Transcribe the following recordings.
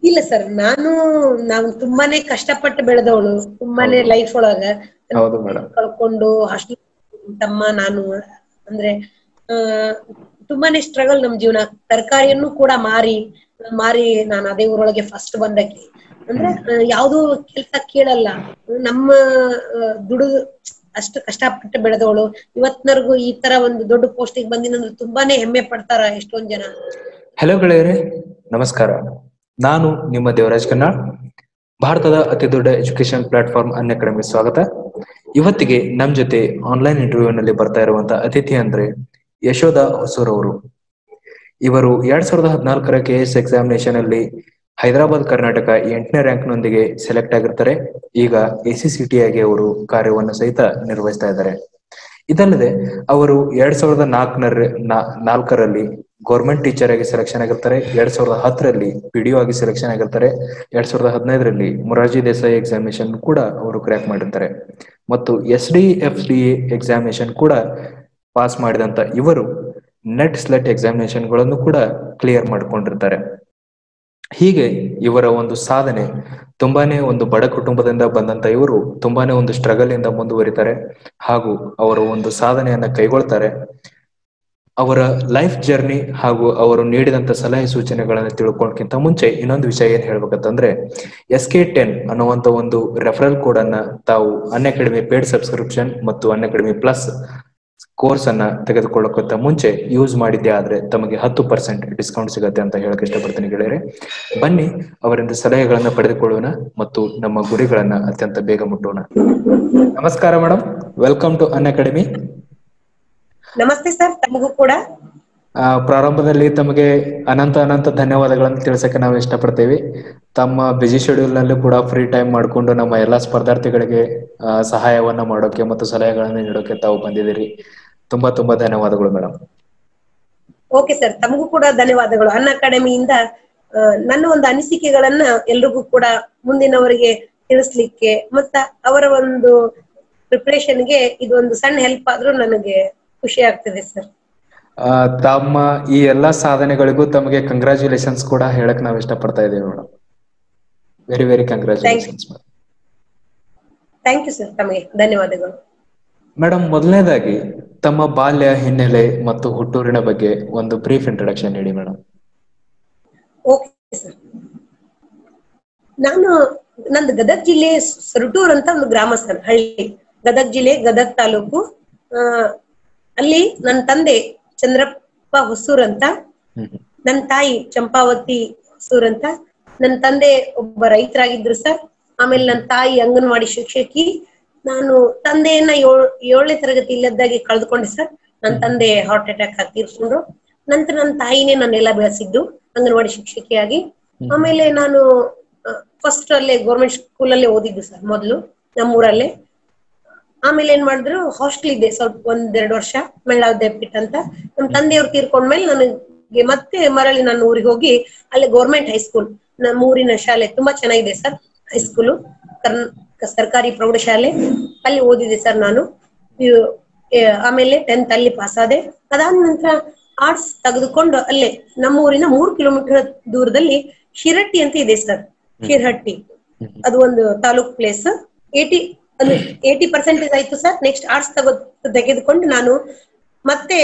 ಇಲ್ಲ ಸರ್ ನಾನು ನಾವು ತುಂಬಾನೇ ಕಷ್ಟಪಟ್ಟು ಬೆಳೆದವಳು ತುಂಬಾನೇ ಹೌದು. ಲೈಫ್ ಒಳಗ ಹೌದು ಮೇಡಮ್ ಕಳ್ಕೊಂಡು ಹಾಸ್ಟೆಲ್ ತಮ್ಮ ನಾನು ಅಂದ್ರೆ ಆ ತುಂಬಾನೇ ಸ್ಟ್ರಗಲ್ ನಮ್ ಜೀವನ ತರಕಾರಿಯನ್ನು ಕೂಡ ಮಾರಿ ಮಾರಿ ನಾನು ಅದೇ ಊರೊಳಗೆ ಫಸ್ಟ್ ಬಂದಕ್ಕೆ ಅಂದ್ರೆ ಆ, ಯಾವ್ದು ಕೆಲ್ಸ ಕೇಳಲ್ಲ ನಮ್ಮ ಆ, ದುಡಿದು ಅಷ್ಟು ಕಷ್ಟಪಟ್ಟು ಬೆಳೆದವಳು ಇವತ್ತಿನವರೆಗೂ ಈ ತರ ಒಂದು ದೊಡ್ಡ ಪೋಸ್ಟಿಗೆ ಬಂದಿನಂದ್ರೆ ತುಂಬಾನೇ ಹೆಮ್ಮೆ ಪಡ್ತಾರ ಎಷ್ಟೊಂದ್ ಜನ ಹಲೋ ಗೆಳೆಯರೇ ನಮಸ್ಕಾರ ನಾನು ನಿಮ್ಮ ದೇವರಾಜ್ ಕನ್ನಾಳ್ ಭಾರತದ ಅತಿ ದೊಡ್ಡ ಎಜುಕೇಶನ್ ಪ್ಲಾಟ್ಫಾರ್ಮ್ ಅನ್ ಅಕಾಡೆಮಿ ಸ್ವಾಗತ ಇವತ್ತಿಗೆ ನಮ್ ಜೊತೆ ಆನ್ಲೈನ್ ಇಂಟರ್ವ್ಯೂ ನಲ್ಲಿ ಬರ್ತಾ ಇರುವಂತ ಅತಿಥಿ ಅಂದ್ರೆ ಯಶೋಧ ಹೊಸೂರ್ ಅವರು ಇವರು ಎರಡ್ ಸಾವಿರದ ಹದಿನಾಲ್ಕರ ಕೆ ಎಸ್ ಎಕ್ಸಾಮಿನೇಷನ್ ಅಲ್ಲಿ ಹೈದರಾಬಾದ್ ಕರ್ನಾಟಕ ಎಂಟನೇ ರ್ಯಾಂಕ್ ನೊಂದಿಗೆ ಸೆಲೆಕ್ಟ್ ಆಗಿರ್ತಾರೆ ಈಗ ಎ ಸಿ ಸಿ ಟಿ ಆಗಿ ಅವರು ಕಾರ್ಯವನ್ನು ಸಹಿತ ನಿರ್ವಹಿಸ್ತಾ ಇದ್ದಾರೆ ಇದಲ್ಲದೆ ಅವರು ಎರಡ್ ಸಾವಿರದ ನಾಲ್ಕರ ನಾಲ್ಕರಲ್ಲಿ ಗೌರ್ಮೆಂಟ್ ಟೀಚರ್ ಆಗಿ ಸೆಲೆಕ್ಷನ್ ಆಗಿರ್ತಾರೆ ಎರಡ್ ಸಾವಿರದ ಹತ್ತರಲ್ಲಿ ಪಿಡಿಒ ಆಗಿ ಸೆಲೆಕ್ಷನ್ ಆಗಿರ್ತಾರೆ ಎರಡ್ ಸಾವಿರದ ಹದಿನೈದರಲ್ಲಿ ಮೊರಾರ್ಜಿ ದೇಸಾಯಿ ಎಕ್ಸಾಮಿನೇಷನ್ ಕೂಡ ಅವರು ಕ್ರ್ಯಾಕ್ ಮಾಡಿರ್ತಾರೆ ಮತ್ತು S D F D examination ಕೂಡ ಪಾಸ್ ಮಾಡಿದಂತ ಇವರು ನೆಟ್ ಸ್ಲೆಟ್ ಎಕ್ಸಾಮಿನೇಷನ್ಗಳನ್ನು ಕೂಡ ಕ್ಲಿಯರ್ ಮಾಡ್ಕೊಂಡಿರ್ತಾರೆ ಹೀಗೆ ಇವರ ಒಂದು ಸಾಧನೆ ತುಂಬಾನೇ ಒಂದು ಬಡ ಕುಟುಂಬದಿಂದ ಬಂದಂತ ಇವರು ತುಂಬಾನೇ ಒಂದು ಸ್ಟ್ರಗಲ್ ಇಂದ ಮುಂದುವರಿತಾರೆ ಹಾಗೂ ಅವರ ಒಂದು ಸಾಧನೆಯನ್ನ ಕೈಗೊಳ್ತಾರೆ ಅವರ ಲೈಫ್ ಜರ್ನಿ ಹಾಗೂ ಅವರು ನೀಡಿದಂತ ಸಲಹೆ ಸೂಚನೆಗಳನ್ನು ತಿಳ್ಕೊಳ್ಳೋಕ್ಕಿಂತ ಮುಂಚೆ ಇನ್ನೊಂದು ವಿಷಯ ಏನ್ ಹೇಳ್ಬೇಕಂತಂದ್ರೆ ಎಸ್ ಕೆ ಟೆನ್ ಅನ್ನುವಂತ ಒಂದು ರೆಫರಲ್ ಕೋಡ್ ಅನ್ನ ತಾವು ಅನ್ ಅಕಾಡೆಮಿ ಪೇಡ್ ಸಬ್ಸ್ಕ್ರಿಪ್ಷನ್ ಮತ್ತು ಅನ್ ಅಕಾಡೆಮಿ ಪ್ಲಸ್ ಕೋರ್ಸ್ ಅನ್ನ ತೆಗೆದುಕೊಳ್ಳೋಕ್ಕಿಂತ ಮುಂಚೆ ಯೂಸ್ ಮಾಡಿದ್ದೆ ಆದ್ರೆ ತಮಗೆ ಹತ್ತು ಪರ್ಸೆಂಟ್ ಡಿಸ್ಕೌಂಟ್ ಸಿಗತ್ತೆ ಅಂತ ಹೇಳಕ್ ಇಷ್ಟಪಡ್ತೀನಿ ಗೆಳೆಯರೆ ಬನ್ನಿ ಅವರಿಂದ ಸಲಹೆಗಳನ್ನ ಪಡೆದುಕೊಳ್ಳೋಣ ಮತ್ತು ನಮ್ಮ ಗುರಿಗಳನ್ನ ಅತ್ಯಂತ ಬೇಗ ಮುಟ್ಟೋಣ ನಮಸ್ಕಾರ madam welcome to Unacademy ನಮಸ್ತೆ ಸರ್ ತಮಗೂ ಕೂಡ ಆ, ಪ್ರಾರಂಭದಲ್ಲಿ ತಮಗೆ ಅನಂತ ಅನಂತ ಧನ್ಯವಾದಗಳನ್ನು ತಿಳಿಸಕ್ಕೆ ನಾವು ಇಷ್ಟಪಡ್ತೇವೆ ತಮ್ಮ ಬಿಜಿ ಶೆಡ್ಯೂಲ್ ನಲ್ಲೂ ಕೂಡ ಫ್ರೀ ಟೈಮ್ ಮಾಡಿಕೊಂಡು ನಮ್ಮ ಎಲ್ಲಾ ಸ್ಪರ್ಧಾರ್ಥಿಗಳಿಗೆ ಆ, ಸಹಾಯವನ್ನ ಮಾಡೋಕೆ ಮತ್ತು ಸಲಹೆಗಳನ್ನು ನೀಡೋಕೆ ತಾವು ಬಂದಿದ್ದೀರಿ ತುಂಬಾ ತುಂಬಾ ಧನ್ಯವಾದಗಳು ಮೇಡಮ್ ಓಕೆ ಸರ್ ತಮಗೂ ಕೂಡ ಧನ್ಯವಾದಗಳು ಅನ್ನ ಅಕಾಡೆಮಿಯಿಂದ ಆ, ನನ್ನ ಒಂದು ಅನಿಸಿಕೆಗಳನ್ನ ಎಲ್ರಿಗೂ ಕೂಡ ಮುಂದಿನವರಿಗೆ ತಿಳಿಸ್ಲಿಕ್ಕೆ ಮತ್ತ ಅವರ ಒಂದು ಪ್ರಿಪರೇಷನ್ಗೆ ಇದೊಂದು ಸಣ್ಣ ಹೆಲ್ಪ್ ಆದ್ರೂ ನನಗೆ ಖುಷಿ ಆಗ್ತದೆ ಸರ್ ಆ, ತಮ್ಮ ಈ ಎಲ್ಲಾ ಸಾಧನೆಗಳಿಗೂ ತಮಗೆ ಕಂಗ್ರಾಚುಲೇಷನ್ಸ್ ಕೂಡ ಹೇಳಕ್ ನಾವು ಇಷ್ಟಪಡ್ತಾ ಇದ್ದೀವಿ madam very very congratulations thank you sir ತಮಗೆ ಧನ್ಯವಾದಗಳು ಮೇಡಮ್ ಮೊದಲನೇದಾಗಿ ತಮ್ಮ ಬಾಲ್ಯ ಹಿನ್ನೆಲೆ ಮತ್ತು ಹುಟ್ಟೂರಿನ ಬಗ್ಗೆ ಒಂದು ಬ್ರೀಫ್ ಇಂಟ್ರೊಡಕ್ಷನ್ ನೀಡಿ ಮೇಡಮ್ ಓಕೆ ಸರ್ ನಾನು ನಂದು ಗದಗ ಜಿಲ್ಲೆ ಸೊರಟೂರ್ ಅಂತ ಒಂದು ಗ್ರಾಮ ಸರ್ ಹಳ್ಳಿ ಗದಗ ಜಿಲ್ಲೆ ಗದಗ ತಾಲೂಕು ಆ, ಅಲ್ಲಿ ನನ್ನ ತಂದೆ ಚಂದ್ರಪ್ಪ ಹೊಸೂರ್ ಅಂತ ನನ್ನ ತಾಯಿ ಚಂಪಾವತಿ ಹೊಸೂರ್ ಅಂತ ನನ್ನ ತಂದೆ ಒಬ್ಬ ರೈತರಾಗಿದ್ರು ಸರ್ ಆಮೇಲೆ ನನ್ನ ತಾಯಿ ಅಂಗನವಾಡಿ ಶಿಕ್ಷಕಿ ನಾನು ತಂದೆಯನ್ನ ಏಳ್ ಏಳನೇ ತರಗತಿ ಇಲ್ಲದಾಗಿ ಕಳೆದುಕೊಂಡೆ ಸರ್ ನನ್ನ ತಂದೆ ಹಾರ್ಟ್ ಅಟ್ಯಾಕ್ ಆಗಿ ತೀರ್ಸ್ಕೊಂಡ್ರು ನಂತರ ನನ್ನ ತಾಯಿನೇ ನನ್ನೆಲ್ಲ ಬೆಳೆಸಿದ್ದು ಅಂಗನವಾಡಿ ಶಿಕ್ಷಕಿಯಾಗಿ ಆಮೇಲೆ ನಾನು ಫಸ್ಟ್ ಅಲ್ಲೇ ಗೌರ್ಮೆಂಟ್ ಸ್ಕೂಲ್ ಅಲ್ಲೇ ಓದಿದ್ದು ಸರ್ ಮೊದಲು ನಮ್ಮೂರಲ್ಲೇ ಆಮೇಲೆ ಏನ್ ಮಾಡಿದ್ರು ಹಾಸ್ಟೆಲ್ ಇದೆ ಸ್ವಲ್ಪ ಒಂದೆರಡು ವರ್ಷ ಮೆಳ್ಳಾವ್ದೇಪಿಟ್ ಅಂತ ನಮ್ ತಂದೆಯವ್ರು ತೀರ್ಕೊಂಡ್ಮೇಲೆ ನನಗೆ ಮತ್ತೆ ಮರಳಿ ನಾನು ಊರಿಗೆ ಹೋಗಿ ಅಲ್ಲಿ ಗೌರ್ಮೆಂಟ್ ಹೈಸ್ಕೂಲ್ ನಮ್ಮ ಊರಿನ ಶಾಲೆ ತುಂಬಾ ಚೆನ್ನಾಗಿದೆ ಸರ್ ಹೈಸ್ಕೂಲು ಕರ್ನ ಸರ್ಕಾರಿ ಪ್ರೌಢಶಾಲೆ ಅಲ್ಲಿ ಓದಿದೆ ಸರ್ ನಾನು ಇವ್- ಏ- ಆಮೇಲೆ ಟೆಂತ್ ಅಲ್ಲಿ ಪಾಸ್ ಆದೆ ಅದಾದ ನಂತರ ಆರ್ಟ್ಸ್ ತೆಗೆದುಕೊಂಡು ಅಲ್ಲೇ ನಮ್ಮ ಊರಿನ ಮೂರು ಕಿಲೋಮೀಟರ್ ದೂರದಲ್ಲಿ ಶಿರಟ್ಟಿ ಅಂತ ಇದೆ ಸರ್ ಶಿರಹಟ್ಟಿ ಅದು ಒಂದು ತಾಲೂಕ್ ಪ್ಲೇಸ್ ಏಟಿ ಅಂದ್ರೆ ಏಟಿ ಪರ್ಸೆಂಟೇಜ್ ಆಯ್ತು ಸರ್ ನೆಕ್ಸ್ಟ್ ಆರ್ಟ್ಸ್ ತಗೋ ತೆಗೆದುಕೊಂಡು ನಾನು ಮತ್ತೆ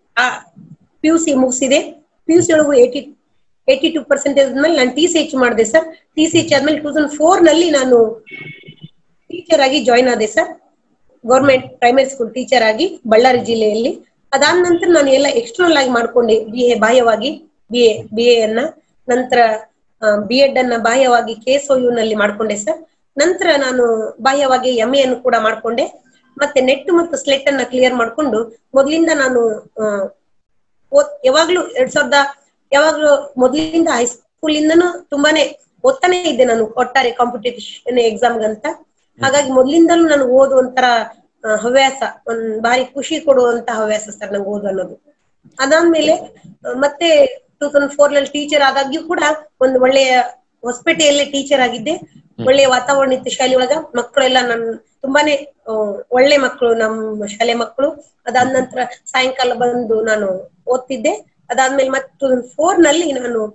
ಪಿ ಯು ಸಿ ಮುಗಿಸಿದೆ ಪಿ ಯು ಸಿ ಒಳಗು ಏಟಿ ಏಟಿ ಟು ಪರ್ಸೆಂಟೇಜ್ ಮೇಲೆ ನಾನು ಟಿ ಸಿ ಎಚ್ ಮಾಡಿದೆ ಸರ್ ಟಿ ಸಿ ಎಚ್ ಆದ್ಮೇಲೆ ಟೂ ತೌಸಂಡ್ ಫೋರ್ ನಲ್ಲಿ ನಾನು ಟೀಚರ್ ಆಗಿ ಜಾಯ್ನ್ ಆದೆ sir government primary school teacher ಆಗಿ ಬಳ್ಳಾರಿ ಜಿಲ್ಲೆಯಲ್ಲಿ ಅದಾದ ನಂತರ ನಾನು ಎಲ್ಲ ಎಕ್ಸ್ಟರ್ನಲ್ ಆಗಿ ಮಾಡ್ಕೊಂಡೆ ಬಿ ಎ ಬಾಹ್ಯವಾಗಿ ಬಿ ಎ ಬಿ ಎ ಅನ್ನ ನಂತರ ಬಿ ಎಡ್ ಅನ್ನ ಬಾಹ್ಯವಾಗಿ ಕೆ ಎಸ್ ಯು ನಲ್ಲಿ ಮಾಡ್ಕೊಂಡೆ ಸರ್ ನಂತರ ನಾನು ಬಾಹ್ಯವಾಗಿ ಎಂ ಎ ಅನ್ನು ಕೂಡ ಮಾಡ್ಕೊಂಡೆ ಮತ್ತೆ ನೆಟ್ ಮತ್ತು ಸ್ಲೆಟ್ ಅನ್ನ ಕ್ಲಿಯರ್ ಮಾಡ್ಕೊಂಡು ಮೊದಲಿಂದ ನಾನು ಆ, ಓದ್ ಯಾವಾಗ್ಲೂ ಎರಡ್ ಸಾವಿರದ ಯಾವಾಗ್ಲೂ ಮೊದಲಿಂದ ಹೈಸ್ಕೂಲ್ ಇಂದನೂ ತುಂಬಾನೇ ಓದ್ತಾನೆ ಇದ್ದೆ ನಾನು ಒಟ್ಟಾರೆ ಕಾಂಪಿಟೇಷನ್ ಎಕ್ಸಾಮ್ಗಂತ ಹಾಗಾಗಿ ಮೊದ್ಲಿಂದಲೂ ನನಗೆ ಓದು ಒಂಥರ ಆ, ಹವ್ಯಾಸ ಒಂದ್ ಭಾರಿ ಖುಷಿ ಕೊಡುವಂತ ಹವ್ಯಾಸ ಸರ್ ನಂಗೆ ಓದು ಅನ್ನೋದು ಅದಾದ್ಮೇಲೆ ಆ, ಮತ್ತೆ ಟೂ ತೌಸಂಡ್ ಫೋರ್ ನಲ್ಲಿ ಟೀಚರ್ ಆದಾಗ್ಯೂ ಕೂಡ ಒಂದು ಒಳ್ಳೆಯ ಹೊಸಪೇಟೆಯಲ್ಲಿ ಟೀಚರ್ ಆಗಿದ್ದೆ ಒಳ್ಳೆಯ ವಾತಾವರಣ ಇತ್ತು ಶಾಲೆ ಒಳಗ ಮಕ್ಕಳೆಲ್ಲ ನನ್ ತುಂಬಾನೇ ಆ, ಒಳ್ಳೆ ಮಕ್ಕಳು ನಮ್ಮ ಶಾಲೆ ಮಕ್ಕಳು ಅದಾದ ನಂತರ ಸಾಯಂಕಾಲ ಬಂದು ನಾನು ಓದ್ತಿದ್ದೆ ಅದಾದ್ಮೇಲೆ ಮತ್ತೆ ಟೂ ತೌಸಂಡ್ ಫೋರ್ ನಲ್ಲಿ ನಾನು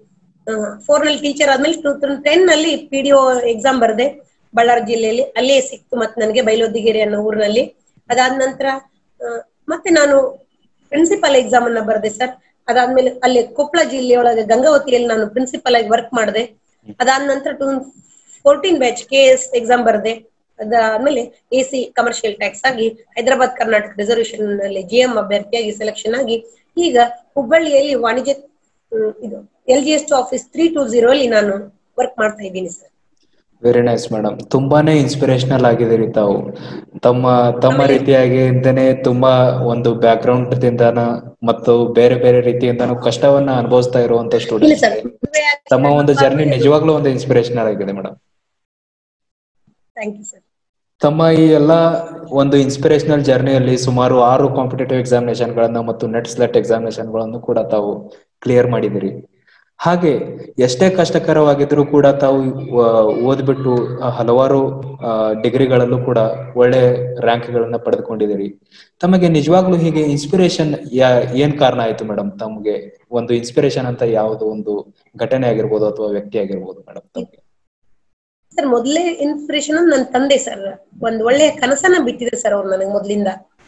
ಫೋರ್ ನಲ್ಲಿ ಟೀಚರ್ ಆದ್ಮೇಲೆ ಟೂ ತೌಸಂಡ್ ಟೆನ್ ನಲ್ಲಿ ಪಿ ಡಿ ಎಕ್ಸಾಮ್ ಬರ್ದೆ ಬಳ್ಳಾರಿ ಜಿಲ್ಲೆಯಲ್ಲಿ ಅಲ್ಲೇ ಸಿಕ್ತು ಮತ್ತೆ ನನಗೆ ಬೈಲೋದಿಗೆರೆ ಅನ್ನೋ ಊರಿನಲ್ಲಿ ಅದಾದ ನಂತರ ಮತ್ತೆ ನಾನು ಪ್ರಿನ್ಸಿಪಲ್ ಎಕ್ಸಾಮ್ ಅನ್ನ ಬರ್ದೆ ಸರ್ ಅದಾದ್ಮೇಲೆ ಅಲ್ಲಿ ಕೊಪ್ಪಳ ಜಿಲ್ಲೆಯೊಳಗೆ ಗಂಗಾವತಿಯಲ್ಲಿ ನಾನು ಪ್ರಿನ್ಸಿಪಲ್ ಆಗಿ ವರ್ಕ್ ಮಾಡಿದೆ ಅದಾದ ನಂತರ two fourteen batch K S exam ಬರ್ದೆ ಅದಾದ್ಮೇಲೆ ಎ ಸಿ ಕಮರ್ಷಿಯಲ್ ಟ್ಯಾಕ್ಸ್ ಆಗಿ ಹೈದರಾಬಾದ್ ಕರ್ನಾಟಕ ರಿಸರ್ವೇಶನ್ ನಲ್ಲಿ ಜಿ ಎಂ ಅಭ್ಯರ್ಥಿಯಾಗಿ ಸೆಲೆಕ್ಷನ್ ಆಗಿ ಈಗ ಹುಬ್ಬಳ್ಳಿಯಲ್ಲಿ ವಾಣಿಜ್ಯ ಇದು L G S T office three two zero ಅಲ್ಲಿ ನಾನು ವರ್ಕ್ ಮಾಡ್ತಾ ಇದ್ದೀನಿ ಸರ್ ವೆರಿ ನೈಸ್ ಮೇಡಮ್ ತುಂಬಾನೇ ಇನ್ಸ್ಪಿರೇಷನಲ್ ಆಗಿದ್ದೀರಿ ತಾವು ತಮ್ಮ ತಮ್ಮ ರೀತಿಯಾಗಿ ಇಂದನೇ ತುಂಬಾ ಒಂದು ಬ್ಯಾಕ್ ಗ್ರೌಂಡ್ ದಿಂದಾನ ಮತ್ತು ಬೇರೆ ಬೇರೆ ರೀತಿಯಿಂದಾನು ಕಷ್ಟವನ್ನ ಅನುಭವಿಸ್ತಾ ಇರುವಂತ ಸ್ಟೂಡೆಂಟ್ಸ್ ತಮ್ಮ ಒಂದು ಜರ್ನಿ ನಿಜವಾಗ್ಲೂ ಒಂದು ಇನ್ಸ್ಪಿರೇಷನಲ್ ಆಗಿದೆ ಮೇಡಮ್ ಥ್ಯಾಂಕ್ ಯು ಸರ್ ತಮ್ಮ ಈ ಎಲ್ಲ ಒಂದು ಇನ್ಸ್ಪಿರೇಷನಲ್ ಜರ್ನಿಯಲ್ಲಿ ಸುಮಾರು ಆರು ಕಾಂಪಿಟೇಟಿವ್ ಎಕ್ಸಾಮಿನೇಷನ್ ಗಳನ್ನ ಮತ್ತು ನೆಟ್ ಸ್ಲೆಟ್ ಎಕ್ಸಾಮಿನೇಷನ್ ಗಳನ್ನು ಕೂಡ ತಾವು ಕ್ಲಿಯರ್ ಮಾಡಿದಿರಿ ಹಾಗೆ ಎಷ್ಟೇ ಕಷ್ಟಕರವಾಗಿದ್ರೂ ಕೂಡ ತಾವು ಓದ್ಬಿಟ್ಟು ಹಲವಾರು ಡಿಗ್ರಿಗಳಲ್ಲೂ ಕೂಡ ಒಳ್ಳೆ ರ್ಯಾಂಕ್ ಗಳನ್ನ ಪಡೆದುಕೊಂಡಿದ್ದೀರಿ ತಮಗೆ ನಿಜವಾಗ್ಲೂ ಹೀಗೆ ಇನ್ಸ್ಪಿರೇಷನ್ ಯಾ ಏನ್ ಕಾರಣ ಆಯ್ತು ಮೇಡಮ್ ತಮಗೆ ಒಂದು ಇನ್ಸ್ಪಿರೇಷನ್ ಅಂತ ಯಾವುದು ಒಂದು ಘಟನೆ ಆಗಿರ್ಬೋದು ಅಥವಾ ವ್ಯಕ್ತಿ ಆಗಿರ್ಬೋದು ಮೇಡಮ್ ತಮಗೆ ಸರ್ ಮೊದಲೇ ಇನ್ಸ್ಪಿರೇಷನ್ ನನ್ನ ತಂದೆ ಸರ್ ಒಂದ್ ಒಳ್ಳೆಯ ಕನಸನ್ನ ಬಿಟ್ಟಿದ್ರು ಸರ್ ಅವ್ರು ನನಗೆ ಮೊದ್ಲಿಂದ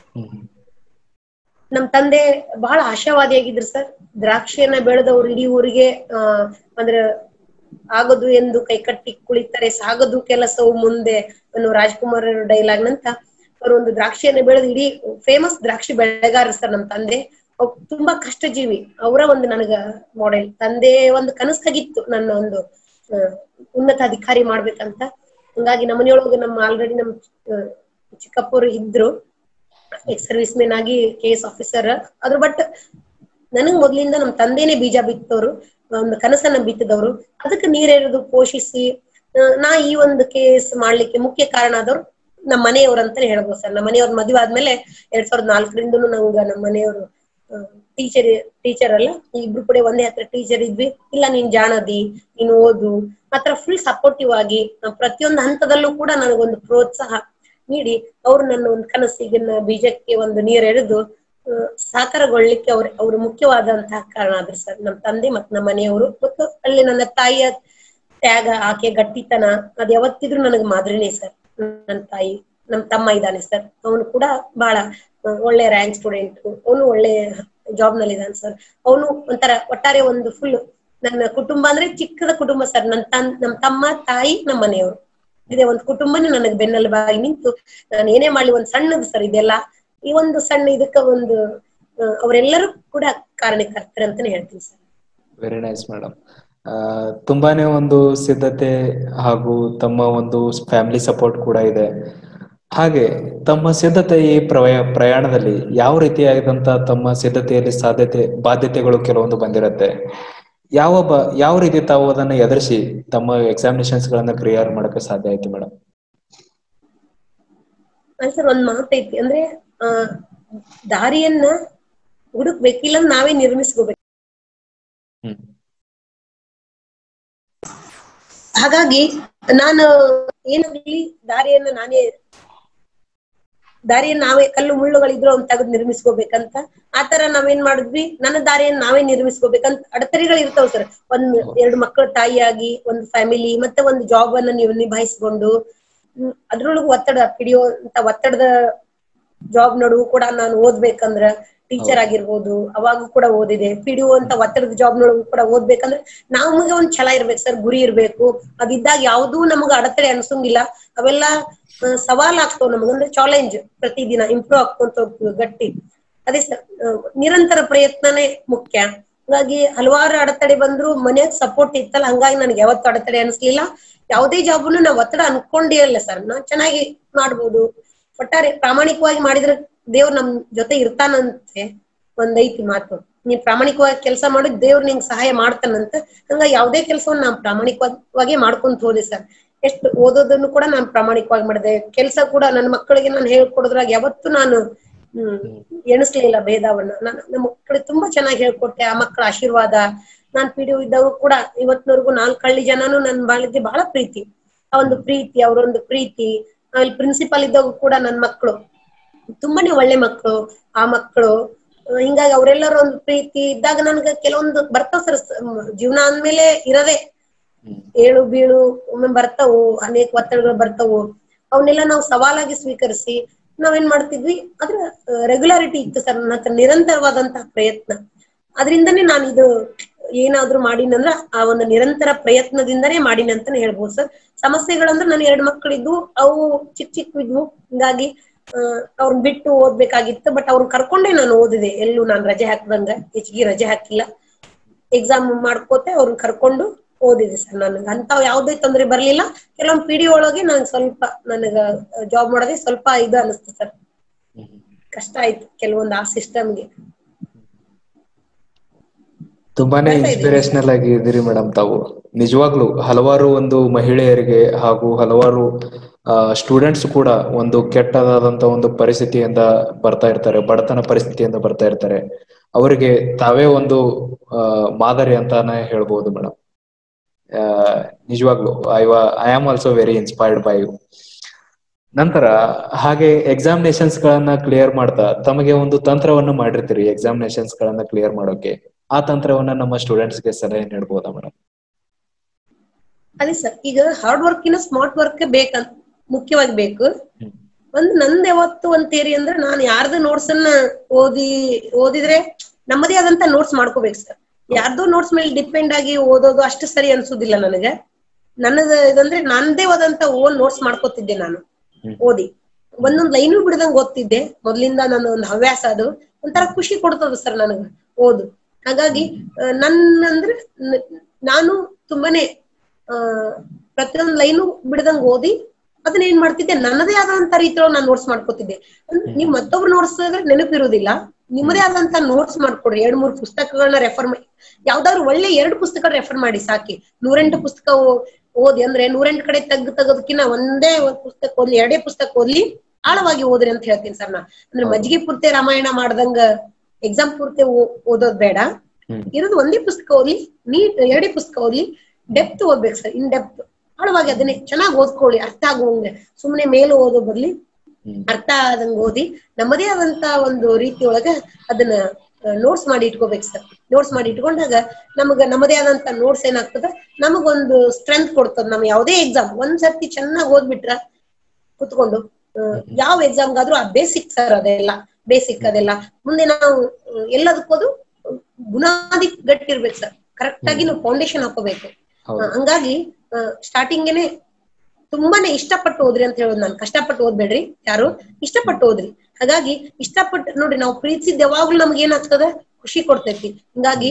ನಮ್ ತಂದೆ ಬಹಳ ಆಶಾವಾದಿಯಾಗಿದ್ರು ಸರ್ ದ್ರಾಕ್ಷಿಯನ್ನ ಬೆಳೆದವ್ರು ಇಡೀ ಊರಿಗೆ ಆ ಅಂದ್ರೆ ಆಗದು ಎಂದು ಕೈಕಟ್ಟಿ ಕುಳಿತಾರೆ ಸಾಗದು ಕೆಲಸವು ಮುಂದೆ ಅನ್ನೋ ರಾಜ್ಕುಮಾರ್ ಡೈಲಾಗ್ ನಂತ ಅವರು ಒಂದು ದ್ರಾಕ್ಷಿಯನ್ನ ಬೆಳೆದು ಇಡೀ ಫೇಮಸ್ ದ್ರಾಕ್ಷಿ ಬೆಳೆಗಾರ ಸರ್ ನಮ್ ತಂದೆ ತುಂಬಾ ಕಷ್ಟ ಜೀವಿ ಅವರ ಒಂದು ನನಗ ಮಾಡೆಲ್ ತಂದೆ ಒಂದು ಕನಸಾಗಿತ್ತು ನನ್ನ ಒಂದು ಉನ್ನತ ಅಧಿಕಾರಿ ಮಾಡ್ಬೇಕಂತ ಹಂಗಾಗಿ ನಮ್ಮ ಮನೆಯೊಳಗೆ ನಮ್ಮ ಆಲ್ರೆಡಿ ನಮ್ ಚಿಕ್ಕಪ್ಪರು ಇದ್ರು ಎಕ್ಸ್ ಸರ್ವಿಸ್ ಮೆನ್ ಆಗಿ ಕೆ ಎಸ್ ಆಫೀಸರ್ ಅದ್ರ ಬಟ್ ನನಗ್ ಮೊದ್ಲಿಂದ ನಮ್ ತಂದೆನೆ ಬೀಜ ಬಿತ್ತವ್ರು ಒಂದು ಕನಸನ್ನ ಬಿತ್ತಿದವರು ಅದಕ್ಕೆ ನೀರೆರೆದು ಪೋಷಿಸಿ ನಾ ಈ ಒಂದು ಕೇಸ್ ಮಾಡ್ಲಿಕ್ಕೆ ಮುಖ್ಯ ಕಾರಣ ಆದವ್ರು ನಮ್ಮ ಮನೆಯವ್ರು ಅಂತಾನೆ ಹೇಳ್ಬೋದು ಸರ್ ನಮ್ಮ ಮನೆಯವ್ರ ಮದುವೆ ಆದ್ಮೇಲೆ ಎರಡ್ ಸಾವಿರದ ನಾಲ್ಕರಿಂದನೂ ನಂಗ ನಮ್ಮ ಮನೆಯವರು ಟೀಚರ್ ಟೀಚರ್ ಅಲ್ಲ ಇಬ್ರು ಕೂಡ ಒಂದೇ ಹತ್ರ ಟೀಚರ್ ಇದ್ವಿ ಇಲ್ಲ ನೀನ್ ಜಾಣದಿ ನೀನ್ ಓದು ಮಾತ್ರ ಫುಲ್ ಸಪೋರ್ಟಿವ್ ಆಗಿ ಪ್ರತಿಯೊಂದು ಹಂತದಲ್ಲೂ ಕೂಡ ನನಗೊಂದು ಪ್ರೋತ್ಸಾಹ ನೀಡಿ ಅವ್ರು ನನ್ನ ಒಂದು ಕನಸಿಗೆ ಬೀಜಕ್ಕೆ ಒಂದು ನೀರೆರೆದು ಸಾಕಾರಗೊಳ್ಳಿಕ್ಕೆ ಅವ್ರ ಅವ್ರು ಮುಖ್ಯವಾದಂತಹ ಕಾರಣ ಆದ್ರು ಸರ್ ನಮ್ಮ ತಂದೆ ಮತ್ತು ನಮ್ಮ ಮನೆಯವರು ಮತ್ತು ಅಲ್ಲಿ ನನ್ನ ತಾಯಿಯ ತ್ಯಾಗ ಆಕೆ ಗಟ್ಟಿತನ ಅದ್ ಯಾವತ್ತಿದ್ರು ನನಗೆ ಮಾದರಿನೇ ಸರ್ ನನ್ನ ತಾಯಿ ನಮ್ ತಮ್ಮ ಇದ್ದಾನೆ ಸರ್ ಅವನು ಕೂಡ ಬಹಳ ಒಳ್ಳೆ ರ್ಯಾಂಕ್ ಸ್ಟೂಡೆಂಟ್ ಅವನು ಒಳ್ಳೆ ಜಾಬ್ ನಲ್ಲಿ ಇದ್ದಾನೆ ಸರ್ ಅವನು ಒಂಥರ ಒಟ್ಟಾರೆ ಒಂದು ಫುಲ್ ನನ್ನ ಕುಟುಂಬ ಅಂದ್ರೆ ಚಿಕ್ಕದ ಕುಟುಂಬ ಸರ್ ನನ್ನ ತನ್ ನಮ್ ತಮ್ಮ ತಾಯಿ ನಮ್ಮ ಮನೆಯವರು ಇದೇ ಒಂದು ಕುಟುಂಬನೇ ನನಗೆ ಬೆನ್ನೆಲುಬಾಗಿ ನಿಂತು ನಾನು ಏನೇ ಮಾಡ್ಲಿ ಒಂದ್ ಸಣ್ಣದು ಸರ್ ಇದೆಲ್ಲ ಈ ಒಂದು ಸಣ್ಣ ಇದಕ್ಕ ಒಂದು ಅವರೆಲ್ಲರೂ ಕೂಡ ಕಾರಣಕರ್ತರು ಅಂತಾನೆ ಹೇಳ್ತೀನಿ ಸರ್ ವೆರಿ ನೈಸ್ ಮೇಡಮ್ ತುಂಬಾನೇ ಒಂದು ಸಿದ್ಧತೆ ಹಾಗೂ ತಮ್ಮ ಒಂದು ಫ್ಯಾಮಿಲಿ ಸಪೋರ್ಟ್ ಕೂಡ ಇದೆ ಹಾಗೆ ತಮ್ಮ ಸಿದ್ಧತೆ ಈ ಪ್ರಯ ಪ್ರಯಾಣದಲ್ಲಿ ಯಾವ ರೀತಿಯಾದಂತ ತಮ್ಮ ಸಿದ್ಧತೆಯಲ್ಲಿ ಸಾಧ್ಯತೆ ಬಾಧ್ಯತೆಗಳು ಕೆಲವೊಂದು ಬಂದಿರತ್ತೆ ಯಾವ ಬ ಯಾವ ರೀತಿ ತಾವು ಅದನ್ನ ಎದುರಿಸಿ ತಮ್ಮ ಎಕ್ಸಾಮಿನೇಷನ್ಸ್ ಗಳನ್ನ ಕ್ಲಿಯರ್ ಮಾಡಕ್ಕೆ ಸಾಧ್ಯ ಆಯ್ತು ಮೇಡಮ್ ಸರ್ ಒಂದ್ ಮಾತೈತಿ ಅಂದ್ರೆ ಆ ದಾರಿಯನ್ನ ಹುಡುಕ್ಬೇಕಿಲ್ಲ ನಾವೇ ನಿರ್ಮಿಸ್ಕೋಬೇಕು ಹಾಗಾಗಿ ನಾನು ಏನಾಗ್ಲಿ ದಾರಿಯನ್ನ ನಾನೇ ದಾರಿಯನ್ನ ನಾವೇ ಕಲ್ಲು ಮುಳ್ಳುಗಳಿದ್ರು ಅವ್ನ ತೆಗೆದು ನಿರ್ಮಿಸ್ಕೋಬೇಕಂತ ಆತರ ನಾವೇನ್ ಮಾಡಿದ್ವಿ ನನ್ನ ದಾರಿಯನ್ನ ನಾವೇ ನಿರ್ಮಿಸ್ಕೋಬೇಕಂತ ಅಡೆತಡೆಗಳು ಇರ್ತಾವ ಸರ್ ಒಂದ್ ಎರಡು ಮಕ್ಕಳ ತಾಯಿಯಾಗಿ ಒಂದು ಫ್ಯಾಮಿಲಿ ಮತ್ತೆ ಒಂದು ಜಾಬ್ ಅನ್ನ ನೀವು ನಿಭಾಯಿಸ್ಕೊಂಡು ಅದ್ರೊಳಗ ಒತ್ತಡ ಹಿಡಿಯುವಂತ ಒತ್ತಡದ ಜಾಬ್ ನಡುವು ಕೂಡ ನಾನು ಓದ್ಬೇಕಂದ್ರ ಟೀಚರ್ ಆಗಿರ್ಬೋದು ಅವಾಗೂ ಕೂಡ ಓದಿದೆ ಪಿಡಿಒ ಅಂತ ಒತ್ತಡದ ಜಾಬ್ ನೊಳಗು ಕೂಡ ಓದ್ಬೇಕಂದ್ರೆ ನಮಗೆ ಒಂದ್ ಛಲ ಇರ್ಬೇಕು ಸರ್ ಗುರಿ ಇರ್ಬೇಕು ಅದಿದ್ದಾಗ ಯಾವ್ದೂ ನಮಗ ಅಡೆತಡೆ ಅನ್ಸಂಗಿಲ್ಲ ಅವೆಲ್ಲ ಸವಾಲ್ ಆಗ್ತಾವ ನಮಗಂದ್ರೆ ಚಾಲೆಂಜ್ ಪ್ರತಿದಿನ ಇಂಪ್ರೂವ್ ಆಗ್ಕೊಂತ ಹೋಗ್ತೀವಿ ಗಟ್ಟಿ ಅದೇ ಸರ್ ನಿರಂತರ ಪ್ರಯತ್ನನೇ ಮುಖ್ಯ ಹಾಗಾಗಿ ಹಲವಾರು ಅಡೆತಡೆ ಬಂದ್ರು ಮನ್ಯಾಗ ಸಪೋರ್ಟ್ ಇತ್ತಲ್ಲ ಹಂಗಾಗಿ ನನಗೆ ಯಾವತ್ತು ಅಡೆತಡೆ ಅನ್ಸ್ಲಿಲ್ಲ ಯಾವುದೇ ಜಾಬ್ನು ನಾ ಒತ್ತಡ ಅನ್ಕೊಂಡೇ ಇಲ್ಲ ಸರ್ ನಾ ಚೆನ್ನಾಗಿ ಮಾಡ್ಬೋದು ಒಟ್ಟಾರೆ ಪ್ರಾಮಾಣಿಕವಾಗಿ ಮಾಡಿದ್ರೆ ದೇವ್ರು ನಮ್ ಜೊತೆ ಇರ್ತಾನಂತೆ ಒಂದ್ ಐತಿ ಮಾತು ನೀನ್ ಪ್ರಾಮಾಣಿಕವಾಗಿ ಕೆಲಸ ಮಾಡಿದ್ ದೇವ್ರು ನಿಂಗ್ ಸಹಾಯ ಮಾಡ್ತಾನಂತ ಹಂಗ ಯಾವ್ದೇ ಕೆಲಸವನ್ನ ನಾನ್ ಪ್ರಾಮಾಣಿಕವಾಗಿ ಮಾಡ್ಕೊಂತ ಹೋದೆ ಸರ್ ಎಷ್ಟು ಓದೋದನ್ನು ಕೂಡ ನಾನು ಪ್ರಾಮಾಣಿಕವಾಗಿ ಮಾಡಿದೆ ಕೆಲಸ ಕೂಡ ನನ್ನ ಮಕ್ಕಳಿಗೆ ನಾನು ಹೇಳ್ಕೊಡೋದ್ರಾಗ ಯಾವತ್ತು ನಾನು ಹ್ಮ್ ಎಣಿಸ್ಲಿಲ್ಲ ಭೇದವನ್ನ ನಾನು ನಮ್ಮ ಮಕ್ಕಳಿಗೆ ತುಂಬಾ ಚೆನ್ನಾಗಿ ಹೇಳ್ಕೊಟ್ಟೆ ಆ ಮಕ್ಕಳ ಆಶೀರ್ವಾದ ನಾನ್ ಪಿಡಿಒ ಇದ್ದಾಗ ಕೂಡ ಇವತ್ತಿನವರೆಗೂ ನಾಲ್ಕು ಹಳ್ಳಿ ಜನನು ನನ್ ಬಾಳಿಗೆ ಬಹಳ ಪ್ರೀತಿ ಆ ಒಂದು ಪ್ರೀತಿ ಅವರೊಂದು ಪ್ರೀತಿ ಅಲ್ಲಿ ಪ್ರಿನ್ಸಿಪಲ್ ಇದ್ದಾಗ ಕೂಡ ನನ್ ಮಕ್ಕಳು ತುಂಬಾನೇ ಒಳ್ಳೆ ಮಕ್ಕಳು ಆ ಮಕ್ಕಳು ಆ, ಹಿಂಗಾಗಿ ಅವರೆಲ್ಲರ ಒಂದು ಪ್ರೀತಿ ಇದ್ದಾಗ ನನ್ಗೆ ಕೆಲವೊಂದು ಬರ್ತಾವ ಸರ್ ಜೀವನ ಅಂದ್ಮೇಲೆ ಇರದೇ ಹ್ಮ್ ಏಳು ಬೀಳು ಒಮ್ಮೆ ಬರ್ತಾವು ಅನೇಕ ಒತ್ತಡಗಳು ಬರ್ತಾವು ಅವನ್ನೆಲ್ಲ ನಾವು ಸವಾಲಾಗಿ ಸ್ವೀಕರಿಸಿ ನಾವೇನ್ ಮಾಡ್ತಿದ್ವಿ ಅದ್ರ ರೆಗ್ಯುಲಾರಿಟಿ ಇತ್ತು ಸರ್ ನನ್ನ ಹತ್ರ ನಿರಂತರವಾದಂತಹ ಪ್ರಯತ್ನ ಅದರಿಂದನೇ ನಾನು ಇದು ಏನಾದ್ರೂ ಮಾಡಿನಂದ್ರ ಆ ಒಂದು ನಿರಂತರ ಪ್ರಯತ್ನದಿಂದನೇ ಮಾಡಿನಿ ಅಂತಾನೆ ಹೇಳ್ಬೋದು ಸರ್ ಸಮಸ್ಯೆಗಳಂದ್ರೆ ನಾನು ಎರಡು ಮಕ್ಕಳಿದ್ವು ಅವು ಚಿಕ್ಕ ಚಿಕ್ಕ ಇದ್ವು ಹಿಂಗಾಗಿ ಅವ್ರನ್ನ ಬಿಟ್ಟು ಓದ್ಬೇಕಾಗಿತ್ತು ಬಟ್ ಅವ್ರನ್ನ ಕರ್ಕೊಂಡೇ ನಾನು ಓದಿದೆ ಎಲ್ಲೂ ನಾನು ರಜೆ ಹಾಕ್ದಂಗ ಹೆಚ್ಚಿಗೆ ರಜೆ ಹಾಕಿಲ್ಲ ಎಕ್ಸಾಮ್ ಮಾಡ್ಕೋತೆ ಅವ್ರನ್ನ ಕರ್ಕೊಂಡು ಓದಿದೆ ಸರ್ ನನಗೆ ಅಂತಾವ್ ಯಾವ್ದೇ ತೊಂದ್ರೆ ಬರ್ಲಿಲ್ಲ ಕೆಲವೊಂದು ಪಿ ಡಿ ಒಳಗೆ ನಾನು ಸ್ವಲ್ಪ ನನಗ ಜಾಬ್ ಮಾಡೋದೇ ಸ್ವಲ್ಪ ಇದು ಅನಿಸ್ತು ಸರ್ ಹ್ಮ್ ಕಷ್ಟ ಆಯ್ತು ಕೆಲವೊಂದು ಆ ಸಿಸ್ಟಮ್ಗೆ ತುಂಬಾನೇ ಬರ್ತಾ ಇದೆ. ಇನ್ಸ್ಪಿರೇಷನಲ್ ಆಗಿ ಇದ್ದೀರಿ ಮೇಡಮ್ ತಾವು ನಿಜವಾಗ್ಲೂ ಹಲವಾರು ಒಂದು ಮಹಿಳೆಯರಿಗೆ ಹಾಗೂ ಹಲವಾರು ಸ್ಟೂಡೆಂಟ್ಸ್ ಕೂಡ ಒಂದು ಕೆಟ್ಟದಾದಂತ ಒಂದು ಪರಿಸ್ಥಿತಿಯಿಂದ ಬರ್ತಾ ಇರ್ತಾರೆ ಬಡತನ ಪರಿಸ್ಥಿತಿಯಿಂದ ಬರ್ತಾ ಇರ್ತಾರೆ ಅವರಿಗೆ ತಾವೇ ಒಂದು ಆ, ಮಾದರಿ ಅಂತಾನೆ ಹೇಳ್ಬೋದು ಮೇಡಮ್ ನಿಜವಾಗ್ಲು I I am also very inspired by you ನಂತರ ಹಾಗೆ ಎಕ್ಸಾಮಿನೇಷನ್ಸ್ ಗಳನ್ನ ಕ್ಲಿಯರ್ ಮಾಡ್ತಾ ತಮಗೆ ಒಂದು ತಂತ್ರವನ್ನು ಮಾಡಿರ್ತೀರಿ ಎಕ್ಸಾಮಿನೇಷನ್ಸ್ ಗಳನ್ನ ಕ್ಲಿಯರ್ ಮಾಡೋಕೆ ಆ ತಂತ್ರವನ್ನ ನಮ್ಮ ಸ್ಟೂಡೆಂಟ್ಸ್ ಗೆ ಸಲಹೆ ನೀಡಬಹುದಾ ಮೇಡಮ್ ಅದೇ ಸರ್ ಈಗ ಹಾರ್ಡ್ ವರ್ಕ್ ಇನ್ನ ಸ್ಮಾರ್ಟ್ ವರ್ಕ್ ಬೇಕಂತ ಮುಖ್ಯವಾಗಿ ಬೇಕು ಒಂದ್ ನಂದ್ ಯಾವತ್ತು ಒಂದ್ ಥಿಯರಿ ಅಂದ್ರೆ ನಾನು ಯಾರ್ದು ನೋಟ್ಸ್ ಅನ್ನ ಓದಿ ಓದಿದ್ರೆ ನಮ್ಮದೇ ಆದಂತ ನೋಟ್ಸ್ ಮಾಡ್ಕೋಬೇಕು ಸರ್ ಯಾರ್ದೋ ನೋಟ್ಸ್ ಮೇಲೆ ಡಿಪೆಂಡ್ ಆಗಿ ಓದೋದು ಅಷ್ಟು ಸರಿ ಅನ್ಸುದಿಲ್ಲ ನನಗೆ ನನ್ನದು ಇದಂದ್ರೆ ನಂದೇ ಆದಂತ ಓನ್ ನೋಟ್ಸ್ ಮಾಡ್ಕೋತಿದ್ದೆ ನಾನು ಹ್ಮ್. ಓದಿ ಒಂದೊಂದ್ ಲೈನು ಬಿಡದಂಗ್ ಓದ್ತಿದ್ದೆ ಮೊದ್ಲಿಂದ ನನ್ನ ಒಂದು ಹವ್ಯಾಸ ಅದು ಒಂಥರ ಖುಷಿ ಕೊಡ್ತದ ಸರ್ ನನಗ ಓದು ಹಾಗಾಗಿ ಆ, ನನ್ನ ಅಂದ್ರೆ ನ- ನಾನು ತುಂಬಾನೇ ಆ ಪ್ರತಿಯೊಂದ್ ಲೈನು ಬಿಡದಂಗ್ ಓದಿ ಅದನ್ನ ಏನ್ ಮಾಡ್ತಿದ್ದೆ ನನ್ನದೇ ಆದಂತ ರೀತಿಯೊಳಗೆ ನಾನು ನೋಟ್ಸ್ ಮಾಡ್ಕೋತಿದ್ದೆ ಅಂದ್ರೆ ನೀವ್ ಮತ್ತೊಬ್ರು ನೋಟ್ಸ್ ನೆನಪಿರುವುದಿಲ್ಲ ನಿಮ್ಮದೇ ಆದಂತ ನೋಟ್ಸ್ ಮಾಡ್ಕೊಡ್ರಿ ಎರಡ್ ಮೂರ್ ಪುಸ್ತಕಗಳನ್ನ ರೆಫರ್ ಮಾಡಿ ಯಾವ್ದಾದ್ರು ಒಳ್ಳೆ ಎರಡು ಪುಸ್ತಕ ರೆಫರ್ ಮಾಡಿ ಸಾಕಿ ನೂರೆಂಟು ಪುಸ್ತಕ ಓ- ಓದಿ ಅಂದ್ರೆ ನೂರೆಂಟು ಕಡೆ ತೆಗ್ದು ತೆಗೋದಕ್ಕಿಂತ ಒಂದೇ ಒಂದ್ ಪುಸ್ತಕ ಓದ್ಲಿ ಎರಡೇ ಪುಸ್ತಕ ಓದ್ಲಿ ಆಳವಾಗಿ ಓದ್ರಿ ಅಂತ ಹೇಳ್ತೀನಿ ಸರ್ ನಾ ಅಂದ್ರೆ ಮಜ್ಜಿಗೆ ಪೂರ್ತಿ ರಾಮಾಯಣ ಮಾಡ್ದಂಗ ಎಕ್ಸಾಮ್ ಪೂರ್ತಿ ಓ- ಓದೋದ್ ಬೇಡ ಹ್ಮ್ ಇರೋದು ಒಂದೇ ಪುಸ್ತಕ ಓದ್ಲಿ ನೀಟ್ ಎರಡೇ ಪುಸ್ತಕ ಓದ್ಲಿ ಡೆಪ್ತ್ ಓದ್ಬೇಕು ಸರ್ ಇನ್ ಡೆಪ್ತ್ ಆಳವಾಗಿ ಅದನ್ನೇ ಚೆನ್ನಾಗಿ ಓದ್ಕೊಳ್ಳಿ ಅರ್ಥ ಆಗುವಂಗೆ ಸುಮ್ನೆ ಮೇಲೆ ಓದೋ ಬದ್ಲಿ ಹ್ಮ್ ಅರ್ಥ ಆದಂಗ ಓದಿ ನಮ್ಮದೇ ಆದಂತ ಒಂದು ರೀತಿ ಒಳಗ ಅದನ್ನ ನೋಟ್ಸ್ ಮಾಡಿ ಇಟ್ಕೋಬೇಕು ಸರ್ ನೋಟ್ಸ್ ಮಾಡಿ ಇಟ್ಕೊಂಡಾಗ ನಮಗ ನಮ್ಮದೇ ಆದಂತ ನೋಟ್ಸ್ ಏನಾಗ್ತದ ನಮಗೊಂದು ಸ್ಟ್ರೆಂತ್ ಕೊಡ್ತದ ನಮ್ ಯಾವುದೇ ಎಕ್ಸಾಮ್ ಒಂದ್ ಸರ್ತಿ ಚೆನ್ನಾಗಿ ಓದ್ಬಿಟ್ರ ಕುತ್ಕೊಂಡು ಆ, ಯಾವ ಎಕ್ಸಾಮ್ಗಾದ್ರೂ ಆ ಬೇಸಿಕ್ ಸರ್ ಅದೆಲ್ಲ ಬೇಸಿಕ್ ಅದೆಲ್ಲ ಮುಂದೆ ನಾವು ಆ, ಎಲ್ಲದಕ್ಕೋದು ಗುಣಾದಿ ಗಟ್ಟಿರ್ಬೇಕು ಸರ್ ಕರೆಕ್ಟ್ ಆಗಿ ನಾವು ಫೌಂಡೇಶನ್ ಹಾಕೋಬೇಕು ಹೌದು ಹಂಗಾಗಿ ಸ್ಟಾರ್ಟಿಂಗೇನೆ ತುಂಬಾನೇ ಇಷ್ಟಪಟ್ಟು ಓದ್ರಿ ಅಂತ ಹೇಳೋದು ನಾನು ಕಷ್ಟಪಟ್ಟು ಓದ್ಬೇಡ್ರಿ ಯಾರು ಇಷ್ಟಪಟ್ಟು ಓದ್ರಿ ಹಾಗಾಗಿ ಇಷ್ಟಪಟ್ಟು ನೋಡ್ರಿ ನಾವು ಪ್ರೀತಿಸಿದ ಯಾವಾಗ್ಲೂ ನಮ್ಗೆ ಏನಾಗ್ತದ ಖುಷಿ ಕೊಡ್ತೈತಿ ಹಿಂಗಾಗಿ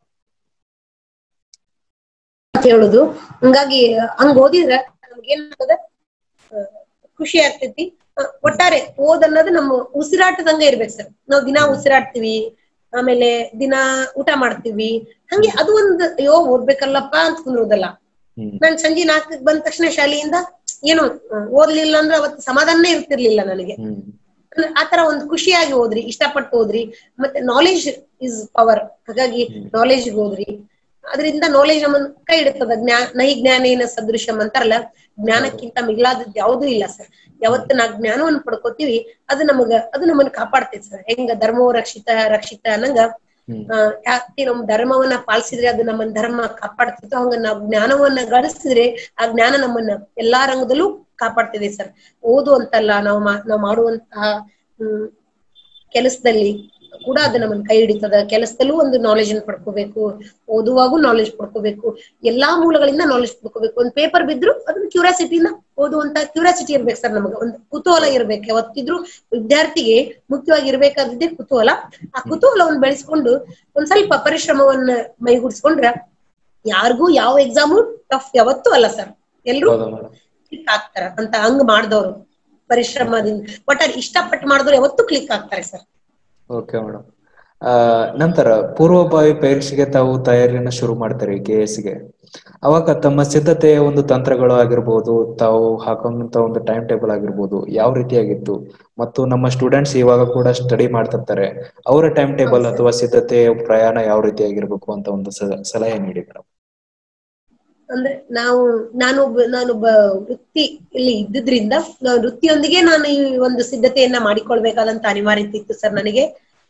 ಅಂತ ಹೇಳುದು ಹಂಗಾಗಿ ಹಂಗ ಓದಿದ್ರ ನಮ್ಗೆ ಏನಾಗ್ತದ ಆ, ಖುಷಿ ಆಗ್ತೈತಿ ಆ, ಒಟ್ಟಾರೆ ಓದ್ ಅನ್ನೋದು ನಮ್ಮ ಉಸಿರಾಟದಂಗ ಇರ್ಬೇಕು ಸರ್ ನಾವ್ ದಿನಾ ಉಸಿರಾಡ್ತೀವಿ ಆಮೇಲೆ ದಿನ ಊಟ ಮಾಡ್ತೀವಿ ಹಂಗೆ ಅದು ಒಂದು ಅಯ್ಯೋ ಓದ್ಬೇಕಲ್ಲಪ್ಪ ಅಂತ ಕುಂದ್ರೋದಲ್ಲ ಹ್ಮ್ ನಾನ್ ಸಂಜೆ ನಾಲ್ಕಕ್ಕೆ ಬಂದ ತಕ್ಷಣ ಶಾಲೆಯಿಂದ ಏನು ಆ, ಓದ್ಲಿಲ್ಲ ಅಂದ್ರೆ ಅವತ್ತು ಸಮಾಧಾನನೇ ಇರ್ತಿರ್ಲಿಲ್ಲ ನನಗೆ ಹ್ಮ್ ಅಂದ್ರೆ ಆತರ ಒಂದು ಖುಷಿಯಾಗಿ ಓದ್ರಿ ಇಷ್ಟಪಟ್ಟು ಓದ್ರಿ ಮತ್ತೆ ನಾಲೆಜ್ ಇಸ್ ಪವರ್ ಹಾಗಾಗಿ ನಾಲೆಜ್ ಓದ್ರಿ ಅದರಿಂದ ನಾಲೆಜ್ ನಮ್ಮನ್ನ ಕೈ ಹಿಡಿತದ ಜ್ಞಾ ನೈ ಜ್ಞಾನೇನ ಸದೃಶಂ ಅಂತಾರಲ್ಲ ಜ್ಞಾನಕ್ಕಿಂತ ಮಿಗಿಲಾದದ್ದು ಯಾವುದೂ ಇಲ್ಲ ಸರ್ ಯಾವತ್ತು ನಾ ಜ್ಞಾನವನ್ನು ಪಡ್ಕೋತೀವಿ ಅದು ನಮಗ ಅದು ನಮ್ಮನ್ನ ಕಾಪಾಡ್ತೈತಿ ಸರ್ ಹೆಂಗ ಧರ್ಮೋ ರಕ್ಷಿತ ರಕ್ಷಿತ ಅನ್ನಂಗ ಹ್ಮ್ ಆ, ಯಾಕೆ ನಮ್ ಧರ್ಮವನ್ನ ಪಾಲಿಸಿದ್ರೆ ಅದು ನಮ್ಮನ್ನ ಧರ್ಮ ಕಾಪಾಡ್ತಿತ್ತು ಹಂಗ ನಾವು ಜ್ಞಾನವನ್ನ ಗಳಿಸಿದ್ರೆ ಆ ಜ್ಞಾನ ನಮ್ಮನ್ನ ಎಲ್ಲಾ ರಂಗದಲ್ಲೂ ಕಾಪಾಡ್ತಿದೆ ಸರ್ ಓದು ಅಂತಲ್ಲ ನಾವು ಮಾ- ನಾವು ಮಾಡುವಂತಹ ಹ್ಮ್ ಕೆಲಸದಲ್ಲಿ ಕೂಡ ಅದು ನಮ್ಮನ್ನ ಕೈ ಹಿಡಿತದ ಕೆಲಸದಲ್ಲೂ ಒಂದು ನಾಲೆಜ್ ಅನ್ನು ಪಡ್ಕೋಬೇಕು ಓದುವಾಗೂ ನಾಲೆಜ್ ಪಡ್ಕೋಬೇಕು ಎಲ್ಲಾ ಮೂಲಗಳಿಂದ ನಾಲೆಜ್ ಪಡ್ಕೋಬೇಕು ಒಂದ್ ಪೇಪರ್ ಬಿದ್ರು ಅದನ್ನ ಕ್ಯೂರಿಯಾಸಿಟಿನ ಓದುವಂತ ಕ್ಯೂರಿಯಾಸಿಟಿ ಇರ್ಬೇಕು ಸರ್ ನಮಗೆ ಒಂದು ಕುತೂಹಲ ಇರ್ಬೇಕು ಯಾವತ್ತಿದ್ರು ವಿದ್ಯಾರ್ಥಿಗೆ ಮುಖ್ಯವಾಗಿ ಇರ್ಬೇಕಾದದ್ದೇ ಕುತೂಹಲ ಆ ಕುತೂಹಲವನ್ನು ಬೆಳೆಸ್ಕೊಂಡು ಒಂದ್ ಸ್ವಲ್ಪ ಪರಿಶ್ರಮವನ್ನ ಮೈಗೂಡಿಸ್ಕೊಂಡ್ರ ಯಾರಿಗೂ ಯಾವ ಎಕ್ಸಾಮು ಟಫ್ ಯಾವತ್ತೂ ಅಲ್ಲ ಸರ್ ಎಲ್ರು ಹೌದಾ ಮೇಡಮ್ ಕ್ಲಿಕ್ ಆಗ್ತಾರ ಅಂತ ಹಂಗ್ ಮಾಡ್ದವ್ರು ಪರಿಶ್ರಮದಿಂದ ಒಟ್ಟಾರೆ ಇಷ್ಟಪಟ್ಟು ಮಾಡಿದವ್ರು ಯಾವತ್ತೂ ಕ್ಲಿಕ್ ಆಗ್ತಾರೆ ಸರ್ ಓಕೆ ಮೇಡಮ್ ನಂತರ ಪೂರ್ವಭಾವಿ ಪರೀಕ್ಷೆಗೆ ತಾವು ತಯಾರಿಯನ್ನ ಶುರು ಮಾಡ್ತಾರೆ ಕೆ ಗೆ ಅವಾಗ ತಮ್ಮ ಸಿದ್ಧತೆಯ ಒಂದು ತಂತ್ರಗಳು ಆಗಿರ್ಬೋದು ತಾವು ಹಾಕೊಂಡಂತ ಒಂದು ಟೈಮ್ ಟೇಬಲ್ ಆಗಿರ್ಬೋದು ಯಾವ ರೀತಿಯಾಗಿತ್ತು ಮತ್ತು ನಮ್ಮ ಸ್ಟೂಡೆಂಟ್ಸ್ ಇವಾಗ ಕೂಡ ಸ್ಟಡಿ ಮಾಡ್ತಿರ್ತಾರೆ ಅವರ ಟೈಮ್ ಟೇಬಲ್ ಹೌದು. ಅಥವಾ ಸಿದ್ಧತೆಯ ಪ್ರಯಾಣ ಯಾವ ರೀತಿಯಾಗಿರ್ಬೇಕು ಅಂತ ಒಂದು ಸ- ಸಲಹೆ ನೀಡಿ ಮೇಡಮ್ ಅಂದ್ರೆ ನಾವು ನಾನೊಬ್ಬ ನಾನೊಬ್ಬ ವೃತ್ತಿ ಇಲ್ಲಿ ಇದ್ದಿದ್ರಿಂದ ನಾನು ವೃತ್ತಿಯೊಂದಿಗೆ ನಾನು ಈ ಒಂದು ಸಿದ್ಧತೆಯನ್ನ ಮಾಡಿಕೊಳ್ಬೇಕಾದಂತ ಅನಿವಾರ್ಯತೆ ಇತ್ತು ಸರ್ ನನಗೆ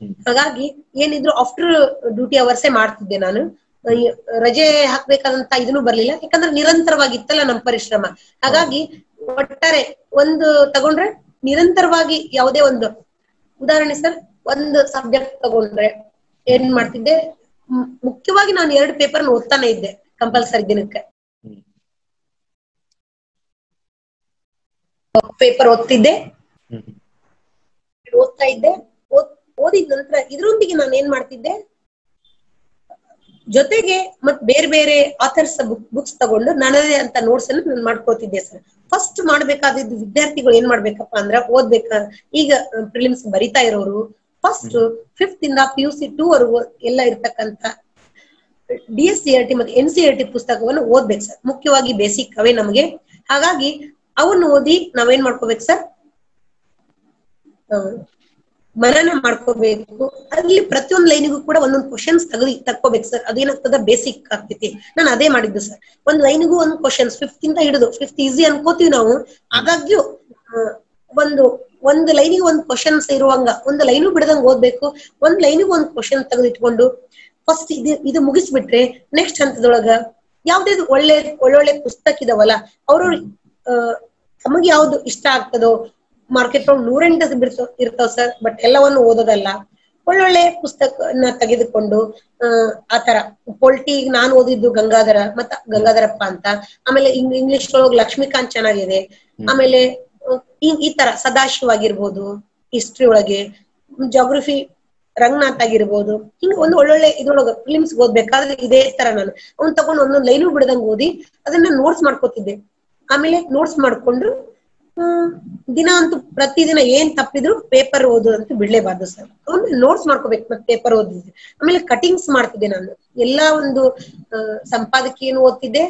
ಹ್ಮ್. ಹಾಗಾಗಿ ಏನಿದ್ರು ಆಫ್ಟರ್ ಡ್ಯೂಟಿ ಅವರ್ಸೇ ಮಾಡ್ತಿದ್ದೆ ನಾನು ಆ, ಈ ರಜೆ ಹಾಕ್ಬೇಕಾದಂತ ಇದನ್ನು ಬರ್ಲಿಲ್ಲ ಯಾಕಂದ್ರೆ ನಿರಂತರವಾಗಿತ್ತಲ್ಲ ನಮ್ಮ ಪರಿಶ್ರಮ ಹಾಗಾಗಿ ಒಟ್ಟಾರೆ ಒಂದು ತಗೊಂಡ್ರೆ ನಿರಂತರವಾಗಿ ಯಾವುದೇ ಒಂದು ಉದಾಹರಣೆ ಸರ್ ಒಂದು ಸಬ್ಜೆಕ್ಟ್ ತಗೊಂಡ್ರೆ ಏನ್ ಮಾಡ್ತಿದ್ದೆ ಮ್- ಮುಖ್ಯವಾಗಿ ನಾನು ಎರಡು ಪೇಪರ್ ಓದ್ತಾನೆ ಇದ್ದೆ ಕಂಪಲ್ಸರಿ ದಿನಕ್ಕೆ ಹ್ಮ್. ಪೇಪರ್ ಓದ್ತಿದ್ದೆ ಹ್ಮ್. ಓದ್ತಾ ಇದ್ದೆ ಓದ್- ಓದಿದ ನಂತರ ಇದ್ರೊಂದಿಗೆ ನಾನು ಏನ್ ಮಾಡ್ತಿದ್ದೆ ಜೊತೆಗೆ ಮತ್ ಬೇರೆ ಬೇರೆ ಆಥರ್ಸ್ ಬುಕ್ಸ್ ತಗೊಂಡು ನನ್ನದೇ ಅಂತ ನೋಟ್ಸ್ ಅನ್ನು ನಾನು ಮಾಡ್ಕೋತಿದ್ದೆ ಸರ್ ಫಸ್ಟ್ ಮಾಡ್ಬೇಕಾದಿದ್ದು ವಿದ್ಯಾರ್ಥಿಗಳು ಏನ್ ಮಾಡ್ಬೇಕಪ್ಪ ಅಂದ್ರ ಓದ್ಬೇಕ ಈಗ ಪ್ರಿಲಿಮ್ಸ್ ಬರಿತಾ ಇರೋರು ಫಸ್ಟ್ ಫಿಫ್ತ್ ಇಂದ ಪಿ ಯು ಸಿ ಟೂ ವರೆಗೂ ಎಲ್ಲ ಇರ್ತಕ್ಕಂತ D S C R T ಮತ್ತೆ ಎನ್ ಸಿ ಆರ್ ಟಿ ಪುಸ್ತಕವನ್ನು ಓದ್ಬೇಕು ಸರ್ ಮುಖ್ಯವಾಗಿ ಬೇಸಿಕ್ ಅವೇ ನಮಗೆ ಹಾಗಾಗಿ ಅವನ್ನ ಓದಿ ನಾವೇನ್ ಮಾಡ್ಕೋಬೇಕು ಸರ್ ಆ, ಮನನ ಮಾಡ್ಕೋಬೇಕು ಅಲ್ಲಿ ಪ್ರತಿಯೊಂದು ಲೈನಿಗೂ ಕೂಡ ಒಂದೊಂದು ಕ್ವಶನ್ಸ್ ತೆಗೆದು ತಕ್ಕೋಬೇಕು ಸರ್ ಅದೇನಾಗ್ತದ ಬೇಸಿಕ್ ಆಗ್ತೈತಿ ನಾನು ಅದೇ ಮಾಡಿದ್ದು ಸರ್ ಒಂದ್ ಲೈನಿಗೂ ಒಂದು ಕ್ವಶನ್ಸ್ ಫಿಫ್ತ್ ಇಂದ ಹಿಡಿದು ಫಿಫ್ತ್ ಈಸಿ ಅನ್ಕೋತೀವಿ ನಾವು ಆದಾಗ್ಯೂ ಆ, ಒಂದು ಒಂದು ಲೈನಿಗೆ ಒಂದು ಕ್ವಶನ್ಸ್ ಇರುವಂಗ ಒಂದು ಲೈನು ಬಿಡದಂಗ್ ಓದ್ಬೇಕು ಒಂದ್ ಲೈನಿಗೆ ಒಂದು ಕ್ವಶನ್ ತೆಗೆದಿಟ್ಕೊಂಡು ಫಸ್ಟ್ ಇದು ಇದು ಮುಗಿಸ್ಬಿಟ್ರೆ ನೆಕ್ಸ್ಟ್ ಹಂತದೊಳಗ ಯಾವ್ದು ಒಳ್ಳೆ ಒಳ್ಳೊಳ್ಳೆ ಪುಸ್ತಕ ಇದಾವಲ್ಲ ಅವರು ತಮಗೆ ಯಾವ್ದು ಇಷ್ಟ ಆಗ್ತದೋ ಮಾರ್ಕೆಟ್ ಒಳಗೆ ನೂರೆಂಟು ಬಿಡ್ತಾವ ಇರ್ತಾವ ಸರ್ ಬಟ್ ಎಲ್ಲವನ್ನು ಓದೋದಲ್ಲ ಒಳ್ಳೊಳ್ಳೆ ಪುಸ್ತಕನ ತೆಗೆದುಕೊಂಡು ಆ ಆತರ ಪೊಲ್ಟಿ ನಾನು ಓದಿದ್ದು ಗಂಗಾಧರ ಮತ್ತ ಗಂಗಾಧರಪ್ಪ ಅಂತ ಆಮೇಲೆ ಇಂಗ್ಲಿಷ್ ಒಳಗೆ ಲಕ್ಷ್ಮೀಕಾಂತ್ ಚೆನ್ನಾಗಿದೆ ಆಮೇಲೆ ಆ, ಈ ಈ ತರ ಸದಾಶಿವ ಆಗಿರ್ಬೋದು ಹಿಸ್ಟ್ರಿ ಒಳಗೆ ಜಾಗ್ರಫಿ ರಂಗನಾಥ್ ಆಗಿರ್ಬೋದು ಹಿಂಗ ಒಂದು ಒಳ್ಳೊಳ್ಳೆ ಇದ್ರೊಳಗ ಫಿಲಿಮ್ಸ್ ಓದ್ಬೇಕಾದ್ರೆ ಇದೇ ತರ ನಾನು ಅವ್ನ್ ತಗೊಂಡು ಒಂದೊಂದ್ ಲೈನು ಬಿಡದಂಗ್ ಓದಿ ಅದನ್ನ ನೋಟ್ಸ್ ಮಾಡ್ಕೋತಿದ್ದೆ ಆಮೇಲೆ ನೋಟ್ಸ್ ಮಾಡ್ಕೊಂಡು ಹ್ಮ್ ದಿನ ಅಂತೂ ಪ್ರತಿದಿನ ಏನ್ ತಪ್ಪಿದ್ರು ಪೇಪರ್ ಓದು ಅಂತ ಬಿಡ್ಲೇಬಾರ್ದು ಸರ್ ಅವ್ನು ನೋಟ್ಸ್ ಮಾಡ್ಕೋಬೇಕು ಮತ್ತೆ ಪೇಪರ್ ಓದಿದ್ದೆ ಆಮೇಲೆ ಕಟಿಂಗ್ಸ್ ಮಾಡ್ತಿದ್ದೆ ನಾನು ಎಲ್ಲಾ ಒಂದು ಆ, ಸಂಪಾದಕೀಯನು ಓದ್ತಿದ್ದೆ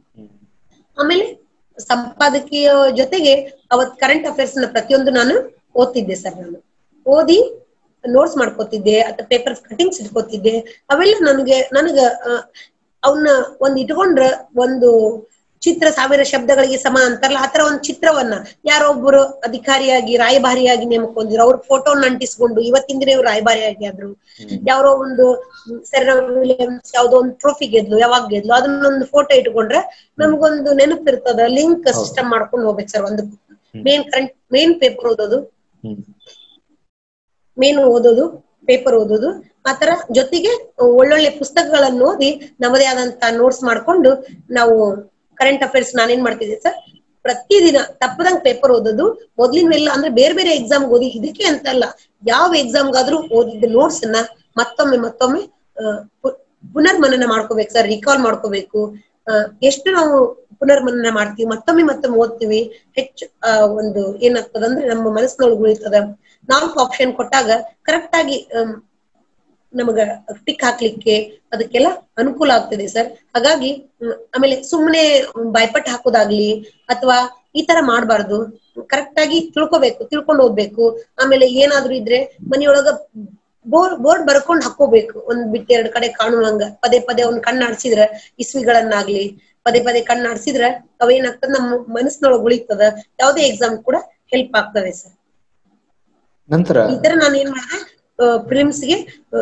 ಆಮೇಲೆ ಸಂಪಾದಕೀಯ ಜೊತೆಗೆ ಅವತ್ ಕರೆಂಟ್ ಅಫೇರ್ಸ್ ನ ಪ್ರತಿಯೊಂದು ನಾನು ಓದ್ತಿದ್ದೆ ಸರ್ ನಾನು ಓದಿ ನೋಟ್ಸ್ ಮಾಡ್ಕೋತಿದ್ದೆ ಅಥವಾ ಪೇಪರ್ ಕಟಿಂಗ್ಸ್ ಇಟ್ಕೋತಿದ್ದೆ ಅವೆಲ್ಲ ನನಗೆ ನನಗ ಅವನ್ನ ಒಂದ್ ಇಟ್ಕೊಂಡ್ರ ಒಂದು ಚಿತ್ರ ಸಾವಿರ ಶಬ್ದಗಳಿಗೆ ಸಮ ಅಂತಾರಲ್ಲ ಆತರ ಒಂದು ಚಿತ್ರವನ್ನ ಯಾರೋ ಒಬ್ಬರು ಅಧಿಕಾರಿಯಾಗಿ ರಾಯಭಾರಿಯಾಗಿ ನೇಮಕೊಂಡಿದ್ರು ಅವ್ರ ಫೋಟೋನ ಅಂಟಿಸ್ಕೊಂಡು ಇವತ್ತಿನ ದಿನ ಇವ್ರು ರಾಯಭಾರಿಯಾಗಿ ಆದ್ರು ಯಾರೋ ಒಂದು ಸೆರೆನಾ ವಿಲಿಯಮ್ಸ್ ಯಾವ್ದೋ ಒಂದು ಟ್ರೋಫಿ ಗೆದ್ಲು ಯಾವಾಗ ಗೆದ್ಲು ಅದನ್ನೊಂದು ಫೋಟೋ ಇಟ್ಕೊಂಡ್ರೆ ನಮ್ಗೊಂದು ನೆನಪಿರ್ತದ ಲಿಂಕ್ ಸಿಸ್ಟಮ್ ಮಾಡ್ಕೊಂಡು ಹೋಗ್ಬೇಕು ಸರ್ ಒಂದು ಮೇನ್ ಕರೆಂಟ್ ಮೇನ್ ಪೇಪರ್ ಓದೋದು ಹ್ಮ್ ಮೇನ್ ಓದೋದು ಪೇಪರ್ ಓದೋದು ಆತರ ಜೊತೆಗೆ ಒಳ್ಳೊಳ್ಳೆ ಪುಸ್ತಕಗಳನ್ನು ಓದಿ ನಮ್ಮದೇ ಆದಂತ ನೋಟ್ಸ್ ಮಾಡ್ಕೊಂಡು ನಾವು ಕರೆಂಟ್ ಅಫೇರ್ಸ್ ನಾನೇನ್ ಮಾಡ್ತಿದ್ದೆ ಸರ್ ಪ್ರತಿದಿನ ತಪ್ಪದಂಗ್ ಪೇಪರ್ ಓದೋದು ಮೊದ್ಲಿನವೆಲ್ಲ ಅಂದ್ರೆ ಬೇರೆ ಬೇರೆ ಎಕ್ಸಾಮ್ ಓದಿ ಇದಕ್ಕೆ ಅಂತಲ್ಲ ಯಾವ ಎಕ್ಸಾಮ್ಗಾದ್ರೂ ಓದಿದ್ದ ನೋಟ್ಸ್ ಅನ್ನ ಮತ್ತೊಮ್ಮೆ ಮತ್ತೊಮ್ಮೆ ಆ, ಪು- ಪುನರ್ಮನನ ಮಾಡ್ಕೋಬೇಕು ಸರ್ ರಿಕಾಲ್ ಮಾಡ್ಕೋಬೇಕು ಆ, ಎಷ್ಟು ನಾವು ಪುನರ್ಮನನ ಮಾಡ್ತೀವಿ ಮತ್ತೊಮ್ಮೆ ಮತ್ತೊಮ್ಮೆ ಓದ್ತೀವಿ ಹೆಚ್ಚು ಆ, ಒಂದು ಏನಾಗ್ತದ ಅಂದ್ರೆ ನಮ್ಮ ಮನಸ್ಸಿನೊಳಗೆ ಉಳಿತದ ನಾಲ್ಕು ಆಪ್ಷನ್ ಕೊಟ್ಟಾಗ ಕರೆಕ್ಟ್ ಆಗಿ ಆಮ್, ನಮಗ ಟಿಕ್ ಹಾಕ್ಲಿಕ್ಕೆ ಅದಕ್ಕೆಲ್ಲ ಅನುಕೂಲ ಆಗ್ತದೆ ಸರ್ ಹಾಗಾಗಿ ಹ್ಮ್, ಆಮೇಲೆ ಸುಮ್ಮನೆ ಬಾಯ್ಪಟ್ ಹಾಕೋದಾಗ್ಲಿ ಅಥವಾ ಈ ತರ ಮಾಡಬಾರ್ದು ಕರೆಕ್ಟ್ ಆಗಿ ತಿಳ್ಕೊಬೇಕು ತಿಳ್ಕೊಂಡು ಹೋಗ್ಬೇಕು ಆಮೇಲೆ ಏನಾದ್ರೂ ಇದ್ರೆ ಮನೆಯೊಳಗ ಬೋರ್ ಬೋರ್ಡ್ ಬರ್ಕೊಂಡ್ ಹಾಕೋಬೇಕು ಒಂದ್ ಬಿಟ್ಟು ಎರಡ್ ಕಡೆ ಕಾಣುವಂಗ ಪದೇ ಪದೇ ಒಂದ್ ಕಣ್ಣ್ ಆಡ್ಸಿದ್ರ ಇಸ್ವಿಗಳನ್ನಾಗ್ಲಿ ಪದೇ ಪದೇ ಕಣ್ಣ್ ಆಡ್ಸಿದ್ರ ಅವೇನಾಗ್ತದ ನಮ್ಮ ಮನಸ್ಸಿನೊಳಗ್ ಉಳಿತದ ಯಾವ್ದೇ ಎಕ್ಸಾಮ್ ಕೂಡ ಹೆಲ್ಪ್ ಆಗ್ತದೆ ಸರ್ ನಂತರ ಈ ತರ ನಾನು ಏನ್ ಮಾಡಿದೆ ಪ್ರಿಲಿಮ್ಸ್ಗೆ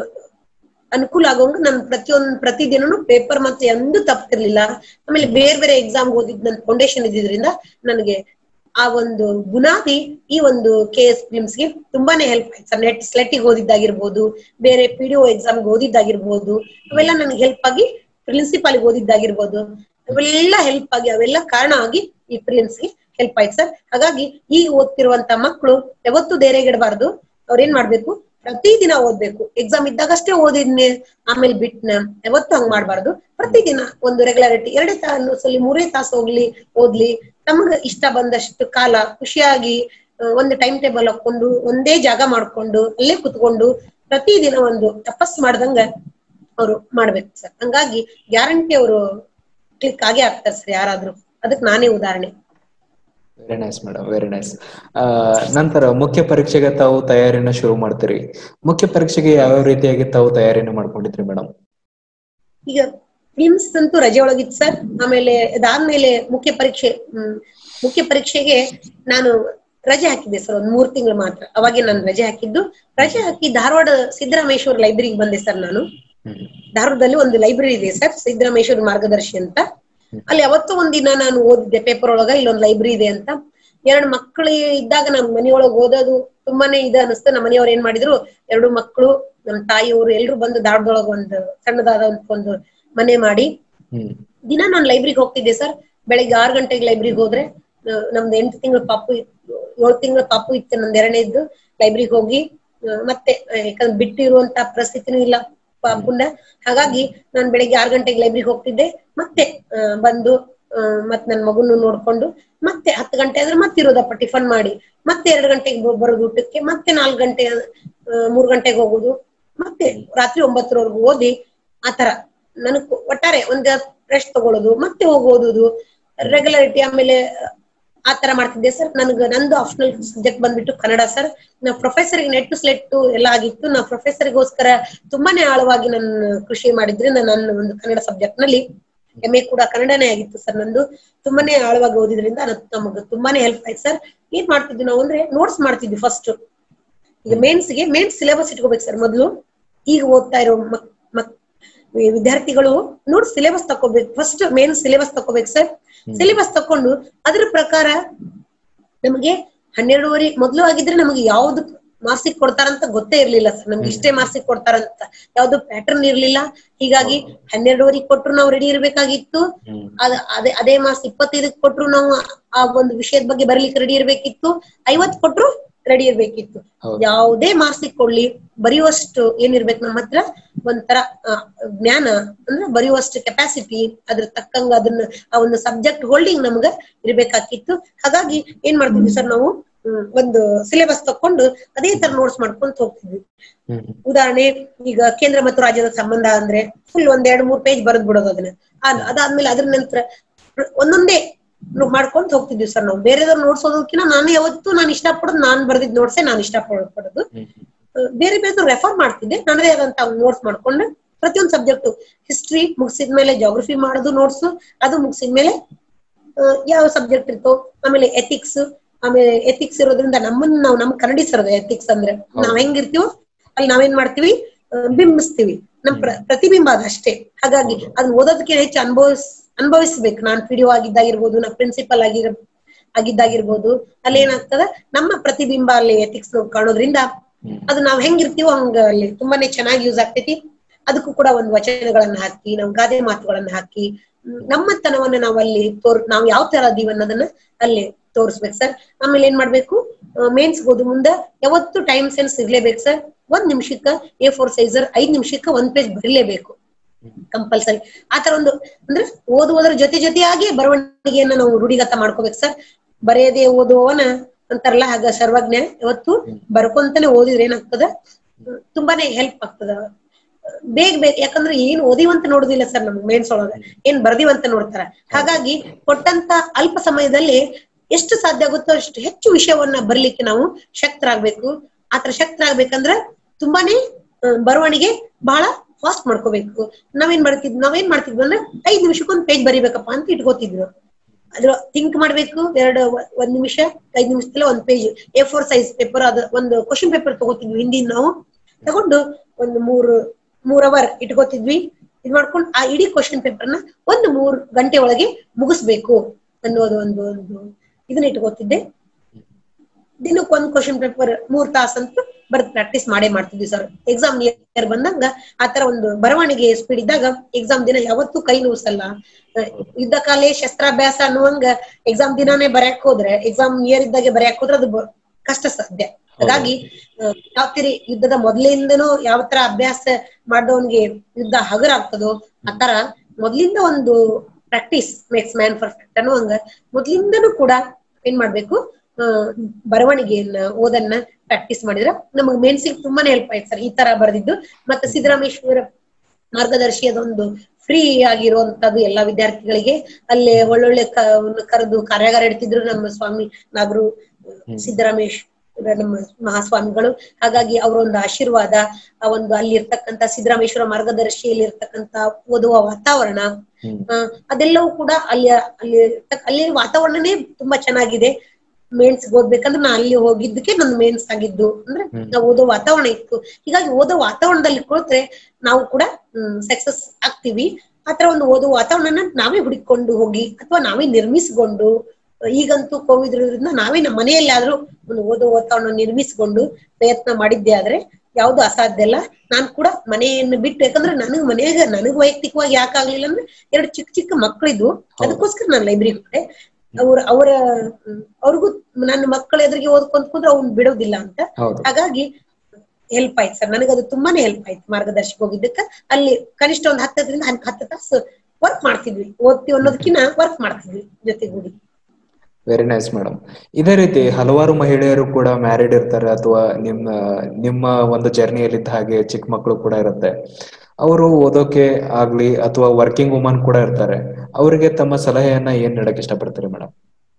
ಅನುಕೂಲ ಆಗೋಂಗ ನಾನು ಪ್ರತಿಯೊಂದು ಪ್ರತಿದಿನನು ಪೇಪರ್ ಮತ್ತೆ ಎಂದೂ ತಪ್ತಿರ್ಲಿಲ್ಲ ಆಮೇಲೆ ಬೇರೆ ಬೇರೆ ಎಕ್ಸಾಮ್ ಓದಿದ್ ನನ್ ಫೌಂಡೇಶನ್ ಇದ್ದಿದ್ರಿಂದ ನನಗೆ ಆ ಒಂದು ಬುನಾದಿ ಈ ಒಂದು ಕೆ ಎಸ್ ಫಿಲಿಮ್ಸ್ಗೆ ತುಂಬಾನೇ ಹೆಲ್ಪ್ ಆಯ್ತು ಸರ್ ನೆಟ್ ಸ್ಲೆಟಿಗೆ ಓದಿದ್ದಾಗಿರ್ಬೋದು ಬೇರೆ ಪಿ ಡಿ ಒ ಎಕ್ಸಾಮ್ಗೆ ಓದಿದ್ದಾಗಿರ್ಬೋದು ಅವೆಲ್ಲ ನನಗೆ ಹೆಲ್ಪ್ ಆಗಿ ಪ್ರಿನ್ಸಿಪಾಲ್ಗೆ ಓದಿದ್ದಾಗಿರ್ಬೋದು ಅವೆಲ್ಲ ಹೆಲ್ಪ್ ಆಗಿ ಅವೆಲ್ಲ ಕಾರಣ ಆಗಿ ಈ ಪ್ರಿಲಿಮ್ಸ್ಗೆ ಹೆಲ್ಪ್ ಆಯ್ತು ಸರ್ ಹಾಗಾಗಿ ಈಗ ಓದ್ತಿರುವಂತ ಮಕ್ಕಳು ಯಾವತ್ತೂ ಧೈರ್ಯಗೆಡಬಾರ್ದು ಅವ್ರೇನ್ ಮಾಡ್ಬೇಕು ಪ್ರತಿದಿನ ಓದ್ಬೇಕು ಎಕ್ಸಾಮ್ ಇದ್ದಾಗಷ್ಟೇ ಓದಿದ್ನೆ ಆಮೇಲೆ ಬಿಟ್ನ ಯಾವತ್ತೂ ಹಂಗ್ ಮಾಡ್ಬಾರ್ದು ಪ್ರತಿದಿನ ಒಂದು ರೆಗ್ಯುಲಾರಿಟಿ ಎರಡೇ ತಾಸಲ್ಲಿ ಮೂರೇ ತಾಸು ಹೋಗ್ಲಿ ಓದ್ಲಿ ತಮಗ ಇಷ್ಟ ಬಂದಷ್ಟು ಕಾಲ ಖುಷಿಯಾಗಿ ಆ, ಒಂದು ಟೈಮ್ ಟೇಬಲ್ ಹಾಕೊಂಡು ಒಂದೇ ಜಾಗ ಮಾಡ್ಕೊಂಡು ಅಲ್ಲೇ ಕುತ್ಕೊಂಡು ಪ್ರತಿದಿನ ಒಂದು ತಪಸ್ ಮಾಡ್ದಂಗ ಅವರು ಮಾಡ್ಬೇಕು ಸರ್ ಹಂಗಾಗಿ ಗ್ಯಾರಂಟಿ ಅವರು ಕ್ಲಿಕ್ ಆಗೇ ಆಗ್ತಾರೆ ಸರ್ ಯಾರಾದ್ರೂ ಅದಕ್ಕೆ ನಾನೇ ಉದಾಹರಣೆ very nice madam very nice ನಂತರ ಮುಖ್ಯ ಪರೀಕ್ಷೆಗೆ ತಾವು ತಯಾರಿನ ಶುರು ಮಾಡ್ತೀರಿ ಮುಖ್ಯ ಪರೀಕ್ಷೆಗೆ ಯಾವ ರೀತಿಯಾಗಿ ತಾವು ತಯಾರಿನ ಮಾಡ್ಕೊಂಡಿದ್ರಿ ಮೇಡಮ್ ಈಗ ಫಿಲ್ಮ್ಸ್ ಅಂತೂ ರಜೆ ಒಳಗಿತ್ತು ಸರ್ ಆಮೇಲೆ ಅದಾದ್ಮೇಲೆ ಮುಖ್ಯ ಪರೀಕ್ಷೆ ಹ್ಮ್ ಮುಖ್ಯ ಪರೀಕ್ಷೆಗೆ ನಾನು ರಜೆ ಹಾಕಿದ್ದೆ ಸರ್ ಒಂದ್ ಮೂರ್ ತಿಂಗಳು ಮಾತ್ರ ಅವಾಗೆ ನಾನು ರಜೆ ಹಾಕಿದ್ದು ರಜೆ ಹಾಕಿ ಧಾರವಾಡ ಸಿದ್ದರಾಮೇಶ್ವರ ಲೈಬ್ರರಿಗೆ ಬಂದೆ ಸರ್ ನಾನು ಹ್ಮ್ ಧಾರವಾಡದಲ್ಲಿ ಒಂದು ಲೈಬ್ರರಿ ಇದೆ ಸರ್ ಸಿದ್ದರಾಮೇಶ್ವರ ಮಾರ್ಗದರ್ಶಿ ಅಂತ ಅಲ್ಲಿ ಅವತ್ತು ಒಂದಿನ ನಾನು ಓದಿದ್ದೆ ಪೇಪರ್ ಒಳಗ ಇಲ್ಲೊಂದು ಲೈಬ್ರರಿ ಇದೆ ಅಂತ ಎರಡು ಮಕ್ಕಳು ಇದ್ದಾಗ ನಮ್ ಮನೆಯೊಳಗೆ ಓದೋದು ತುಂಬಾನೇ ಇದ ಅನಿಸ್ತು ನಮ್ಮ ಮನೆಯವ್ರು ಏನ್ ಮಾಡಿದ್ರು ಎರಡು ಮಕ್ಕಳು ನಮ್ಮ ತಾಯಿಯವರು ಎಲ್ರು ಬಂದು ಧಾರವಾಡದೊಳಗ ಒಂದು ಸಣ್ಣದಾದ ಒಂದ್- ಒಂದು ಮನೆ ಮಾಡಿ ಹ್ಮ್ ದಿನ ನಾನು ಲೈಬ್ರರಿಗೆ ಹೋಗ್ತಿದ್ದೆ ಸರ್ ಬೆಳಿಗ್ಗೆ ಆರು ಗಂಟೆಗೆ ಲೈಬ್ರರಿಗೆ ಹೋದ್ರೆ ಆ, ನಮ್ದು ಎಂಟು ತಿಂಗಳ ಪಾಪು ಇತ್ತು ಏಳು ತಿಂಗಳ ಪಾಪು ಇತ್ತು ನಂದು ಎರಡನೇದ್ದು ಲೈಬ್ರರಿಗೆ ಹೋಗಿ ಆ, ಮತ್ತೆ ಆ, ಯಾಕಂದ್ರೆ ಬಿಟ್ಟು ಇರುವಂತ ಪರಿಸ್ಥಿತಿನೂ ಇಲ್ಲ ಪಾಪುನ ಹಾಗಾಗಿ ನಾನು ಬೆಳಿಗ್ಗೆ ಆರು ಗಂಟೆಗೆ ಲೈಬ್ರರಿಗೆ ಹೋಗ್ತಿದ್ದೆ ಮತ್ತೆ ಆ, ಬಂದು ಆ, ಮತ್ ನನ್ ಮಗುನು ನೋಡ್ಕೊಂಡು ಮತ್ತೆ ಹತ್ತು ಗಂಟೆ ಆದ್ರೆ ಮತ್ತೆ ಇರೋದಪ್ಪ ಟಿಫನ್ ಮಾಡಿ ಮತ್ತೆ ಎರಡು ಗಂಟೆಗೆ ಬ- ಬರೋದು ಊಟಕ್ಕೆ ಮತ್ತೆ ನಾಲ್ಕು ಗಂಟೆ ಆ, ಮೂರ್ ಗಂಟೆಗೆ ಹೋಗೋದು ಮತ್ತೆ ರಾತ್ರಿ ಒಂಬತ್ತರವರೆಗೂ ಓದಿ ಆತರ ನನಗ್ ಒಟ್ಟಾರೆ ಒಂದ್ ರೆಸ್ಟ್ ತಗೊಳ್ಳೋದು ಮತ್ತೆ ಹೋಗಿ ಓದುದು ರೆಗ್ಯುಲಾರಿಟಿ ಆಮೇಲೆ ಆತರ ಮಾಡ್ತಿದ್ದೆ ಸರ್ ನನ್ಗ ನಂದು ಆಪ್ಷನಲ್ ಸಬ್ಜೆಕ್ಟ್ ಬಂದ್ಬಿಟ್ಟು ಕನ್ನಡ ಸರ್ ನಾ ಪ್ರೊಫೆಸರ್ ನೆಟ್ ಸ್ಲೆಟ್ ಎಲ್ಲ ಆಗಿತ್ತು ನಾ ಪ್ರೊಫೆಸರ್ಗೋಸ್ಕರ ತುಂಬಾನೇ ಆಳವಾಗಿ ನನ್ನ ಕೃಷಿ ಮಾಡಿದ್ರಿಂದ ನನ್ನ ಒಂದು ಕನ್ನಡ ಸಬ್ಜೆಕ್ಟ್ ನಲ್ಲಿ ಎಂ ಎ ಕೂಡ ಕನ್ನಡನೇ ಆಗಿತ್ತು ಸರ್ ನಂದು ತುಂಬಾನೇ ಆಳವಾಗಿ ಓದಿದ್ರಿಂದ ನಮಗ್ ತುಂಬಾನೇ ಹೆಲ್ಪ್ ಆಯ್ತು ಸರ್ ಏನ್ ಮಾಡ್ತಿದ್ವಿ ನಾವು ಅಂದ್ರೆ ನೋಟ್ಸ್ ಮಾಡ್ತಿದ್ವಿ ಫಸ್ಟ್ ಈಗ ಮೇನ್ಸ್ ಗೆ ಮೇನ್ಸ್ ಸಿಲೆಬಸ್ ಇಟ್ಕೋಬೇಕು ಸರ್ ಮೊದಲು ಈಗ ಓದ್ತಾ ಇರೋ ಮಕ್ ಮಕ್ ವಿದ್ಯಾರ್ಥಿಗಳು ನೋಡಿ ಸಿಲೆಬಸ್ ತಕೋಬೇಕು ಫಸ್ಟ್ ಮೇನ್ ಸಿಲೆಬಸ್ ತಕೋಬೇಕು ಸರ್ ಸಿಲೆಬಸ್ ತಕೊಂಡು ಅದ್ರ ಪ್ರಕಾರ ನಮಗೆ ಹನ್ನೆರಡುವರೆ ಮೊದಲು ಆಗಿದ್ರೆ ನಮಗೆ ಯಾವ್ದು ಮಾರ್ಕ್ಸಿಗೆ ಕೊಡ್ತಾರಂತ ಗೊತ್ತೇ ಇರ್ಲಿಲ್ಲ ಸರ್ ನಮ್ಗೆ ಇಷ್ಟೇ ಮಾರ್ಕ್ಸಿಗೆ ಕೊಡ್ತಾರಂತ ಯಾವ್ದು ಪ್ಯಾಟರ್ನ್ ಇರ್ಲಿಲ್ಲ ಹೀಗಾಗಿ ಹನ್ನೆರಡುವರೆಗೆ ಕೊಟ್ರು ನಾವು ರೆಡಿ ಇರ್ಬೇಕಾಗಿತ್ತು ಹ್ಮ್ ಅದ ಅದೇ ಅದೇ ಮಾರ್ಕ್ಸ್ ಇಪ್ಪತ್ತೈದಕ್ಕೆ ಕೊಟ್ರು ನಾವು ಆ ಒಂದು ವಿಷಯದ ಬಗ್ಗೆ ಬರೀಲಿಕ್ಕೆ ರೆಡಿ ಇರ್ಬೇಕಿತ್ತು ಐವತ್ ಕೊಟ್ರು ರೆಡಿ ಇರ್ಬೇಕಿತ್ತು ಹೌದು. ಯಾವುದೇ ಮಾರ್ಕ್ಸಿಗೆ ಕೊಡ್ಲಿ ಬರೆಯುವಷ್ಟು ಏನಿರ್ಬೇಕು ನಮ್ಮ ಹತ್ರ ಒಂಥರ ಆ, ಜ್ಞಾನ ಅಂದ್ರೆ ಬರೆಯುವಷ್ಟು ಕೆಪಾಸಿಟಿ ಅದ್ರ ತಕ್ಕಂಗ ಅದನ್ನ ಆ ಒಂದು ಸಬ್ಜೆಕ್ಟ್ ಹೋಲ್ಡಿಂಗ್ ನಮ್ಗ ಇರ್ಬೇಕಾಗಿತ್ತು ಹಾಗಾಗಿ ಏನ್ ಮಾಡ್ತಿದ್ವಿ ಸರ್ ನಾವು ಹ್ಮ್, ಒಂದು ಸಿಲೆಬಸ್ ತಕೊಂಡು ಅದೇ ತರ ನೋಟ್ಸ್ ಮಾಡ್ಕೊಂತ ಹೋಗ್ತಿದ್ವಿ ಹ್ಮ್ ಉದಾಹರಣೆ ಈಗ ಕೇಂದ್ರ ಮತ್ತು ರಾಜ್ಯದ ಸಂಬಂಧ ಅಂದ್ರೆ ಫುಲ್ ಒಂದ್ ಎರಡ್ ಮೂರ್ ಪೇಜ್ ಬರೆದ್ ಬಿಡೋದು ಅದನ್ನ ಅದ್- ಅದಾದ್ಮೇಲೆ ಅದ್ರ ನಂತರ ಒಂದೊಂದೇ ಮಾಡ್ಕೊಂತ ಹೋಗ್ತಿದ್ವಿ ಸರ್ ನಾವು ಬೇರೆದವ್ರು ನೋಡ್ಸೋದಕ್ಕಿಂತ ನಾನು ಯಾವತ್ತೂ ನಾನು ಇಷ್ಟಪಡೋದು ನಾನ್ ಬರ್ದಿದ್ ನೋಟ್ಸೆ ನಾನು ಇಷ್ಟಪಡೋದು ಹ್ಮ್ ಅಹ್ ಬೇರೆ ಬೇರೆ ರೆಫರ್ ಮಾಡ್ತಿದ್ದೆ ನನ್ನದೇ ಆದಂತ ನೋಟ್ಸ್ ಮಾಡ್ಕೊಂಡು ಪ್ರತಿಯೊಂದು ಸಬ್ಜೆಕ್ಟ್ ಹಿಸ್ಟ್ರಿ ಮುಗಿಸಿದ್ಮೇಲೆ ಜಾಗ್ರಫಿ ಮಾಡೋದು ನೋಟ್ಸ್ ಅದು ಮುಗಿಸಿದ್ಮೇಲೆ ಅಹ್ ಯಾವ ಸಬ್ಜೆಕ್ಟ್ ಇರ್ತೋ ಆಮೇಲೆ ಎಥಿಕ್ಸ್ ಆಮೇಲೆ ಎಥಿಕ್ಸ್ ಇರೋದ್ರಿಂದ ನಮ್ಮನ್ನ ನಾವು ನಮ್ ಕನ್ನಡಿಸರೋದು ಎಥಿಕ್ಸ್ ಅಂದ್ರೆ ನಾವ್ ಹೆಂಗಿರ್ತೀವೋ ಅಲ್ಲಿ ನಾವೇನ್ ಮಾಡ್ತೀವಿ ಅಹ್ ಬಿಂಬಿಸ್ತೀವಿ ನಮ್ ಪ್ರ- ಪ್ರತಿಬಿಂಬ ಅದಷ್ಟೇ ಹಾಗಾಗಿ ಅದನ್ನ ಓದೋದಕ್ಕೆ ಹೆಚ್ಚು ಅನುಭವಿಸ್ ಅನುಭವಿಸ್ಬೇಕು ನಾನ್ ಪಿ ಡಿ ಆಗಿದ್ದಾಗಿರ್ಬೋದು ನಾ ಪ್ರಿನ್ಸಿಪಲ್ ಆಗಿರ ಆಗಿದ್ದಾಗಿರ್ಬೋದು ಅಲ್ಲಿ ಏನಾಗ್ತದ ನಮ್ಮ ಪ್ರತಿಬಿಂಬ ಅಲ್ಲಿ ಎಥಿಕ್ಸ್ ಕಾಣೋದ್ರಿಂದ ಅದು ನಾವ್ ಹೆಂಗಿರ್ತೀವೋ ಹಂಗ ಅಲ್ಲಿ ತುಂಬಾನೇ ಚೆನ್ನಾಗಿ ಯೂಸ್ ಆಗ್ತೈತಿ ಅದಕ್ಕೂ ಕೂಡ ಒಂದು ವಚನಗಳನ್ನ ಹಾಕಿ ನಾವು ಗಾದೆ ಮಾತುಗಳನ್ನ ಹಾಕಿ ಹ್ಮ್, ನಮ್ಮತನವನ್ನ ನಾವು ಅಲ್ಲಿ ತೋರ್ ನಾವ್ ಯಾವ ತರ ಅದೀವಿ ಅನ್ನೋದನ್ನ ಅಲ್ಲಿ ತೋರಿಸ್ಬೇಕು ಸರ್ ಆಮೇಲೆ ಏನ್ ಮಾಡ್ಬೇಕು ಮೇನ್ಸ್ ಹೋದ ಮುಂದೆ ಯಾವತ್ತು ಟೈಮ್ ಸೆನ್ಸ್ ಇರ್ಲೇಬೇಕು ಸರ್ ಒಂದ್ ನಿಮಿಷಕ್ಕ ಎ ಫೋರ್ ಸೈಜರ್ ಐದ್ ನಿಮಿಷಕ್ಕ ಒಂದ್ ಪೇಜ್ ಬರೀಲೇಬೇಕು ಕಂಪಲ್ಸರಿ ಆತರ ಒಂದು ಅಂದ್ರೆ ಓದುವುದರ ಜೊತೆ ಜೊತೆಯಾಗಿ ಬರವಣಿಗೆಯನ್ನ ನಾವು ರೂಢಿಗತ ಮಾಡ್ಕೋಬೇಕು ಸರ್ ಬರೆಯದೆ ಓದುವವನ ಅಂತಾರಲ್ಲ ಹಾಗ ಸರ್ವಜ್ಞ ಯಾವತ್ತು ಬರ್ಕೊಂತಾನೆ ಓದಿದ್ರೆ ಏನಾಗ್ತದ ತುಂಬಾನೇ ಹೆಲ್ಪ್ ಆಗ್ತದ ಬೇಗ ಬೇಗ ಯಾಕಂದ್ರೆ ಏನ್ ಓದಿವಂತ ನೋಡುದಿಲ್ಲ ಸರ್ ನಮ್ಗೆ ಮೇನ್ಸ್ ಒಳಗ ಏನ್ ಬರ್ದಿವಂತ ನೋಡ್ತಾರ ಹಾಗಾಗಿ ಕೊಟ್ಟಂತ ಅಲ್ಪ ಸಮಯದಲ್ಲಿ ಎಷ್ಟು ಸಾಧ್ಯ ಆಗುತ್ತೋ ಅಷ್ಟು ಹೆಚ್ಚು ವಿಷಯವನ್ನ ಬರ್ಲಿಕ್ಕೆ ನಾವು ಶಕ್ತರಾಗ್ಬೇಕು ಆತರ ಶಕ್ತರಾಗ್ಬೇಕಂದ್ರ ತುಂಬಾನೇ ಆ, ಬರವಣಿಗೆ ಬಹಳ ಫಾಸ್ಟ್ ಮಾಡ್ಕೋಬೇಕು ನಾವೇನ್ ಮಾಡ್ತಿದ್ವಿ ನಾವೇನ್ ಮಾಡ್ತಿದ್ವಿ ಅಂದ್ರೆ ಐದ್ ನಿಮಿಷಕ್ಕೊಂದ್ ಪೇಜ್ ಬರಿಬೇಕಪ್ಪ ಅಂತ ಇಟ್ಕೋತಿದ್ವಿ ನಾವು. ಅದ್ರ ಥಿಂಕ್ ಮಾಡ್ಬೇಕು ಎರಡು ಒಂದ್ ನಿಮಿಷ ಐದ್ ನಿಮಿಷದಲ್ಲ ಒಂದ್ page A four size paper ಅದು ಒಂದು ಕ್ವಶನ್ ಪೇಪರ್ ತಗೋತಿದ್ವಿ ಹಿಂದಿನ ನಾವು ತಗೊಂಡು ಒಂದು ಮೂರು ಮೂರ್ ಅವರ್ ಇಟ್ಕೋತಿದ್ವಿ ಇದ್ ಮಾಡ್ಕೊಂಡು ಆ ಇಡೀ ಕ್ವಶನ್ ಪೇಪರ್ನ ಒಂದು ಮೂರ್ ಗಂಟೆ ಒಳಗೆ ಮುಗಿಸ್ಬೇಕು ಅನ್ನೋದು ಒಂದು ಒಂದು ಇದನ್ನ ಇಟ್ಕೋತಿದ್ದೆ ದಿನಕ್ಕೆ ಒಂದ್ ಕ್ವಶನ್ ಪೇಪರ್ ಮೂರ್ ತಾಸ್ ಅಂತ ಬರ್ದ್ ಪ್ರಾಕ್ಟೀಸ್ ಮಾಡೇ ಮಾಡ್ತಿದ್ವಿ ಸರ್ ಎಕ್ಸಾಮ್ ನಿಯರ್ ಬಂದಾಗ ಆತರ ಒಂದು ಬರವಣಿಗೆ ಸ್ಪೀಡ್ ಇದ್ದಾಗ ಎಕ್ಸಾಮ್ ದಿನ ಯಾವತ್ತೂ ಕೈ ನೋಸಲ್ಲ ಯುದ್ಧ ಕಾಲೇ ಶಸ್ತ್ರಾಭ್ಯಾಸ ಅನ್ನುವಂಗ ಎಕ್ಸಾಮ್ ದಿನಾನೇ ಬರ್ಯಾಕ್ ಹೋದ್ರೆ ಎಕ್ಸಾಮ್ ನಿಯರ್ ಇದ್ದಾಗೆ ಬರ್ಯಾಕ್ ಹೋದ್ರೆ ಅದು ಬ- ಕಷ್ಟ ಸಾಧ್ಯ ಹಾಗಾಗಿ ಆ, ಯಾವ ತೀರಿ ಯುದ್ಧದ ಮೊದ್ಲಿಂದನೂ ಯಾವ ತರ ಅಭ್ಯಾಸ ಮಾಡಿದವನ್ಗೆ ಯುದ್ಧ ಹಗರ ಆಗ್ತದೋ ಆತರ ಮೊದ್ಲಿಂದ ಒಂದು ಪ್ರಾಕ್ಟೀಸ್ ಮೇಕ್ಸ್ ಮ್ಯಾನ್ ಪರ್ಫೆಕ್ಟ್ ಅನ್ನುವಂಗ ಮೊದ್ಲಿಂದನೂ ಕೂಡ ಏನ್ ಮಾಡ್ಬೇಕು ಆ, ಬರವಣಿಗೆಯನ್ನ ಓದನ್ನ ಪ್ರಾಕ್ಟೀಸ್ ಮಾಡಿದ್ರೆ ನಮಗ್ ಮೇನ್ಸಿಗೆ ತುಂಬಾನೇ ಹೆಲ್ಪ್ ಆಯ್ತು ಸರ್ ಈ ತರ ಬರೆದಿದ್ದು ಮತ್ತೆ ಸಿದ್ದರಾಮೇಶ್ವರ ಮಾರ್ಗದರ್ಶಿ ಅದೊಂದು ಫ್ರೀ ಆಗಿರುವಂತದ್ದು ಎಲ್ಲಾ ವಿದ್ಯಾರ್ಥಿಗಳಿಗೆ ಅಲ್ಲೇ ಒಳ್ಳೊಳ್ಳೆ ಕ- ಕರೆದು ಕಾರ್ಯಾಗಾರ ಇಡ್ತಿದ್ರು ನಮ್ಮ ಸ್ವಾಮಿ ನಾಗರು ಸಿದ್ದರಾಮೇಶ್ ನಮ್ಮ ಮಹಾಸ್ವಾಮಿಗಳು ಹಾಗಾಗಿ ಅವರ ಒಂದು ಆಶೀರ್ವಾದ ಆ ಒಂದು ಅಲ್ಲಿ ಇರ್ತಕ್ಕಂತ ಸಿದ್ದರಾಮೇಶ್ವರ ಮಾರ್ಗದರ್ಶಿಯಲ್ಲಿ ಇರ್ತಕ್ಕಂತ ಓದುವ ವಾತಾವರಣ ಹ್ಮ್. ಆ, ಅದೆಲ್ಲವೂ ಕೂಡ ಅಲ್ಲಿಯ ಅಲ್ಲಿ ಇರ್ತಕ್ಕ- ಅಲ್ಲಿ ವಾತಾವರಣನೇ ತುಂಬಾ ಚೆನ್ನಾಗಿದೆ ಮೇನ್ಸ್ ಓದ್ಬೇಕಂದ್ರೆ ನಾ ಅಲ್ಲಿ ಹೋಗಿದ್ದಕ್ಕೆ ನಂದು ಮೇನ್ಸ್ ಆಗಿದ್ದು ಅಂದ್ರೆ ಹ್ಮ್. ನಾವು ಓದೋ ವಾತಾವರಣ ಇತ್ತು ಹೀಗಾಗಿ ಓದೋ ವಾತಾವರಣದಲ್ಲಿ ಕುಳಿತ್ರೆ ನಾವು ಕೂಡ ಸಕ್ಸಸ್ ಆಗ್ತೀವಿ ಆತರ ಒಂದು ಓದೋ ವಾತಾವರಣನ ನಾವೇ ಹುಡುಕೊಂಡು ಹೋಗಿ ಅಥವಾ ನಾವೇ ನಿರ್ಮಿಸಿಕೊಂಡು ಈಗಂತೂ ಕೋವಿಡ್ ಇರೋದ್ರಿಂದ ನಾವೇ ನಮ್ಮ ಮನೆಯಲ್ಲಿ ಆದ್ರೂ ಒಂದು ಓದೋ ವಾತಾವರಣ ನಿರ್ಮಿಸಿಕೊಂಡು ಪ್ರಯತ್ನ ಮಾಡಿದ್ದೆ ಆದ್ರೆ ಯಾವ್ದು ಅಸಾಧ್ಯ ಅಲ್ಲ ನಾನ್ ಕೂಡ ಮನೆಯನ್ನು ಬಿಟ್ಟು ಯಾಕಂದ್ರೆ ನನಗ್ ಮನೆಯಾಗ ನನಗ್ ವೈಯಕ್ತಿಕವಾಗಿ ಯಾಕಾಗ್ಲಿಲ್ಲ ಅಂದ್ರೆ ಎರಡು ಚಿಕ್ಕ ಚಿಕ್ಕ ಮಕ್ಕಳಿದ್ವು ಅದಕ್ಕೋಸ್ಕರ ನಾನು ಲೈಬ್ರರಿ ಹೋದೆ ಅವ್ರ ಅವರ ಅವ್ರಿಗೂ ನನ್ನ ಮಕ್ಕಳ ಎದುರಿಗೆ ಓದ್ಕೊಂತ ಕೂತ್ರೆ ಅವ್ನ್ ಬಿಡೋದಿಲ್ಲ ಅಂತ ಹೌದು ಹಾಗಾಗಿ ಹೆಲ್ಪ್ ಆಯ್ತು ಸರ್ ನನಗದು ತುಂಬಾನೇ ಹೆಲ್ಪ್ ಆಯ್ತು ಮಾರ್ಗದರ್ಶಕ ಹೋಗಿದ್ದಕ್ಕೆ ಅಲ್ಲಿ ಕನಿಷ್ಠ ಒಂದು ಹತ್ತರಿಂದ ಹನ್- ಹತ್ತು ತಾಸು ವರ್ಕ್ ಮಾಡ್ತಿದ್ವಿ ಓದ್ತೀವಿ ಅನ್ನೋದಕ್ಕಿಂತ ವರ್ಕ್ ಮಾಡ್ತಿದ್ವಿ ಜೊತೆಗೂಡಿ ವೆರಿ ನೈಸ್ ಮೇಡಮ್ ಇದೇ ರೀತಿ ಹಲವಾರು ಮಹಿಳೆಯರು ಕೂಡ ಮ್ಯಾರಿಡ್ ಇರ್ತಾರೆ ಅಥವಾ ನಿಮ್ಮ ನಿಮ್ಮ ಒಂದು ಜರ್ನಿಯಲ್ಲಿದ್ದ ಹಾಗೆ ಚಿಕ್ಕ ಮಕ್ಕಳು ಕೂಡ ಇರುತ್ತೆ ಅವರು ಓದೋಕೆ ಆಗ್ಲಿ ಅಥವಾ ವರ್ಕಿಂಗ್ ವುಮನ್ ಕೂಡ ಇರ್ತಾರೆ ಅವರಿಗೆ ತಮ್ಮ ಸಲಹೆಯನ್ನ ಏನ್ ನೀಡಕ್ ಇಷ್ಟಪಡ್ತೀರಿ ಮೇಡಮ್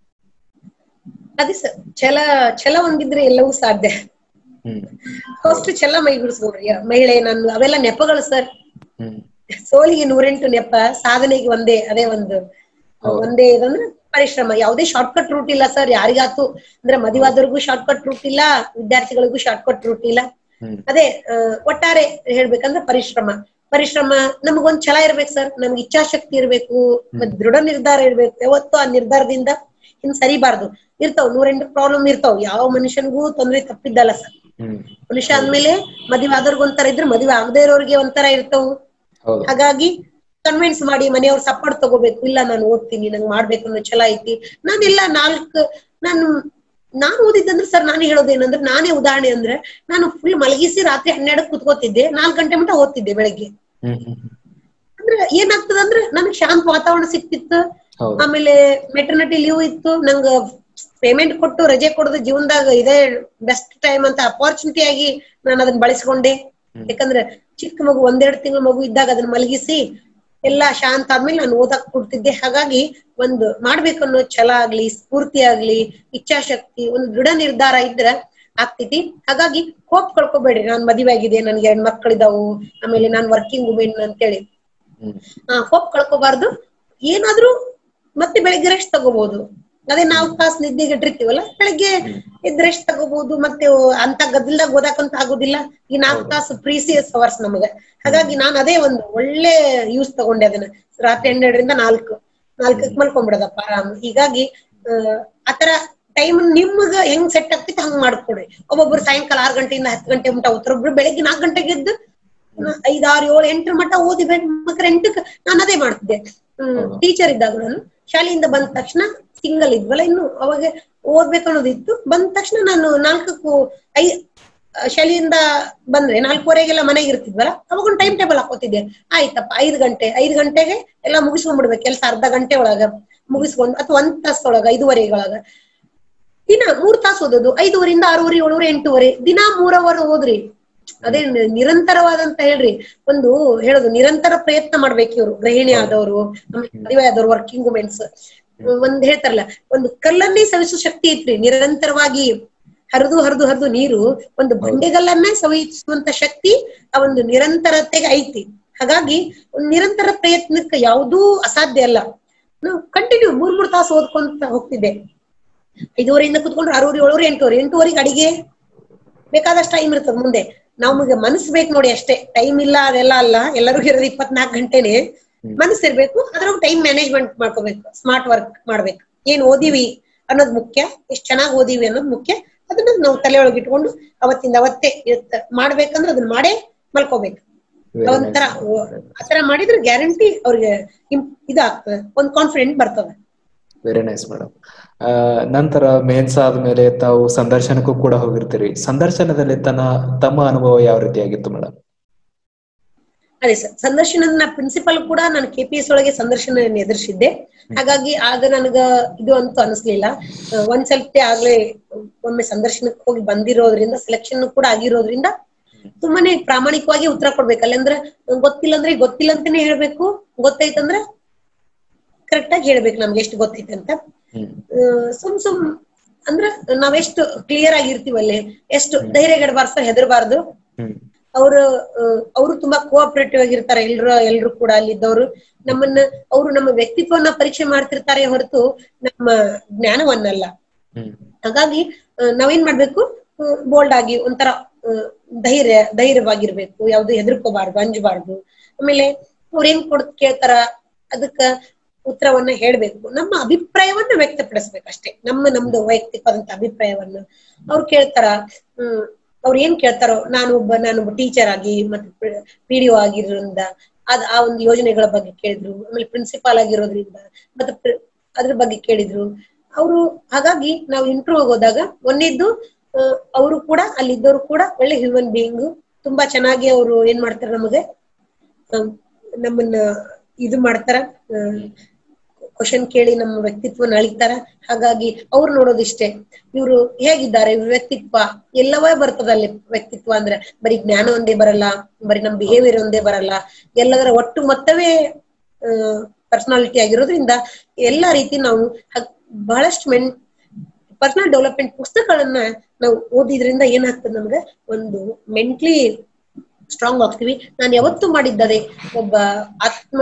ಅದೇ ಸರ್ ಛಲ ಛಲ ಒಂದಿದ್ರೆ ಎಲ್ಲವೂ ಸಾಧ್ಯ ಹ್ಮ್ ಫಸ್ಟ್ ಛಲ ಮೈಗೂಡಿಸ್ಕೊಡ್ರಿ ಮಹಿಳೆ ನಾನು ಅವೆಲ್ಲ ನೆಪಗಳು ಸರ್ ಹ್ಮ್ ಸೋಲಿಗೆ ನೂರೆಂಟು ನೆಪ ಸಾಧನೆಗೆ ಒಂದೇ ಅದೇ ಒಂದು ಹೌದು. ಒಂದೇ ಇದಂದ್ರೆ ಪರಿಶ್ರಮ ಯಾವುದೇ ಶಾರ್ಟ್ಕಟ್ ರೂಟ್ ಇಲ್ಲ ಸರ್ ಯಾರಿಗಾತು ಅಂದ್ರೆ ಮದುವಾದವ್ರಿಗೂ ಶಾರ್ಟ್ಕಟ್ ರೂಟ್ ಇಲ್ಲ ವಿದ್ಯಾರ್ಥಿಗಳಿಗೂ ಶಾರ್ಟ್ಕಟ್ ರೂಟ್ ಇಲ್ಲ ಹ್ಮ್ ಅದೇ ಆ, ಒಟ್ಟಾರೆ ಹೇಳ್ಬೇಕಂದ್ರೆ ಪರಿಶ್ರಮ ಪರಿಶ್ರಮ ನಮಗೊಂದ್ ಛಲ ಇರ್ಬೇಕು ಸರ್ ನಮ್ಗೆ ಇಚ್ಛಾಶಕ್ತಿ ಇರ್ಬೇಕು ಮತ್ತ್ ದೃಢ ನಿರ್ಧಾರ ಇರ್ಬೇಕು ಯಾವತ್ತು ಆ ನಿರ್ಧಾರದಿಂದ ಹಿಂದ್ ಸರಿಬಾರ್ದು ಇರ್ತಾವ್ ನೂರೆಂಟು ಪ್ರಾಬ್ಲಮ್ ಇರ್ತಾವ್ ಯಾವ ಮನುಷ್ಯನಿಗೂ ತೊಂದ್ರೆ ತಪ್ಪಿದ್ದಲ್ಲ ಸರ್ ಹ್ಮ್ ಮನುಷ್ಯ ಅಂದ್ಮೇಲೆ ಮದುವೆ ಆದವ್ರಿಗೆ ಒಂಥರ ಇದ್ರೆ ಮದುವೆ ಆಗದೆ ಇರೋರಿಗೆ ಒಂಥರ ಇರ್ತಾವು ಹೌದು ಹಾಗಾಗಿ ಕನ್ವಿನ್ಸ್ ಮಾಡಿ ಮನೆಯವ್ರ ಸಪೋರ್ಟ್ ತಗೋಬೇಕು ಇಲ್ಲ ನಾನು ಓದ್ತೀನಿ ನಂಗೆ ಮಾಡ್ಬೇಕು ಅನ್ನೋ ಛಲ ಐತಿ ನಾನೆಲ್ಲ ನಾಲ್ಕು ನಾನು ನಾನು ಓದಿದ್ದಂದ್ರೆ ಸರ್ ನಾನು ಹೇಳೋದೇನಂದ್ರೆ ನಾನೇ ಉದಾಹರಣೆ ಅಂದ್ರೆ ನಾನು ಫುಲ್ ಮಲಗಿಸಿ ರಾತ್ರಿ ಹನ್ನೆರಡಕ್ಕೆ ಕುತ್ಕೋತಿದ್ದೆ ನಾಲ್ಕು ಗಂಟೆ ಮಟ್ಟ ಓದ್ತಿದ್ದೆ ಬೆಳಗ್ಗೆ ಹ್ಮ್ ಹ್ಮ್ ಹ್ಮ್. ಅಂದ್ರೆ ಏನಾಗ್ತದಂದ್ರೆ ನನಗೆ ಶಾಂತ ವಾತಾವರಣ ಸಿಕ್ತಿತ್ತು ಹೌದು ಆಮೇಲೆ ಮೆಟರ್ನಿಟಿ ಲೀವ್ ಇತ್ತು ನಂಗ ಪೇಮೆಂಟ್ ಕೊಟ್ಟು ರಜೆ ಕೊಡೋದು ಜೀವನದಾಗ ಇದೇ ಬೆಸ್ಟ್ ಟೈಮ್ ಅಂತ ಅಪಾರ್ಚುನಿಟಿ ಆಗಿ ನಾನು ಅದನ್ನ ಬಳಸ್ಕೊಂಡೆ ಹ್ಮ್. ಯಾಕಂದ್ರೆ ಚಿಕ್ಕ ಮಗು ಒಂದೆರಡು ತಿಂಗಳ ಮಗು ಇದ್ದಾಗ ಅದನ್ನ ಮಲಗಿಸಿ ಎಲ್ಲಾ ಶಾಂತ ಆದ್ಮೇಲೆ ನಾನು ಓದಕ್ ಕೊಡ್ತಿದ್ದೆ ಹಾಗಾಗಿ ಒಂದು ಮಾಡ್ಬೇಕನ್ನೋ ಛಲ ಆಗ್ಲಿ ಸ್ಫೂರ್ತಿ ಆಗ್ಲಿ ಇಚ್ಛಾಶಕ್ತಿ ಒಂದು ದೃಢ ನಿರ್ಧಾರ ಇದ್ರ ಆಗ್ತೈತಿ ಹಾಗಾಗಿ ಹೋಪ್ ಕಳ್ಕೊಬೇಡ್ರಿ ನಾನ್ ಮದುವೆ ಆಗಿದೆ ನನ್ಗೆ ಎರಡ್ ಮಕ್ಕಳಿದಾವು ಆಮೇಲೆ ನಾನ್ ವರ್ಕಿಂಗ್ ವುಮೆನ್ ಅಂತೇಳಿ ಹ್ಮ್ ಆ ಹೋಪ್ ಕಳ್ಕೊಬಾರ್ದು ಏನಾದ್ರೂ ಮತ್ತೆ ಬೆಳಿಗ್ಗೆ ರೆಸ್ಟ್ ತಗೋಬಹುದು ಅದೇ ನಾಲ್ಕು ತಾಸು ನಿದ್ದೆಗೆ ಇಟ್ಟಿರ್ತೀವಲ್ಲ ಬೆಳಿಗ್ಗೆ ಎದ್ದು ರೆಸ್ಟ್ ತಗೋಬಹುದು ಮತ್ತೆ ಅಂತ ಗದ್ದಲ್ದಾಗ ಓದಾಕಂತ ಆಗೋದಿಲ್ಲ ಈ ನಾಲ್ಕು ತಾಸು ಪ್ರೀಸಿಯಸ್ ಅವರ್ಸ್ ನಮಗ ಹಾಗಾಗಿ ನಾನು ಅದೇ ಒಂದು ಒಳ್ಳೆ ಯೂಸ್ ತಗೊಂಡೆ ಅದನ್ನ ರಾತ್ರಿ ಹನ್ನೆರಡರಿಂದ ನಾಲ್ಕು ನಾಲ್ಕಕ್ಕೆ ಮಲ್ಕೊಂಡ್ಬಿಡದಪ್ಪ ಆರಾಮ್ ಹೀಗಾಗಿ ಆ, ಆತರ ಟೈಮ್ ನಿಮ್ಗ ಹೆಂಗ್ ಸೆಟ್ ಆಗ್ತೈತಿ ಹಂಗ್ ಮಾಡ್ಕೊಡ್ರಿ ಒಬ್ಬೊಬ್ರು ಸಾಯಂಕಾಲ ಆರು ಗಂಟೆಯಿಂದ ಹತ್ತು ಗಂಟೆ ಮುಟ್ಟ ಓದ್ತಾರೊಬ್ರು ಬೆಳಿಗ್ಗೆ ನಾಲ್ಕು ಗಂಟೆಗೆ ಎದ್ದು ಐದ್ ಆರು ಏಳು ಎಂಟರ ಮಟ್ಟ ಓದಿ ಮಕ್ಕಳ ಎಂಟಕ್ಕೆ ನಾನು ಅದೇ ಮಾಡ್ತಿದ್ದೆ ಹ್ಮ್ ಹೌದು. ಟೀಚರ್ ಇದ್ದಾಗ ನಾನು ಶಾಲೆಯಿಂದ ಬಂದ ತಕ್ಷಣ ಸಿಂಗಲ್ ಇದ್ವಲ್ಲ ಇನ್ನು ಅವಾಗ ಓದ್ಬೇಕು ಅನ್ನೋದಿತ್ತು ಬಂದ ತಕ್ಷಣ ನಾನು ನಾಲ್ಕಕ್ಕೂ ಐ ಆ, ಶಾಲೆಯಿಂದ ಬಂದ್ರೆ ನಾಲ್ಕೂವರೆಗೆಲ್ಲ ಮನೆಗೆ ಇರ್ತಿದ್ವಲ್ಲ ಅವಾಗ ಒಂದು ಟೈಮ್ ಟೇಬಲ್ ಹಾಕೋತಿದ್ದೆ ಆಯ್ತಪ್ಪ ಐದ್ ಗಂಟೆ ಐದ್ ಗಂಟೆಗೆ ಎಲ್ಲ ಮುಗಿಸ್ಕೊಂಡ್ಬಿಡ್ಬೇಕು ಕೆಲಸ ಅರ್ಧ ಗಂಟೆ ಒಳಗ ಮುಗಿಸ್ಕೊಂಡು ಅಥವಾ ಒಂದ್ ತಾಸೊಳಗ ಐದುವರೆಗೊಳಗ ದಿನ ಮೂರ್ ತಾಸು ಓದೋದು ಐದುವರೆಯಿಂದ ಆರೂವರೆ ಏಳುವರೆ ಎಂಟೂವರೆ ದಿನ ಮೂರ್ ಅವರ್ ಓದ್ರಿ ಅದೇ ನಿ- ನಿರಂತರವಾದಂತ ಹೇಳ್ರಿ ಒಂದು ಹೇಳೋದು ನಿರಂತರ ಪ್ರಯತ್ನ ಮಾಡ್ಬೇಕು ಇವ್ರು ಗೃಹಿಣಿ ಆದವರು ಮದುವೆ ಆದವ್ರು ವರ್ಕಿಂಗ್ ವುಮೆನ್ಸ್ ಒಂದ್ ಹೇಳ್ತಾರಲ್ಲ ಒಂದು ಕಲ್ಲನ್ನೇ ಸವಿಸೋ ಶಕ್ತಿ ಐತ್ರಿ ನಿರಂತರವಾಗಿ ಹರಿದು ಹರಿದು ಹರಿದು ನೀರು ಒಂದು ಬಂಡೆಗಲ್ಲನ್ನ ಸವಿಸುವಂತ ಶಕ್ತಿ ಆ ಒಂದು ನಿರಂತರತೆಗೆ ಐತಿ ಹಾಗಾಗಿ ಒಂದ್ ನಿರಂತರ ಪ್ರಯತ್ನಕ್ಕೆ ಯಾವುದೂ ಅಸಾಧ್ಯ ಅಲ್ಲ ನಾವು ಕಂಟಿನ್ಯೂ ಮೂರ್ ಮೂರ್ ತಾಸು ಓದ್ಕೊಂತ ಹೋಗ್ತಿದ್ದೆ ಐದುವರೆಯಿಂದ ಕುತ್ಕೊಂಡ್ರೆ ಆರೂವರೆ ಏಳುವರೆ ಎಂಟೂವರೆ ಎಂಟೂವರೆಗೆ ಅಡಿಗೆ ಬೇಕಾದಷ್ಟು ಟೈಮ್ ಇರ್ತದ ಮುಂದೆ ನಮ್ಗೆ ಮನಸ್ಸು ಬೇಕು ನೋಡಿ ಅಷ್ಟೇ ಟೈಮ್ ಇಲ್ಲ ಅದೆಲ್ಲ ಅಲ್ಲ ಎಲ್ಲರಿಗೂ ಇರೋದು ಇಪ್ಪತ್ನಾಲ್ಕು ಗಂಟೆನೆ ಮನಸ್ಸು ಇರ್ಬೇಕು ಅದ್ರಾಗ ಟೈಮ್ ಮ್ಯಾನೇಜ್ಮೆಂಟ್ ಮಾಡ್ಕೋಬೇಕು ಸ್ಮಾರ್ಟ್ ವರ್ಕ್ ಮಾಡ್ಬೇಕು ಏನ್ ಓದಿವಿ ಅನ್ನೋದು ಮುಖ್ಯ ಎಷ್ಟ್ ಚೆನ್ನಾಗಿ ಓದಿವಿ ಅನ್ನೋದು ಮುಖ್ಯ ಅದನ್ನ ನಾವು ತಲೆ ಒಳಗೆ ಇಟ್ಕೊಂಡು ಅವತ್ತಿಂದ ಅವತ್ತೇ ಇರ್ತ ಮಾಡ್ಬೇಕಂದ್ರೆ ಅದನ್ನ ಮಾಡೇ ಮಲ್ಕೋಬೇಕು Very ಒಂಥರ nice. ಆತರ ಮಾಡಿದ್ರೆ ಗ್ಯಾರಂಟಿ ಅವ್ರಿಗೆ ಇಮ್- ಇದಾಗ್ತದೆ ಒಂದ್ ಕಾನ್ಫಿಡೆಂಟ್ ಬರ್ತದೆ ವೆರಿ ನೈಸ್ ಮೇಡಮ್ ನಂತರ ಮೇನ್ಸ್ ಆದ್ಮೇಲೆ ತಾವು ಸಂದರ್ಶನಕ್ಕೂ ಕೂಡ ಹೋಗಿರ್ತೀರಿ ಸಂದರ್ಶನದಲ್ಲಿ ತನ್ನ ತಮ್ಮ ಅನುಭವ ಯಾವ ರೀತಿಯಾಗಿತ್ತು ಮೇಡಮ್ ಅದೇ ಸರ್ ಸಂದರ್ಶನದ ನಾ ಪ್ರಿನ್ಸಿಪಲ್ ಕೂಡ ನಾನು ಕೆ ಪಿ ಎಸ್ ಒಳಗೆ ಸಂದರ್ಶನ ಎದುರಿಸಿದ್ದೆ ಹಾಗಾಗಿ ಆಗ ನನಗ ಇದು ಅಂತೂ ಅನಿಸ್ಲಿಲ್ಲ ಆ, ಒಂದ್ ಸ್ವಲ್ಪ ಆಗ್ಲೇ ಒಮ್ಮೆ ಸಂದರ್ಶನಕ್ಕೆ ಹೋಗಿ ಬಂದಿರೋದ್ರಿಂದ ಸೆಲೆಕ್ಷನ್ ಕೂಡ ಆಗಿರೋದ್ರಿಂದ ತುಂಬಾನೇ ಪ್ರಾಮಾಣಿಕವಾಗಿ ಉತ್ತರ ಕೊಡ್ಬೇಕು ಅಲ್ಲಂದ್ರೆ ಗೊತ್ತಿಲ್ಲ ಅಂದ್ರೆ ಗೊತ್ತಿಲ್ಲ ಅಂತಾನೆ ಹೇಳ್ಬೇಕು ಗೊತ್ತೈತಂದ್ರೆ ಕರೆಕ್ಟ್ ಆಗಿ ಹೇಳ್ಬೇಕು ನಮ್ಗೆ ಎಷ್ಟು ಗೊತ್ತೈತೆ ಅಂತ ಹ್ಮ್ ಆ, ಸುಮ್ ಸುಮ್ ಅಂದ್ರ ನಾವೆಷ್ಟು ಕ್ಲಿಯರ್ ಆಗಿರ್ತೀವಲ್ಲಿ ಎಷ್ಟು ಧೈರ್ಯಗೆಡಬಾರ್ದು ಸರ್ ಹೆದರ್ಬಾರ್ದು ಹ್ಮ್ ಅವರು ಅವರು ತುಂಬಾ ಕೋಆಪರೇಟಿವ್ ಆಗಿರ್ತಾರೆ ಎಲ್ರು ಎಲ್ರು ಕೂಡ ಅಲ್ಲಿದ್ದವರು ನಮ್ಮನ್ನ ಅವರು ನಮ್ಮ ವ್ಯಕ್ತಿತ್ವವನ್ನ ಪರೀಕ್ಷೆ ಮಾಡ್ತಿರ್ತಾರೆ ಹೊರತು ನಮ್ಮ ಜ್ಞಾನವನ್ನಲ್ಲ ಹ್ಮ್ ಹಾಗಾಗಿ ಆ, ನಾವೇನ್ ಮಾಡ್ಬೇಕು ಬೋಲ್ಡ್ ಆಗಿ ಒಂಥರ ಆ, ಧೈರ್ಯ ಧೈರ್ಯವಾಗಿರ್ಬೇಕು ಯಾವ್ದು ಹೆದರ್ಕೋಬಾರ್ದು ಅಂಜಬಾರ್ದು ಆಮೇಲೆ ಅವ್ರ ಏನ್ ಕೊಡ್ ಕೇಳ್ತಾರ ಅದಕ್ಕ ಉತ್ತರವನ್ನ ಹೇಳ್ಬೇಕು ನಮ್ಮ ಅಭಿಪ್ರಾಯವನ್ನ ವ್ಯಕ್ತಪಡಿಸ್ಬೇಕು ಅಷ್ಟೇ ನಮ್ಮ ನಮ್ದು ವೈಯಕ್ತಿಕವಾದಂತ ಅಭಿಪ್ರಾಯವನ್ನ ಅವ್ರು ಕೇಳ್ತಾರ ಹ್ಮ್ ಅವ್ರು ಏನ್ ಕೇಳ್ತಾರೋ ನಾನು ಒಬ್ಬ ನಾನೊಬ್ಬ ಟೀಚರ್ ಆಗಿ ಮತ್ತೆ ಪಿ ಡಿ ಆಗಿರೋದ್ರಿಂದ ಅದ್ ಆ ಒಂದು ಯೋಜನೆಗಳ ಬಗ್ಗೆ ಕೇಳಿದ್ರು ಆಮೇಲೆ ಪ್ರಿನ್ಸಿಪಾಲ್ ಆಗಿರೋದ್ರಿಂದ ಮತ್ತೆ ಪ್ರ- ಅದ್ರ ಬಗ್ಗೆ ಕೇಳಿದ್ರು ಅವರು ಹಾಗಾಗಿ ನಾವು ಇಂಟರ್ವ್ಯೂ ಹೋದಾಗ ಒಂದೇದ್ದು ಅವರು ಕೂಡ ಅಲ್ಲಿದ್ದವರು ಕೂಡ ಒಳ್ಳೆ ಹ್ಯೂಮನ್ ಬೀಯಿಂಗ್ ತುಂಬಾ ಚೆನ್ನಾಗಿ ಅವರು ಏನ್ ಮಾಡ್ತಾರೆ ನಮಗೆ ಅಹ್, ನಮ್ಮನ್ನ ಇದು ಮಾಡ್ತಾರ ಕ್ವಶನ್ ಕೇಳಿ ನಮ್ಮ ವ್ಯಕ್ತಿತ್ವನ ಅಳಿತಾರ ಹಾಗಾಗಿ ಅವ್ರು ನೋಡೋದಿಷ್ಟೇ ಇವ್ರು ಹೇಗಿದ್ದಾರೆ ಇವ್ರ ವ್ಯಕ್ತಿತ್ವ ಎಲ್ಲವೇ ಬರ್ತದ ಅಲ್ಲಿ ವ್ಯಕ್ತಿತ್ವ ಅಂದ್ರೆ ಬರೀ ಜ್ಞಾನ ಒಂದೇ ಬರಲ್ಲ ಬರೀ ನಮ್ ಬಿಹೇವಿಯರ್ ಒಂದೇ ಬರಲ್ಲ ಎಲ್ಲದರ ಒಟ್ಟು ಮೊತ್ತವೇ ಪರ್ಸನಾಲಿಟಿ ಆಗಿರೋದ್ರಿಂದ ಎಲ್ಲಾ ರೀತಿ ನಾವು ಹಕ್- ಬಹಳಷ್ಟು ಮೆನ್ ಪರ್ಸನಲ್ ಡೆವಲಪ್ಮೆಂಟ್ ಪುಸ್ತಕಗಳನ್ನ ನಾವು ಓದಿದ್ರಿಂದ ಏನಾಗ್ತದೆ ನಮ್ಗೆ ಒಂದು ಮೆಂಟ್ಲಿ ಸ್ಟ್ರಾಂಗ್ ಆಗ್ತೀವಿ ನಾನು ಯಾವತ್ತೂ ಮಾಡಿದ್ದದೆ ಒಬ್ಬ ಆತ್ಮ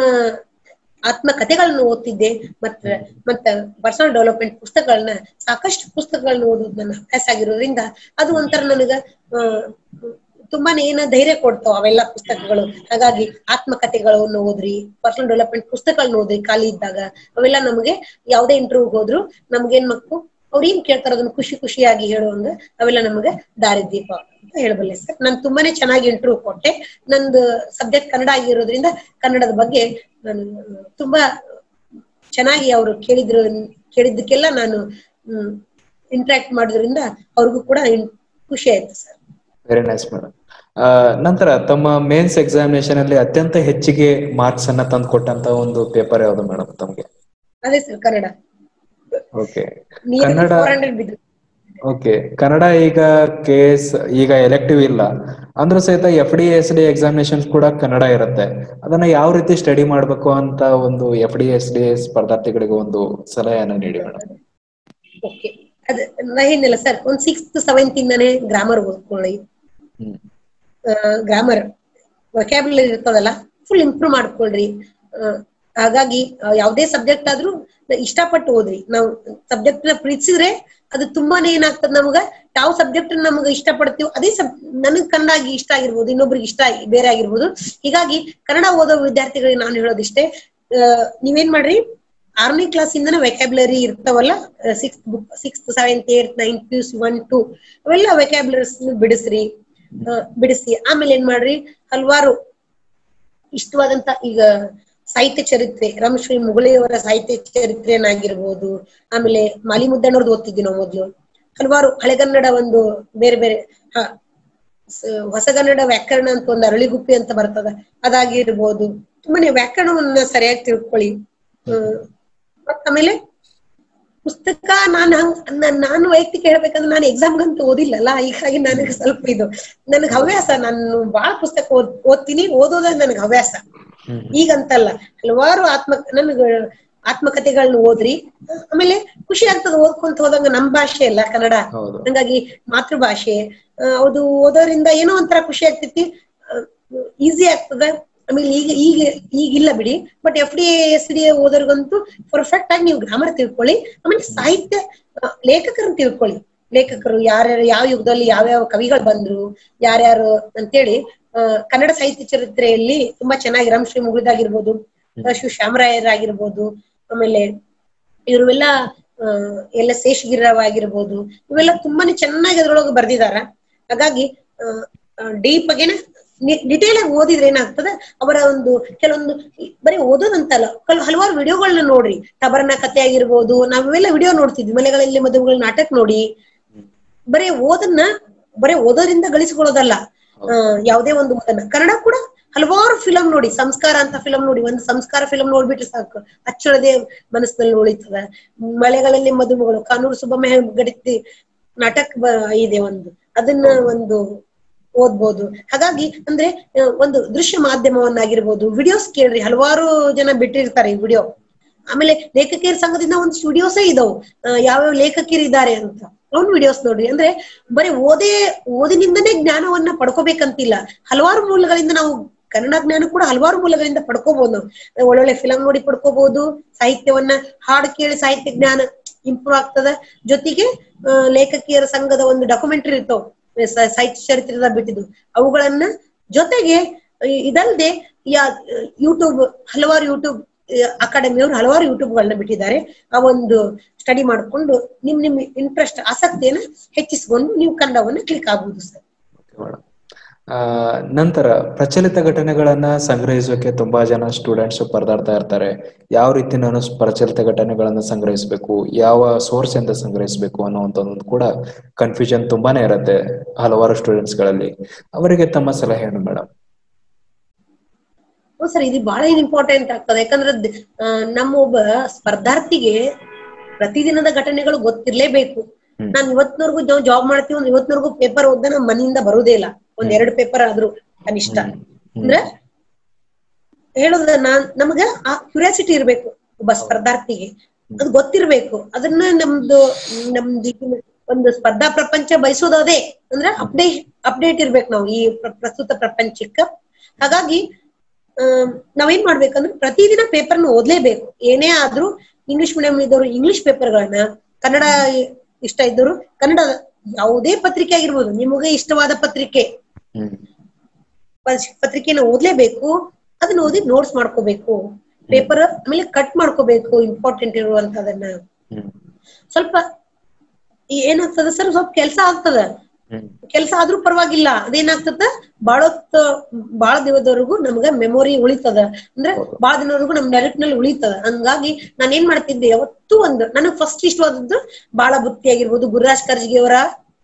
ಆತ್ಮ ಕಥೆಗಳನ್ನ ಓದ್ತಿದ್ದೆ ಮತ್ತೆ ಮತ್ತೆ ಪರ್ಸನಲ್ ಡೆವಲಪ್ಮೆಂಟ್ ಪುಸ್ತಕಗಳನ್ನ ಸಾಕಷ್ಟು ಪುಸ್ತಕಗಳನ್ನ ಓದೋದು ನನ್ನ ಅಭ್ಯಾಸ ಆಗಿರೋದ್ರಿಂದ ಅದು ಒಂಥರ ನನಗ ಆ, ತುಂಬಾನೇ ಏನ ಧೈರ್ಯ ಕೊಡ್ತಾವ ಅವೆಲ್ಲ ಪುಸ್ತಕಗಳು ಹಾಗಾಗಿ ಆತ್ಮಕಥೆಗಳನ್ನು ಓದ್ರಿ ಪರ್ಸನಲ್ ಡೆವಲಪ್ಮೆಂಟ್ ಪುಸ್ತಕಗಳನ್ನ ಓದ್ರಿ ಖಾಲಿ ಇದ್ದಾಗ ಅವೆಲ್ಲ ನಮಗೆ ಯಾವುದೇ ಇಂಟರ್ವ್ಯೂ ಹೋದ್ರು ನಮ್ಗೇನ್ ಮಕ್ಕು ಅವ್ರು ಏನ್ ಕೇಳ್ತಾರ ಅದನ್ನ ಖುಷಿ ಖುಷಿಯಾಗಿ ಹೇಳುವಂಗ ಅವೆಲ್ಲ ನಮಗೆ ದಾರಿದೀಪ ಅಂತ ಹೇಳಬಲ್ಲೆ ಸರ್ ನಾನು ತುಂಬಾನೇ ಚೆನ್ನಾಗಿ ಇಂಟರ್ವ್ಯೂ ಕೊಟ್ಟೆ ನಂದು ಸಬ್ಜೆಕ್ಟ್ ಕನ್ನಡ ಆಗಿರೋದ್ರಿಂದ ಕನ್ನಡದ ಬಗ್ಗೆ ನಾನು ತುಂಬಾ ಚೆನ್ನಾಗಿ ಅವರು ಕೇಳಿದ್ರು ಕೇಳಿದ್ದಕ್ಕೆಲ್ಲ ನಾನು ಇಂಟ್ರಾಕ್ಟ್ ಮಾಡೋದ್ರಿಂದ ಅವ್ರಿಗೂ ಕೂಡ ಇನ್- ಖುಷಿ ಆಯ್ತು ಸರ್ ವೆರಿ ನೈಸ್ ಮೇಡಮ್ ನಂತರ ತಮ್ಮ ಮೇನ್ಸ್ ಎಕ್ಸಾಮಿನೇಷನ್ ಅಲ್ಲಿ ಅತ್ಯಂತ ಹೆಚ್ಚಿಗೆ ಮಾರ್ಕ್ಸ್ ಅನ್ನ ತಂದು ಕೊಟ್ಟಂತ ಒಂದು ಪೇಪರ್ ಯಾವ್ದು ಮೇಡಮ್ ತಮಗೆ ಅದೇ sir Kannada okay near Kannada four hundred ಬಿದ್ದು ಓಕೆ ಕನ್ನಡ ಈಗ ಕೆ ಎಸ್ ಈಗ ಎಲೆಕ್ಟಿವ್ ಇಲ್ಲ ಅಂದ್ರೂ ಸಹಿತ F D S D examination ಕೂಡ ಕನ್ನಡ ಇರುತ್ತೆ ಅದನ್ನ ಯಾವ ರೀತಿ ಸ್ಟಡಿ ಮಾಡ್ಬೇಕು ಅಂತ ಒಂದು ಎಫ್ ಡಿ ಎಸ್ ಡಿ ಸ್ಪರ್ಧಾರ್ಥಿಗಳಿಗೆ ಒಂದು ಸಲಹೆಯನ್ನ ನೀಡಿ ಮೇಡಮ್ ಓಕೆ ಅದ ನಾ ಏನಿಲ್ಲ ಸರ್ ಒಂದ್ ಸಿಕ್ಸ್ತ್ ಸೆವೆಂತ್ ಇಂದಾನೆ ಗ್ರಾಮರ್ ಓದ್ಕೊಳ್ಳಿ ಹ್ಮ್ ಗ್ರಾಮರ್ ವೊಕ್ಯಾಬುಲರಿ ಇರ್ತದಲ್ಲ ಫುಲ್ ಇಂಪ್ರೂವ್ ಮಾಡ್ಕೊಳ್ರಿ ಆ, ಹಾಗಾಗಿ ಆ, ಯಾವ್ದೇ ಸಬ್ಜೆಕ್ಟ್ ಆದ್ರೂ ಇಷ್ಟಪಟ್ಟು ಓದ್ರಿ ನಾವು ಸಬ್ಜೆಕ್ಟ್ ನ ಪ್ರೀತಿಸಿದ್ರೆ ಅದು ತುಂಬಾನೇ ಏನಾಗ್ತದ ನಮಗ ಯಾವ ಸಬ್ಜೆಕ್ಟ್ ನಮಗ ಇಷ್ಟಪಡ್ತೀವೋ ಅದೇ ಸಬ್ ನನಗ್ ಕನ್ನಡ ಆಗಿ ಇಷ್ಟ ಆಗಿರ್ಬೋದು ಇನ್ನೊಬ್ರಿಗೆ ಇಷ್ಟ ಆಗಿ- ಬೇರೆ ಆಗಿರ್ಬೋದು ಹೀಗಾಗಿ ಕನ್ನಡ ಓದೋ ವಿದ್ಯಾರ್ಥಿಗಳಿಗೆ ನಾನು ಹೇಳೋದಿಷ್ಟೇ ಆ, ನೀವೇನ್ ಮಾಡ್ರಿ ಆರನೇ ಕ್ಲಾಸ್ ಇಂದನೇ ವೆಕ್ಯಾಬ್ಲರಿ ಇರ್ತಾವಲ್ಲ six book sixth seventh eighth ninth P U C one two ಅವೆಲ್ಲ ವೆಕ್ಯಾಬ್ಲರೀಸ್ ಬಿಡಿಸ್ರಿ ಆ, ಬಿಡಿಸಿ ಆಮೇಲೆ ಏನ್ ಮಾಡ್ರಿ ಹಲವಾರು ಇಷ್ಟವಾದಂತ ಈಗ ಸಾಹಿತ್ಯ ಚರಿತ್ರೆ ರಮಶ್ರೀ ಮುಗುಳಿಯವರ ಸಾಹಿತ್ಯ ಚರಿತ್ರೆಯನ್ನಾಗಿರ್ಬೋದು ಆಮೇಲೆ ಮಾಲಿ ಮುದ್ದಣ್ಣವ್ರದ್ದು ಓದ್ತಿದ್ವಿ ನಾವು ಮೊದ್ಲು ಹಲವಾರು ಹಳೆಗನ್ನಡ ಒಂದು ಬೇರೆ ಬೇರೆ ಹ ಸ- ಹೊಸಗನ್ನಡ ವ್ಯಾಕರಣ ಅಂತ ಒಂದು ಅರಳಿಗುಪ್ಪಿ ಅಂತ ಬರ್ತದ ಅದಾಗಿರ್ಬೋದು ತುಂಬಾನೇ ವ್ಯಾಕರಣವನ್ನ ಸರಿಯಾಗಿ ತಿಳ್ಕೊಳ್ಳಿ ಹ್ಮ್ ಮತ್ತ್ ಆಮೇಲೆ ಪುಸ್ತಕ ನಾನು ಹಂಗ್ ನ- ನಾನು ವೈಯಕ್ತಿಕ ಹೇಳ್ಬೇಕಂದ್ರೆ ನಾನು ಎಕ್ಸಾಮ್ಗಂತೂ ಓದಿಲ್ಲಲ್ಲ ಹೀಗಾಗಿ ನನಗೆ ಸ್ವಲ್ಪ ಇದು ನನಗ್ ಹವ್ಯಾಸ ನಾನು ಬಹಳ ಪುಸ್ತಕ ಓದ್ ಓದ್ತೀನಿ ಓದೋದ ನನಗ್ ಹವ್ಯಾಸ ಹ್ಮ್ ಈಗಂತಲ್ಲ ಹಲವಾರು ಆತ್ಮ ನನಗ ಆತ್ಮಕಥೆಗಳನ್ನ ಓದ್ರಿ ಆಮೇಲೆ ಖುಷಿ ಆಗ್ತದ ಓದ್ಕೊಂತ ಹೋದಂಗ ನಮ್ ಭಾಷೆ ಅಲ್ಲ ಕನ್ನಡ ಹೌದು ಹಂಗಾಗಿ ಮಾತೃಭಾಷೆ ಆ, ಅದು ಓದೋದ್ರಿಂದ ಏನೋ ಒಂಥರ ಖುಷಿ ಆಗ್ತೈತಿ ಈಸಿ ಆಗ್ತದ ಆಮೇಲೆ ಈಗ ಈಗ ಈಗಿಲ್ಲ ಬಿಡಿ but F D S D ಓದೋರ್ಗಂತೂ ಪರ್ಫೆಕ್ಟ್ ಆಗಿ ನೀವು ಗ್ರಾಮರ್ ತಿಳ್ಕೊಳ್ಳಿ ಆಮೇಲೆ ಸಾಹಿತ್ಯ ಆ, ಲೇಖಕರನ್ನ ತಿಳ್ಕೊಳ್ಳಿ ಲೇಖಕರು ಯಾರ್ಯಾರು ಯಾವ ಯುಗದಲ್ಲಿ ಯಾವ್ಯಾವ ಕವಿಗಳು ಬಂದ್ರು ಯಾರ್ಯಾರು ಅಂತೇಳಿ ಆ, ಕನ್ನಡ ಸಾಹಿತ್ಯ ಚರಿತ್ರೆಯಲ್ಲಿ ತುಂಬಾ ಚೆನ್ನಾಗಿ ರಮಶ್ರೀ ಮುಗುಳ್ದಾಗಿರ್ಬೋದು ಶಿವ ಶ್ಯಾಮರಾಯರಾಗಿರ್ಬೋದು ಆಮೇಲೆ ಇವರೆಲ್ಲ ಎಲ್ಲ ಶೇಷಗಿರಿರಾವ್ ಆಗಿರ್ಬೋದು ಇವೆಲ್ಲ ತುಂಬಾನೇ ಚೆನ್ನಾಗಿ ಅದ್ರೊಳಗೆ ಬರ್ದಿದಾರ ಹಾಗಾಗಿ ಡೀಪ್ ಆಗೇನೆ ಡಿಟೇಲ್ ಆಗಿ ಓದಿದ್ರೆ ಏನಾಗ್ತದೆ ಅವರ ಒಂದು ಕೆಲವೊಂದು ಈ- ಬರೀ ಓದೋದಂತಲ್ಲ ಕಲ್ ಹಲವಾರು ವಿಡಿಯೋಗಳನ್ನ ನೋಡ್ರಿ ಟಬರ್ನ ಕಥೆ ಆಗಿರ್ಬೋದು ನಾವೆಲ್ಲ ವಿಡಿಯೋ ನೋಡ್ತಿದ್ವಿ ಮನೆಗಳಲ್ಲಿ ಮದುವೆಗಳ ನಾಟಕ ನೋಡಿ ಬರೀ ಓದನ್ನ ಬರೀ ಓದೋದ್ರಿಂದ ಗಳಿಸ್ಕೊಳ್ಳೋದಲ್ಲ ಆ, ಯಾವುದೇ ಒಂದು ಓದನ್ನ ಕನ್ನಡ ಕೂಡ ಹಲವಾರು ಫಿಲಂ ನೋಡಿ ಸಂಸ್ಕಾರ ಅಂತ ಫಿಲಂ ನೋಡಿ ಒಂದು ಸಂಸ್ಕಾರ ಫಿಲಂ ನೋಡ್ಬಿಟ್ರೆ ಸಾಕು ಅಚ್ಚಳದೆ ಮನಸ್ಸಿನಲ್ಲಿ ಉಳಿತದ ಮಳೆಗಳಲ್ಲಿ ಮದುಮಗಳು ಕಾನೂರು ಸುಬ್ಬಮ್ಮ ಗಡಿತಿ ನಾಟಕ ಬ- ಇದೆ ಒಂದು ಅದನ್ನ ಒಂದು ಓದ್ಬೋದು ಹಾಗಾಗಿ ಅಂದ್ರೆ ಆ, ಒಂದು ದೃಶ್ಯ ಮಾಧ್ಯಮವನ್ನಾಗಿರ್ಬೋದು ವಿಡಿಯೋಸ್ ಕೇಳ್ರಿ ಹಲವಾರು ಜನ ಬಿಟ್ಟಿರ್ತಾರೆ ಈ ವಿಡಿಯೋ ಆಮೇಲೆ ಲೇಖಕಿಯರ ಸಂಘದಿಂದ ಒಂದು ಸ್ಟುಡಿಯೋಸೇ ಇದಾವು ಆ, ಯಾವ್ಯಾವ ಲೇಖಕಿಯರು ಇದ್ದಾರೆ ಅಂತ ಅವ್ನ್ ವಿಡಿಯೋಸ್ ನೋಡ್ರಿ ಅಂದ್ರೆ ಬರೀ ಓದೇ ಓದಿನಿಂದನೇ ಜ್ಞಾನವನ್ನ ಪಡ್ಕೋಬೇಕಂತಿಲ್ಲ ಹಲವಾರು ಮೂಲಗಳಿಂದ ನಾವು ಕನ್ನಡ ಜ್ಞಾನ ಕೂಡ ಹಲವಾರು ಮೂಲಗಳಿಂದ ಪಡ್ಕೋಬಹುದು ನಾವು ಒಳ್ಳೊಳ್ಳೆ ಫಿಲಂ ನೋಡಿ ಪಡ್ಕೋಬಹುದು ಸಾಹಿತ್ಯವನ್ನ ಹಾಡು ಕೇಳಿ ಸಾಹಿತ್ಯ ಜ್ಞಾನ ಇಂಪ್ರೂವ್ ಆಗ್ತದ ಜೊತೆಗೆ ಆ, ಲೇಖಕಿಯರ ಸಂಘದ ಒಂದು ಡಾಕ್ಯುಮೆಂಟರಿ ಇರ್ತಾವ ಸ- ಸಾಹಿತ್ಯ ಚರಿತ್ರದ ಬಿಟ್ಟಿದ್ದು ಅವುಗಳನ್ನ ಜೊತೆಗೆ ಇ- ಇದಲ್ದೆ ಯಾ ಯೂಟ್ಯೂಬ್ ಹಲವಾರು ಯೂಟ್ಯೂಬ್ ಅಕಾಡೆಮಿಯವರು ಹಲವಾರು ಯೂಟ್ಯೂಬ್ ಗಳನ್ನ ಬಿಟ್ಟಿದ್ದಾರೆ ಆ ಒಂದು ಸ್ಟಡಿ ಮಾಡ್ಕೊಂಡು ನಿಮ್ ನಿಮ್ ಇಂಟ್ರೆಸ್ಟ್ ಆಸಕ್ತಿಯನ್ನ ಹೆಚ್ಚಿಸಿಕೊಂಡು ನೀವು ಕನ್ನಡವನ್ನ ಕ್ಲಿಕ್ ಆಗ್ಬೋದು ಸರ್ Okay, madam. ಆ, ನಂತರ ಪ್ರಚಲಿತ ಘಟನೆಗಳನ್ನ ಸಂಗ್ರಹಿಸೋಕೆ ತುಂಬಾ ಜನ ಸ್ಟೂಡೆಂಟ್ಸ್ ಪರದಾಡ್ತಾ ಇರ್ತಾರೆ ಯಾವ ರೀತಿ ನಾನು ಪ್ರಚಲಿತ ಘಟನೆಗಳನ್ನ ಸಂಗ್ರಹಿಸಬೇಕು ಯಾವ ಸೋರ್ಸ್ ಇಂದ ಸಂಗ್ರಹಿಸಬೇಕು ಅನ್ನುವಂಥದ್ದು ಕೂಡ ಕನ್ಫ್ಯೂಷನ್ ತುಂಬಾನೇ ಇರುತ್ತೆ ಹಲವಾರು ಸ್ಟೂಡೆಂಟ್ಸ್ ಗಳಲ್ಲಿ ಅವರಿಗೆ ತಮ್ಮ ಸಲಹೆ ಏನು ಮೇಡಮ್ ಹೌದು ಸರ್ ಇದು ಬಹಳ ಇಂಪಾರ್ಟೆಂಟ್ ಆಗ್ತದೆ ಯಾಕಂದ್ರೆ ದ್- ಆ, ನಮ್ಮ ಒಬ್ಬ ಸ್ಪರ್ಧಾರ್ಥಿಗೆ ಪ್ರತಿದಿನದ ಘಟನೆಗಳು ಗೊತ್ತಿರ್ಲೇಬೇಕು ಹ್ಮ್. ನಾನ್ ಇವತ್ತಿನವರೆಗೂ ನಾವು ಜಾಬ್ ಮಾಡ್ತೀವಿ ಒಂದ್ ಇವತ್ತಿನವರೆಗೂ ಪೇಪರ್ ಓದ್ದ ನಮ್ಮ ಮನೆಯಿಂದ ಬರುದೇ ಇಲ್ಲ ಒಂದ್ ಎರಡು ಪೇಪರ್ ಆದ್ರೂ ಕನಿಷ್ಠ ಅಂದ್ರೆ ಹೇಳೋದ ನಾನ್ ನಮಗ ಆ ಕ್ಯೂರಿಯಾಸಿಟಿ ಇರ್ಬೇಕು ಒಬ್ಬ ಸ್ಪರ್ಧಾರ್ಥಿಗೆ ಅದು ಗೊತ್ತಿರ್ಬೇಕು ಅದನ್ನ ನಮ್ದು ನಮ್ದು ಇದನ್ನ ಒಂದು ಸ್ಪರ್ಧಾ ಪ್ರಪಂಚ ಬಯಸೋದು ಅದೇ ಅಂದ್ರೆ ಅಪ್ಡೇಟ್ ಅಪ್ಡೇಟ್ ಇರ್ಬೇಕು ನಾವು ಈ ಪ್ರ- ಪ್ರಸ್ತುತ ಪ್ರಪಂಚಕ್ಕ ಹಾಗಾಗಿ ಆಮ್, ನಾವೇನ್ ಮಾಡ್ಬೇಕಂದ್ರೆ ಪ್ರತಿದಿನ ಪೇಪರ್ನ ಓದ್ಲೇಬೇಕು ಏನೇ ಆದ್ರೂ ಇಂಗ್ಲಿಷ್ ಮೀಡಿಯಂ ಇದ್ದವರು ಇಂಗ್ಲಿಷ್ ಪೇಪರ್ಗಳನ್ನ ಕನ್ನಡ ಇಷ್ಟ ಇದ್ದವರು ಕನ್ನಡ ಯಾವುದೇ ಪತ್ರಿಕೆ ಆಗಿರ್ಬೋದು ನಿಮಗೆ ಇಷ್ಟವಾದ ಪತ್ರಿಕೆ ಹ್ಮ್ ಪತ್ರಿಕೆನ ಪತ್ರಿಕೆನ ಓದ್ಲೇಬೇಕು ಅದನ್ನ ಓದಿ ನೋಟ್ಸ್ ಮಾಡ್ಕೋಬೇಕು ಪೇಪರ್ ಆಮೇಲೆ ಕಟ್ ಮಾಡ್ಕೋಬೇಕು ಇಂಪಾರ್ಟೆಂಟ್ ಇರುವಂತದನ್ನ ಹ್ಮ್ ಸ್ವಲ್ಪ ಈ ಏನಾಗ್ತದ ಸರ್ ಸ್ವಲ್ಪ ಕೆಲಸ ಆಗ್ತದ ಹ್ಮ್ ಕೆಲಸ ಆದ್ರೂ ಪರವಾಗಿಲ್ಲ ಅದೇನಾಗ್ತದ ಬಾಳೊತ್ತ ಬಾಳ ದಿನದವರೆಗೂ ನಮ್ಗ ಮೆಮೊರಿ ಉಳಿತದ ಅಂದ್ರೆ ಬಾಳ ದಿನವರೆಗೂ ನಮ್ ನೆನಪಿನಲ್ಲಿ ನಲ್ಲಿ ಉಳಿತದ ಹಂಗಾಗಿ ನಾನ್ ಏನ್ ಮಾಡ್ತಿದ್ದೆ ಯಾವತ್ತೂ ಒಂದು ನನಗ್ ಫಸ್ಟ್ ಇಷ್ಟವಾದದ್ದು ಬಾಳ ಬುತ್ತಿ ಆಗಿರ್ಬೋದು ಗುರುರಾಜ್ ಕರ್ಜಿಗೆ ಅವರ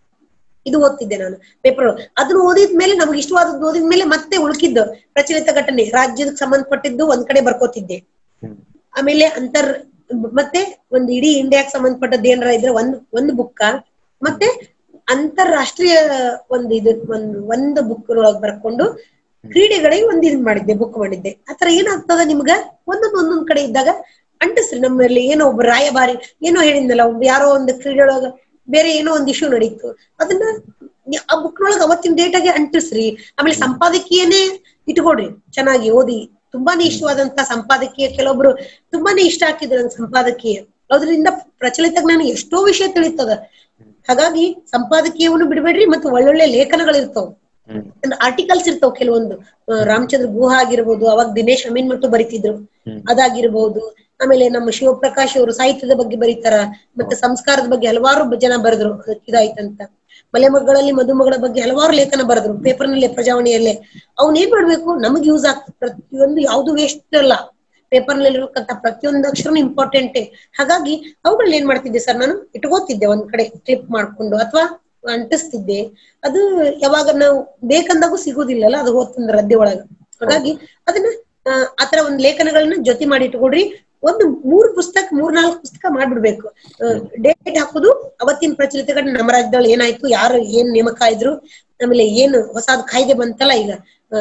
ಇದು ಓದ್ತಿದ್ದೆ ನಾನು ಪೇಪರ್ ಅದನ್ನ ಓದಿದ್ಮೇಲೆ ನಮ್ಗೆ ಇಷ್ಟವಾದದ್ದು ಓದಿದ್ಮೇಲೆ ಮತ್ತೆ ಉಳ್ಕಿದ್ದು ಪ್ರಚಲಿತ ಘಟನೆ ರಾಜ್ಯಕ್ಕೆ ಸಂಬಂಧಪಟ್ಟಿದ್ದು ಒಂದ್ ಕಡೆ ಬರ್ಕೋತಿದ್ದೆ ಹ್ಮ್ ಆಮೇಲೆ ಅಂತರ್ ಮತ್ತೆ ಒಂದು ಇಡೀ ಇಂಡಿಯಾಕ್ ಸಂಬಂಧಪಟ್ಟದ್ದು ಏನಾರ ಇದ್ರೆ ಒಂದ್ ಒಂದು ಬುಕ್ಕ ಮತ್ತೆ ಅಂತಾರಾಷ್ಟ್ರೀಯ ಒಂದು ಇದು ಒಂದು ಒಂದು ಬುಕ್ ಒಳಗ್ ಬರ್ಕೊಂಡು ಕ್ರೀಡೆಗಳಿಗೆ ಒಂದ್ ಇದ್ ಮಾಡಿದ್ದೆ ಬುಕ್ ಮಾಡಿದ್ದೆ ಆತರ ಏನಾಗ್ತದ ನಿಮ್ಗ ಒಂದೊಂದ್ ಒಂದೊಂದ್ ಕಡೆ ಇದ್ದಾಗ ಅಂಟಿಸ್ರಿ ನಮ್ಮಲ್ಲಿ ಏನೋ ಒಬ್ಬ ರಾಯಭಾರಿ ಏನೋ ಹೇಳಿದ್ನಲ್ಲ ಒಬ್ಬ ಯಾರೋ ಒಂದು ಕ್ರೀಡೆ ಒಳಗ ಬೇರೆ ಏನೋ ಒಂದ್ ಇಶ್ಯೂ ನಡೀತು ಅದನ್ನ ನಿ- ಆ ಬುಕ್ ಒಳಗ ಅವತ್ತಿನ ಡೇಟಾಗೆ ಅಂಟಿಸ್ರಿ ಆಮೇಲೆ ಸಂಪಾದಕೀಯನೇ ಇಟ್ಕೊಡ್ರಿ ಚೆನ್ನಾಗಿ ಓದಿ ತುಂಬಾನೇ ಇಷ್ಟವಾದಂತ ಸಂಪಾದಕೀಯ ಕೆಲವೊಬ್ರು ತುಂಬಾನೇ ಇಷ್ಟ ಹಾಕಿದ್ರು ನನ್ ಸಂಪಾದಕೀಯ ಅದರಿಂದ ಪ್ರಚಲಿತ ಜ್ಞಾನ ಎಷ್ಟೋ ವಿಷಯ ತಿಳಿತದ ಹಾಗಾಗಿ ಸಂಪಾದಕೀಯವನ್ನು ಬಿಡಬೇಡ್ರಿ ಮತ್ತು ಒಳ್ಳೊಳ್ಳೆ ಲೇಖನಗಳಿರ್ತಾವ ಹ್ಮ್ ಆರ್ಟಿಕಲ್ಸ್ ಇರ್ತಾವ ಕೆಲವೊಂದು ಆ, ರಾಮಚಂದ್ರ ಗುಹಾ ಆಗಿರ್ಬೋದು ಅವಾಗ ದಿನೇಶ್ ಅಮೀನ್ ಮಟ್ಟು ಬರಿತಿದ್ರು ಹ್ಮ್. ಅದಾಗಿರ್ಬಹುದು ಆಮೇಲೆ ನಮ್ಮ ಶಿವಪ್ರಕಾಶ್ ಅವರು ಸಾಹಿತ್ಯದ ಬಗ್ಗೆ ಬರೀತಾರ ಮತ್ತೆ ಸಂಸ್ಕಾರದ ಬಗ್ಗೆ ಹಲವಾರು ಜನ ಬರೆದ್ರು ಅದಕ್ಕೆ ಇದಾಯ್ತಂತ ಮಲೆಮಗಳಲ್ಲಿ ಮದುಮಗಳ ಬಗ್ಗೆ ಹಲವಾರು ಲೇಖನ ಬರೆದ್ರು ಪೇಪರ್ ನಲ್ಲಿ ಪ್ರಜಾವಣೆಯಲ್ಲೇ ಅವ್ನ್ ಏನ್ ಮಾಡ್ಬೇಕು ನಮಗ್ ಯೂಸ್ ಆಗ್ತದೆ ಪ್ರತಿಯೊಂದು ಯಾವ್ದು ವೇಸ್ಟ್ ಅಲ್ಲ ಪೇಪರ್ ನಲ್ಲಿ ಇರತಕ್ಕಂತ ಪ್ರತಿಯೊಂದು ಅಕ್ಷರನು ಇಂಪಾರ್ಟೆಂಟೇ ಹಾಗಾಗಿ ಅವುಗಳನ್ನ ಏನ್ ಮಾಡ್ತಿದ್ದೆ ಸರ್ ನಾನು ಇಟ್ಕೋತಿದ್ದೆ ಒಂದ್ ಕಡೆ ಕ್ಲಿಪ್ ಮಾಡ್ಕೊಂಡು ಅಥವಾ ಅಂಟಿಸ್ತಿದ್ದೆ ಅದು ಯಾವಾಗ ನಾವು ಬೇಕಂದಾಗೂ ಸಿಗುದಿಲ್ಲಲ್ಲ ಅದು ಓದ್ತಂದ್ರ ರದ್ದೆ ಒಳಗ ಹಾಗಾಗಿ ಅದನ್ನ ಆ, ಆತರ ಒಂದ್ ಲೇಖನಗಳನ್ನ ಜೊತೆ ಮಾಡಿ ಇಟ್ಕೊಡ್ರಿ ಒಂದು ಮೂರ್ ಪುಸ್ತಕ ಮೂರ್ ನಾಲ್ಕು ಪುಸ್ತಕ ಮಾಡ್ಬಿಡ್ಬೇಕು ಡೇಟ್ ಹಾಕುದು ಅವತ್ತಿನ ಪ್ರಚಲಿತ ಘಟನೆ ನಮ್ಮ ರಾಜ್ಯದಲ್ಲಿ ಏನಾಯ್ತು ಯಾರು ಏನ್ ನೇಮಕ ಇದ್ರು ಆಮೇಲೆ ಏನು ಹೊಸಾದ್ ಕಾಯ್ದೆ ಬಂತಲ್ಲ ಈಗ ಆ,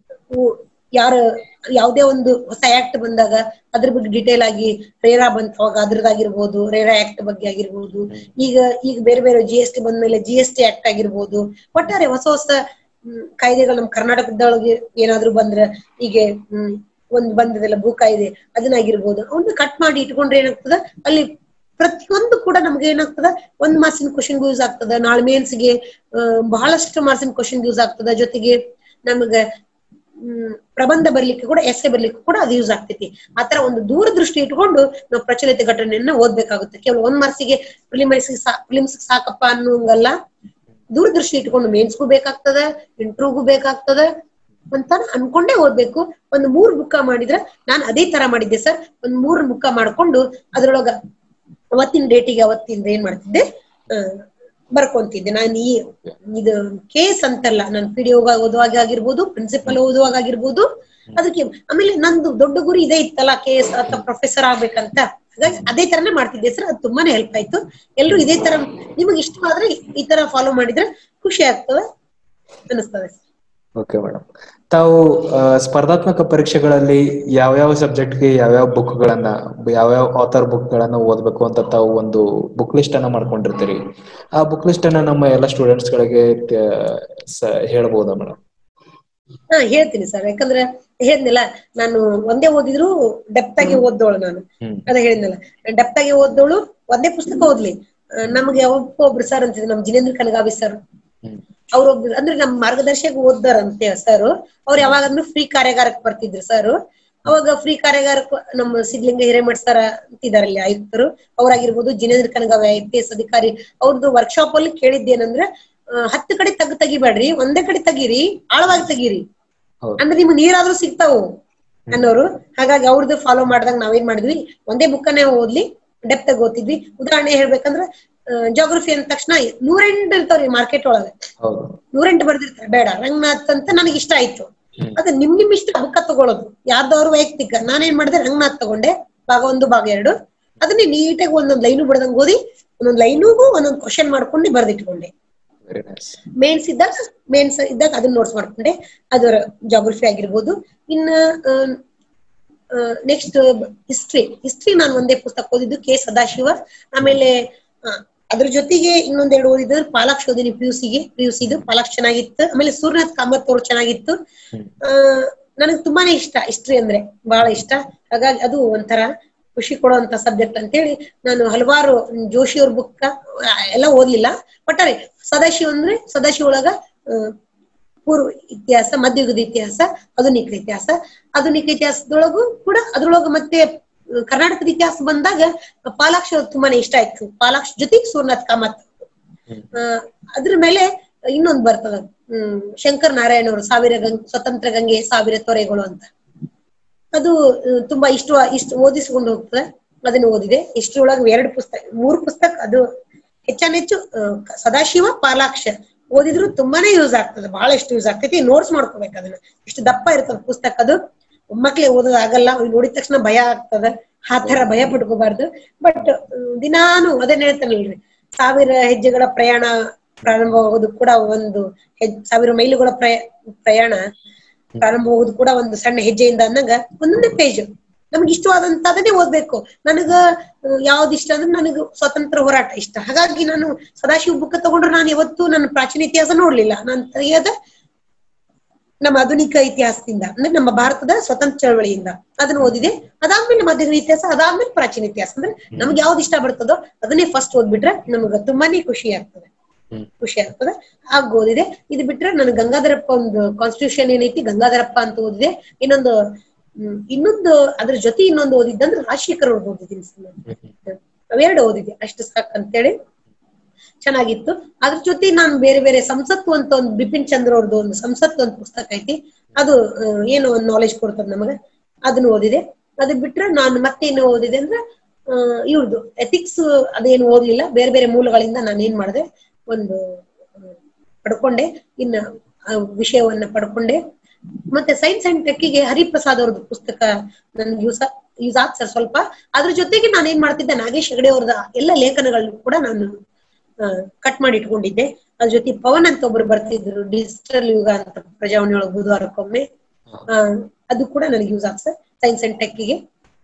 ಉ- ಯಾರು ಯಾವ್ದೇ ಒಂದು ಹೊಸ ಆಕ್ಟ್ ಬಂದಾಗ ಅದ್ರ ಬಗ್ಗೆ ಡಿಟೇಲ್ ಆಗಿ ರೇರಾ ಬಂತ ಅವಾಗ ಅದ್ರದ್ದಾಗಿರ್ಬೋದು ರೇರಾ ಆಕ್ಟ್ ಬಗ್ಗೆ ಆಗಿರ್ಬೋದು ಈಗ ಈಗ ಬೇರೆ ಬೇರೆ ಜಿ ಎಸ್ ಟಿ ಬಂದ್ಮೇಲೆ ಜಿ ಎಸ್ ಟಿ ಆಕ್ಟ್ ಆಗಿರ್ಬೋದು ಒಟ್ಟಾರೆ ಹೊಸ ಹೊಸ ಹ್ಮ್, ಕಾಯ್ದೆಗಳು ನಮ್ ಕರ್ನಾಟಕದೊಳಗೆ ಏನಾದ್ರು ಬಂದ್ರೆ ಈಗ ಹ್ಮ್ ಒಂದ್ ಬಂದದಲ್ಲ ಭೂ ಕಾಯ್ದೆ ಅದನ್ನಾಗಿರ್ಬೋದು ಅವನ್ನ ಕಟ್ ಮಾಡಿ ಇಟ್ಕೊಂಡ್ರೆ ಏನಾಗ್ತದ ಅಲ್ಲಿ ಪ್ರತಿಯೊಂದು ಕೂಡ ನಮ್ಗೆ ಏನಾಗ್ತದ ಒಂದ್ ಮಾರ್ಕ್ಸಿನ ಕ್ವಶನ್ ಯೂಸ್ ಆಗ್ತದ ನಾಳೆ ಮೇನ್ಸ್ಗೆ ಬಹಳಷ್ಟು ಮಾರ್ಕ್ಸಿನ ಕ್ವಶನ್ ಯೂಸ್ ಆಗ್ತದ ಜೊತೆಗೆ ನಮಗ ಹ್ಮ್ ಪ್ರಬಂಧ ಬರ್ಲಿಕ್ಕೆ ಕೂಡ ಎಸ್ಸೆ ಬರ್ಲಿಕ್ಕೆ ಕೂಡ ಅದು ಯೂಸ್ ಆಗ್ತೈತಿ ಆತರ ಒಂದು ದೂರದೃಷ್ಟಿ ಇಟ್ಕೊಂಡು ನಾವು ಪ್ರಚಲಿತ ಘಟನೆಯನ್ನ ಓದ್ಬೇಕಾಗುತ್ತೆ ಕೇವಲ ಒಂದ್ ಮಾರ್ಕ್ಸಿಗೆ ಪ್ರಿಲಿಮ್ಸ್ ಪ್ರಿಲಿಮ್ಸ್ ಸಾಕಪ್ಪ ಅನ್ನೋಂಗಲ್ಲ ದೂರದೃಷ್ಟಿ ಇಟ್ಕೊಂಡು ಮೇನ್ಸ್ಗೂ ಬೇಕಾಗ್ತದ ಇಂಟ್ರೂಗೂ ಬೇಕಾಗ್ತದ ಅಂತ ಅನ್ಕೊಂಡೇ ಓದ್ಬೇಕು ಒಂದು ಮೂರ್ ಬುಕ್ಕ ಮಾಡಿದ್ರೆ ನಾನ್ ಅದೇ ತರ ಮಾಡಿದ್ದೆ ಸರ್ ಒಂದ್ ಮೂರ್ ಬುಕ್ಕ ಮಾಡ್ಕೊಂಡು ಅದ್ರೊಳಗ ಅವತ್ತಿನ ಡೇಟಿಗೆ ಅವತ್ತಿಂದ ಏನ್ ಮಾಡ್ತಿದ್ದೆ ಆ, ಬರ್ಕೊಂತಿದ್ದೆ ನಾನು ಈ ಇದು ಕೇಸ್ ಅಂತಲ್ಲ ನಾನು ಪಿ ಡಿ ಓದುವಾಗ ಆಗಿರ್ಬೋದು ಪ್ರಿನ್ಸಿಪಲ್ ಓದುವಾಗ ಆಗಿರ್ಬೋದು ಅದಕ್ಕೆ ಆಮೇಲೆ ನಂದು ದೊಡ್ಡ ಗುರಿ ಇದೇ ಇತ್ತಲ್ಲ ಕೆ ಎಸ್ ಅಥವಾ ಪ್ರೊಫೆಸರ್ ಆಗ್ಬೇಕಂತ ಹಾಗಾಗಿ ಅದೇ ತರನೇ ಮಾಡ್ತಿದ್ದೆ ಸರ್ ಅದು ತುಂಬಾನೇ ಹೆಲ್ಪ್ ಆಯ್ತು ಎಲ್ರು ಇದೇ ತರ ನಿಮಗೆ ಇಷ್ಟವಾದ್ರೆ ಈ ತರ ಫಾಲೋ ಮಾಡಿದ್ರೆ ಖುಷಿ ಆಗ್ತದೆ ಅನಿಸ್ತದೆ ಓಕೆ ಮೇಡಮ್ ತಾವು ಆ, ಸ್ಪರ್ಧಾತ್ಮಕ ಪರೀಕ್ಷೆಗಳಲ್ಲಿ ಯಾವ್ಯಾವ ಸಬ್ಜೆಕ್ಟ್ಗೆ ಯಾವ್ಯಾವ ಬುಕ್ಗಳನ್ನ ಯಾವ್ಯಾವ ಆಥರ್ ಬುಕ್ಗಳನ್ನ ಓದ್ಬೇಕು ಅಂತ ತಾವು ಒಂದು ಬುಕ್ ಲಿಸ್ಟ್ ಅನ್ನ ಮಾಡ್ಕೊಂಡಿರ್ತೀರಿ ಆ ಬುಕ್ ಲಿಸ್ಟ್ ಅನ್ನ ನಮ್ಮ ಎಲ್ಲ ಸ್ಟೂಡೆಂಟ್ಸ್ ಗಳಿಗೆ ತ- ಸ- ಹೇಳ್ಬೋದಾ ಮೇಡಮ್ ಹಾ ಹೇಳ್ತೀನಿ ಸರ್ ಯಾಕಂದ್ರೆ ಹೇಳಿದ್ನಲ್ಲ ನಾನು ಒಂದೇ ಓದಿದ್ರು ಡೆಪ್ತ್ ಆಗಿ ಓದ್ದೋಳು ನಾನು ಹ್ಮ್ ಅದ ಹೇಳಿದ್ನಲ್ಲ ಡೆಪ್ತ್ ಆಗಿ ಓದ್ದೋಳು ಒಂದೇ ಪುಸ್ತಕ ಓದ್ಲಿ ಆ, ನಮ್ಗೆ ಒಬ್ಬ ಒಬ್ರು ಸರ್ ಅಂತಿದ್ರು ನಮ್ ಜಿನೇಂದ್ರ ಕನಗಾವಿ ಸರ್ ಹ್ಮ್ ಅವ್ರೊಬ್ರು ಅಂದ್ರೆ ನಮ್ ಮಾರ್ಗದರ್ಶಕ ಓದ್ದಾರಂತೆ ಸರ್ ಅವ್ರು ಯಾವಾಗಂದ್ರೂ ಫ್ರೀ ಕಾರ್ಯಾಗಾರಕ್ಕೆ ಬರ್ತಿದ್ರು ಸರ್ ಅವಾಗ ಫ್ರೀ ಕಾರ್ಯಾಗಾರಕ್ಕೆ ನಮ್ಮ ಸಿದ್ಲಿಂಗ ಹಿರೇಮಠ ಸರ್ ಅಂತಿದಾರಲ್ಲಿ ಆಯುಕ್ತರು ಅವ್ರಾಗಿರ್ಬೋದು Jinendra Kanagavi I P S ಅಧಿಕಾರಿ ಅವ್ರದ್ದು ವರ್ಕ್ಶಾಪ್ ಅಲ್ಲಿ ಕೇಳಿದ್ದೇನಂದ್ರೆ ಆ, ಹತ್ತು ಕಡೆ ತಗ್ ತೆಗಿಬೇಡ್ರಿ ಒಂದೇ ಕಡೆ ತೆಗೀರಿ ಆಳವಾಗಿ ತೆಗೀರಿ ಹೌದು ಅಂದ್ರೆ ನಿಮ್ಗೆ ನೀರಾದ್ರೂ ಸಿಗ್ತಾವು ಅನ್ನೋರು ಹಾಗಾಗಿ ಅವ್ರದ್ದು ಫಾಲೋ ಮಾಡ್ದಾಗ ನಾವೇನ್ ಮಾಡಿದ್ವಿ ಒಂದೇ ಬುಕ್ಕನ್ನೇ ಓದ್ಲಿ ಡೆಪ್ತ್ ಆಗಿ ಓದ್ತಿದ್ವಿ ಉದಾಹರಣೆ ಹೇಳ್ಬೇಕಂದ್ರೆ ಜೋಗ್ರಫಿ ಅಂದ ತಕ್ಷಣ ನೂರೆಂಟು ಇರ್ತಾವ್ರಿ ಮಾರ್ಕೆಟ್ ಒಳಗೆ ಹೌದು ನೂರೆಂಟು ಬರ್ದಿರ್ತಾರೆ ಬೇಡ ರಂಗನಾಥ್ ಅಂತ ನನಗೆ ಇಷ್ಟ ಆಯ್ತು ಹ್ಮ್. ಅದ ನಿಮ್ ನಿಮ್ ಇಷ್ಟ ಬುಕ್ಕ ತಗೊಳ್ಳೋದು ಯಾರ್ದವ್ರು ವೈಯಕ್ತಿಕ ನಾನೇನ್ ಮಾಡಿದೆ ರಂಗನಾಥ್ ತಗೊಂಡೆ ಭಾಗ ಒಂದು ಭಾಗ ಎರಡು ಅದನ್ನೇ ನೀಟಾಗಿ ಒಂದೊಂದ್ ಲೈನು ಬಿಡದಂಗ್ ಓದಿ ಒಂದೊಂದ್ ಲೈನುಗೂ ಒಂದೊಂದ್ ಕ್ವಶನ್ ಮಾಡ್ಕೊಂಡು ಬರ್ದಿಟ್ಕೊಂಡೆ ವೆರಿ ನೈಸ್ ಮೇನ್ಸ್ ಇದ್ದಾಗ ಮೇನ್ಸ್ ಇದ್ದಾಗ ಅದನ್ನ ನೋಟ್ಸ್ ಮಾಡ್ಕೊಂಡೆ ಅದರ ಜಾಗ್ರಫಿ ಆಗಿರ್ಬೋದು ಇನ್ನ ನೆಕ್ಸ್ಟ್ ಹಿಸ್ಟ್ರಿ ಹಿಸ್ಟ್ರಿ ನಾನು ಒಂದೇ ಪುಸ್ತಕ ಓದಿದ್ದು ಕೆ ಸದಾಶಿವ ಆಮೇಲೆ ಆ, ಅದ್ರ ಜೊತೆಗೆ ಇನ್ನೊಂದೆರಡು ಓದಿದ್ದು ಪಾಲಾಕ್ಷ ಓದಿನಿ ಪಿ ಯು ಸಿಗೆ ಪಿ ಯು ಸಿದು ಪಾಲಾಕ್ಷ ಚೆನ್ನಾಗಿತ್ತು ಆಮೇಲೆ ಸೂರ್ಯನಾಥ್ ಕಾಮತ್ ಅವ್ರು ಚೆನ್ನಾಗಿತ್ತು ಹ್ಮ್. ಆ ನನಗೆ ತುಂಬಾನೇ ಇಷ್ಟ ಹಿಸ್ಟ್ರಿ ಅಂದ್ರೆ ಬಹಳ ಇಷ್ಟ ಹಾಗಾಗಿ ಅದು ಒಂಥರ ಖುಷಿ ಕೊಡುವಂತ ಸಬ್ಜೆಕ್ಟ್ ಅಂತೇಳಿ ನಾನು ಹಲವಾರು ಜೋಶಿ ಅವ್ರ ಬುಕ್ ಎಲ್ಲ ಓದ್ಲಿಲ್ಲ ಒಟ್ಟಾರೆ ಸದಾಶಿವ ಅಂದ್ರೆ ಸದಾಶಿವ ಒಳಗ ಆ, ಪೂರ್ವ ಇತಿಹಾಸ ಮಧ್ಯಯುಗದ ಇತಿಹಾಸ ಆಧುನಿಕ ಇತಿಹಾಸ ಆಧುನಿಕ ಇತಿಹಾಸದೊಳಗೂ ಕೂಡ ಅದ್ರೊಳಗ ಮತ್ತೆ ಆ, ಕರ್ನಾಟಕದ ಇತಿಹಾಸ ಬಂದಾಗ ಪಾಲಾಕ್ಷ ಅವ್ರು ತುಂಬಾನೇ ಇಷ್ಟ ಆಯ್ತು ಪಾಲಾಕ್ಷ ಜೊತೆಗೆ ಸೂರ್ಯನಾಥ್ ಕಾಮತ್ ಹ್ಮ್. ಆ, ಅದ್ರ ಮೇಲೆ ಇನ್ನೊಂದು ಬರ್ತದ ಹ್ಮ್ ಶಂಕರ್ ನಾರಾಯಣ ಅವರು ಸಾವಿರ ಗಂಗ್ ಸ್ವತಂತ್ರ ಗಂಗೆ ಸಾವಿರ ತೊರೆಗಳು ಅಂತ ಅದು ಆ, ತುಂಬಾ ಇಷ್ಟ ಇಷ್ಟ ಓದಿಸ್ಕೊಂಡು ಹೋಗ್ತದೆ ಅದನ್ನ ಓದಿದೆ ಇಷ್ಟರೊಳಗೆ ಎರಡು ಪುಸ್ತಕ ಮೂರು ಪುಸ್ತಕ ಅದು ಹೆಚ್ಚಾನೆಚ್ಚು ಆ, ಕ- ಸದಾಶಿವ ಪಾಲಾಕ್ಷ ಓದಿದ್ರು ತುಂಬಾನೇ ಯೂಸ್ ಆಗ್ತದೆ ಬಹಳಷ್ಟು ಯೂಸ್ ಆಗ್ತೈತಿ ನೋಟ್ಸ್ ಮಾಡ್ಕೋಬೇಕು ಅದನ್ನ ಇಷ್ಟು ದಪ್ಪ ಇರ್ತದ ಪುಸ್ತಕ ಅದು ಮಕ್ಳಿಗೆ ಓದೋದ್ ಆಗಲ್ಲ ಅವ್ರು ನೋಡಿದ ತಕ್ಷಣ ಭಯ ಆಗ್ತದ ಆ ತರ ಭಯ ಪಡ್ಕೋಬಾರ್ದು ಬಟ್ ದಿನಾನು ಅದನ್ನ ಹೇಳ್ತಾನಲ್ರಿ ಸಾವಿರ ಹೆಜ್ಜೆಗಳ ಪ್ರಯಾಣ ಪ್ರಾರಂಭವಾಗೋದು ಕೂಡ ಒಂದು ಹೆಜ್ ಸಾವಿರ ಮೈಲುಗಳ ಪ್ರಯ ಪ್ರಯಾಣ ಪ್ರಾರಂಭವಾಗೋದು ಕೂಡ ಒಂದು ಸಣ್ಣ ಹೆಜ್ಜೆಯಿಂದ ಅನ್ನಂಗ ಒಂದೊಂದೇ ಪೇಜ್ ನಮ್ಗೆ ಇಷ್ಟವಾದಂತ ಅದನ್ನೇ ಓದ್ಬೇಕು ನನಗ ಅಹ್, ಯಾವ್ದು ಇಷ್ಟ ಅಂದ್ರೆ ನನಗೆ ಸ್ವತಂತ್ರ ಹೋರಾಟ ಇಷ್ಟ ಹಾಗಾಗಿ ನಾನು ಸದಾಶಿವ ಬುಕ್ ತಗೊಂಡ್ರೆ ನಾನು ಯಾವತ್ತೂ ನನ್ನ ಪ್ರಾಚೀನ ಇತಿಹಾಸ ನೋಡ್ಲಿಲ್ಲ ನಾನು ತೆಗೆಯೋದ ನಮ್ಮ ಆಧುನಿಕ ಇತಿಹಾಸದಿಂದ ಅಂದ್ರೆ ನಮ್ಮ ಭಾರತದ ಸ್ವತಂತ್ರ ಚಳವಳಿಯಿಂದ ಅದನ್ನ ಓದಿದೆ ಅದಾದ್ಮೇಲೆ ಮಧ್ಯಯುಗದ ಇತಿಹಾಸ ಅದಾದ್ಮೇಲೆ ಪ್ರಾಚೀನ ಇತಿಹಾಸ ಅಂದ್ರೆ ನಮ್ಗೆ ಯಾವ್ದು ಇಷ್ಟ ಬರ್ತದೋ ಅದನ್ನೇ ಫಸ್ಟ್ ಓದ್ಬಿಟ್ರೆ ನಮ್ಗೆ ತುಂಬಾನೇ ಖುಷಿ ಆಗ್ತದೆ ಹ್ಮ್. ಖುಷಿ ಆಗ್ತದೆ ಆಗ ಓದಿದೆ ಇದು ಬಿಟ್ರೆ ನಾನು ಗಂಗಾಧರಪ್ಪ ಒಂದು ಕಾನ್ಸ್ಟಿಟ್ಯೂಷನ್ ಏನೈತಿ ಗಂಗಾಧರಪ್ಪ ಅಂತ ಓದಿದೆ ಇನ್ನೊಂದು ಹ್ಮ್, ಇನ್ನೊಂದು ಅದ್ರ ಜೊತೆ ಇನ್ನೊಂದು ಓದಿದ್ದಂದ್ರೆ ರಾಜಶೇಖರ್ ಅವ್ರದ್ದು ಓದಿದ್ದೀನಿ ಸರ್ ನಾನು. ಅವೆರಡು ಓದಿದೆ ಅಷ್ಟು ಸಾಕು ಅಂತೇಳಿ ಚೆನ್ನಾಗಿತ್ತು ಅದ್ರ ಜೊತೆ ನಾನು ಬೇರೆ ಬೇರೆ ಸಂಸತ್ತು ಅಂತ ಒಂದು ಬಿಪಿನ್ ಚಂದ್ರ ಅವ್ರದ್ದು ಒಂದು ಸಂಸತ್ತು ಒಂದು ಪುಸ್ತಕ ಐತಿ ಅದು ಆ, ಏನೋ ಒಂದು ನಾಲೆಜ್ ಕೊಡ್ತದೆ ನಮಗೆ ಅದನ್ನ ಓದಿದೆ ಅದು ಬಿಟ್ರೆ ನಾನು ಮತ್ತೇನು ಓದಿದೆ ಅಂದ್ರೆ ಆ, ಇವ್ರದ್ದು ಎಥಿಕ್ಸ್ ಅದೇನು ಓದ್ಲಿಲ್ಲ ಬೇರೆ ಬೇರೆ ಮೂಲಗಳಿಂದ ನಾನು ಏನ್ ಮಾಡಿದೆ ಒಂದು ಆ, ಪಡ್ಕೊಂಡೆ ಇನ್ನ ಆ ವಿಷಯವನ್ನ ಪಡ್ಕೊಂಡೆ ಮತ್ತೆ ಸೈನ್ಸ್ ಅಂಡ್ ಟೆಕ್ಕಿಗೆ ಹರಿಪ್ರಸಾದ್ ಅವ್ರದ್ದು ಪುಸ್ತಕ ನನ್ಗೆ ಯೂಸ್ ಯೂಸ್ ಆತ್ ಸರ್ ಸ್ವಲ್ಪ ಅದ್ರ ಜೊತೆಗೆ ನಾನು ಏನ್ ಮಾಡ್ತಿದ್ದೆ ನಾಗೇಶ್ ಹೆಗಡೆ ಅವ್ರದ ಎಲ್ಲ ಲೇಖನಗಳನ್ನು ಕೂಡ ನಾನು ಕಟ್ ಮಾಡಿ ಇಟ್ಕೊಂಡಿದ್ದೆ ಅದ್ರ ಜೊತೆ ಪವನ್ ಅಂತ ಒಬ್ರು ಬರ್ತಿದ್ರು ಡಿಜಿಟಲ್ ಯುಗ ಅಂತ ಪ್ರಜಾವಾಣಿ ಒಳಗೆ ಬುಧವಾರಕ್ಕೊಮ್ಮೆ ಆ, ಅದು ಕೂಡ ನನಗೆ ಯೂಸ್ ಆಗ್ ಸರ್ ಸೈನ್ಸ್ ಅಂಡ್ ಟೆಕ್ಕಿಗೆ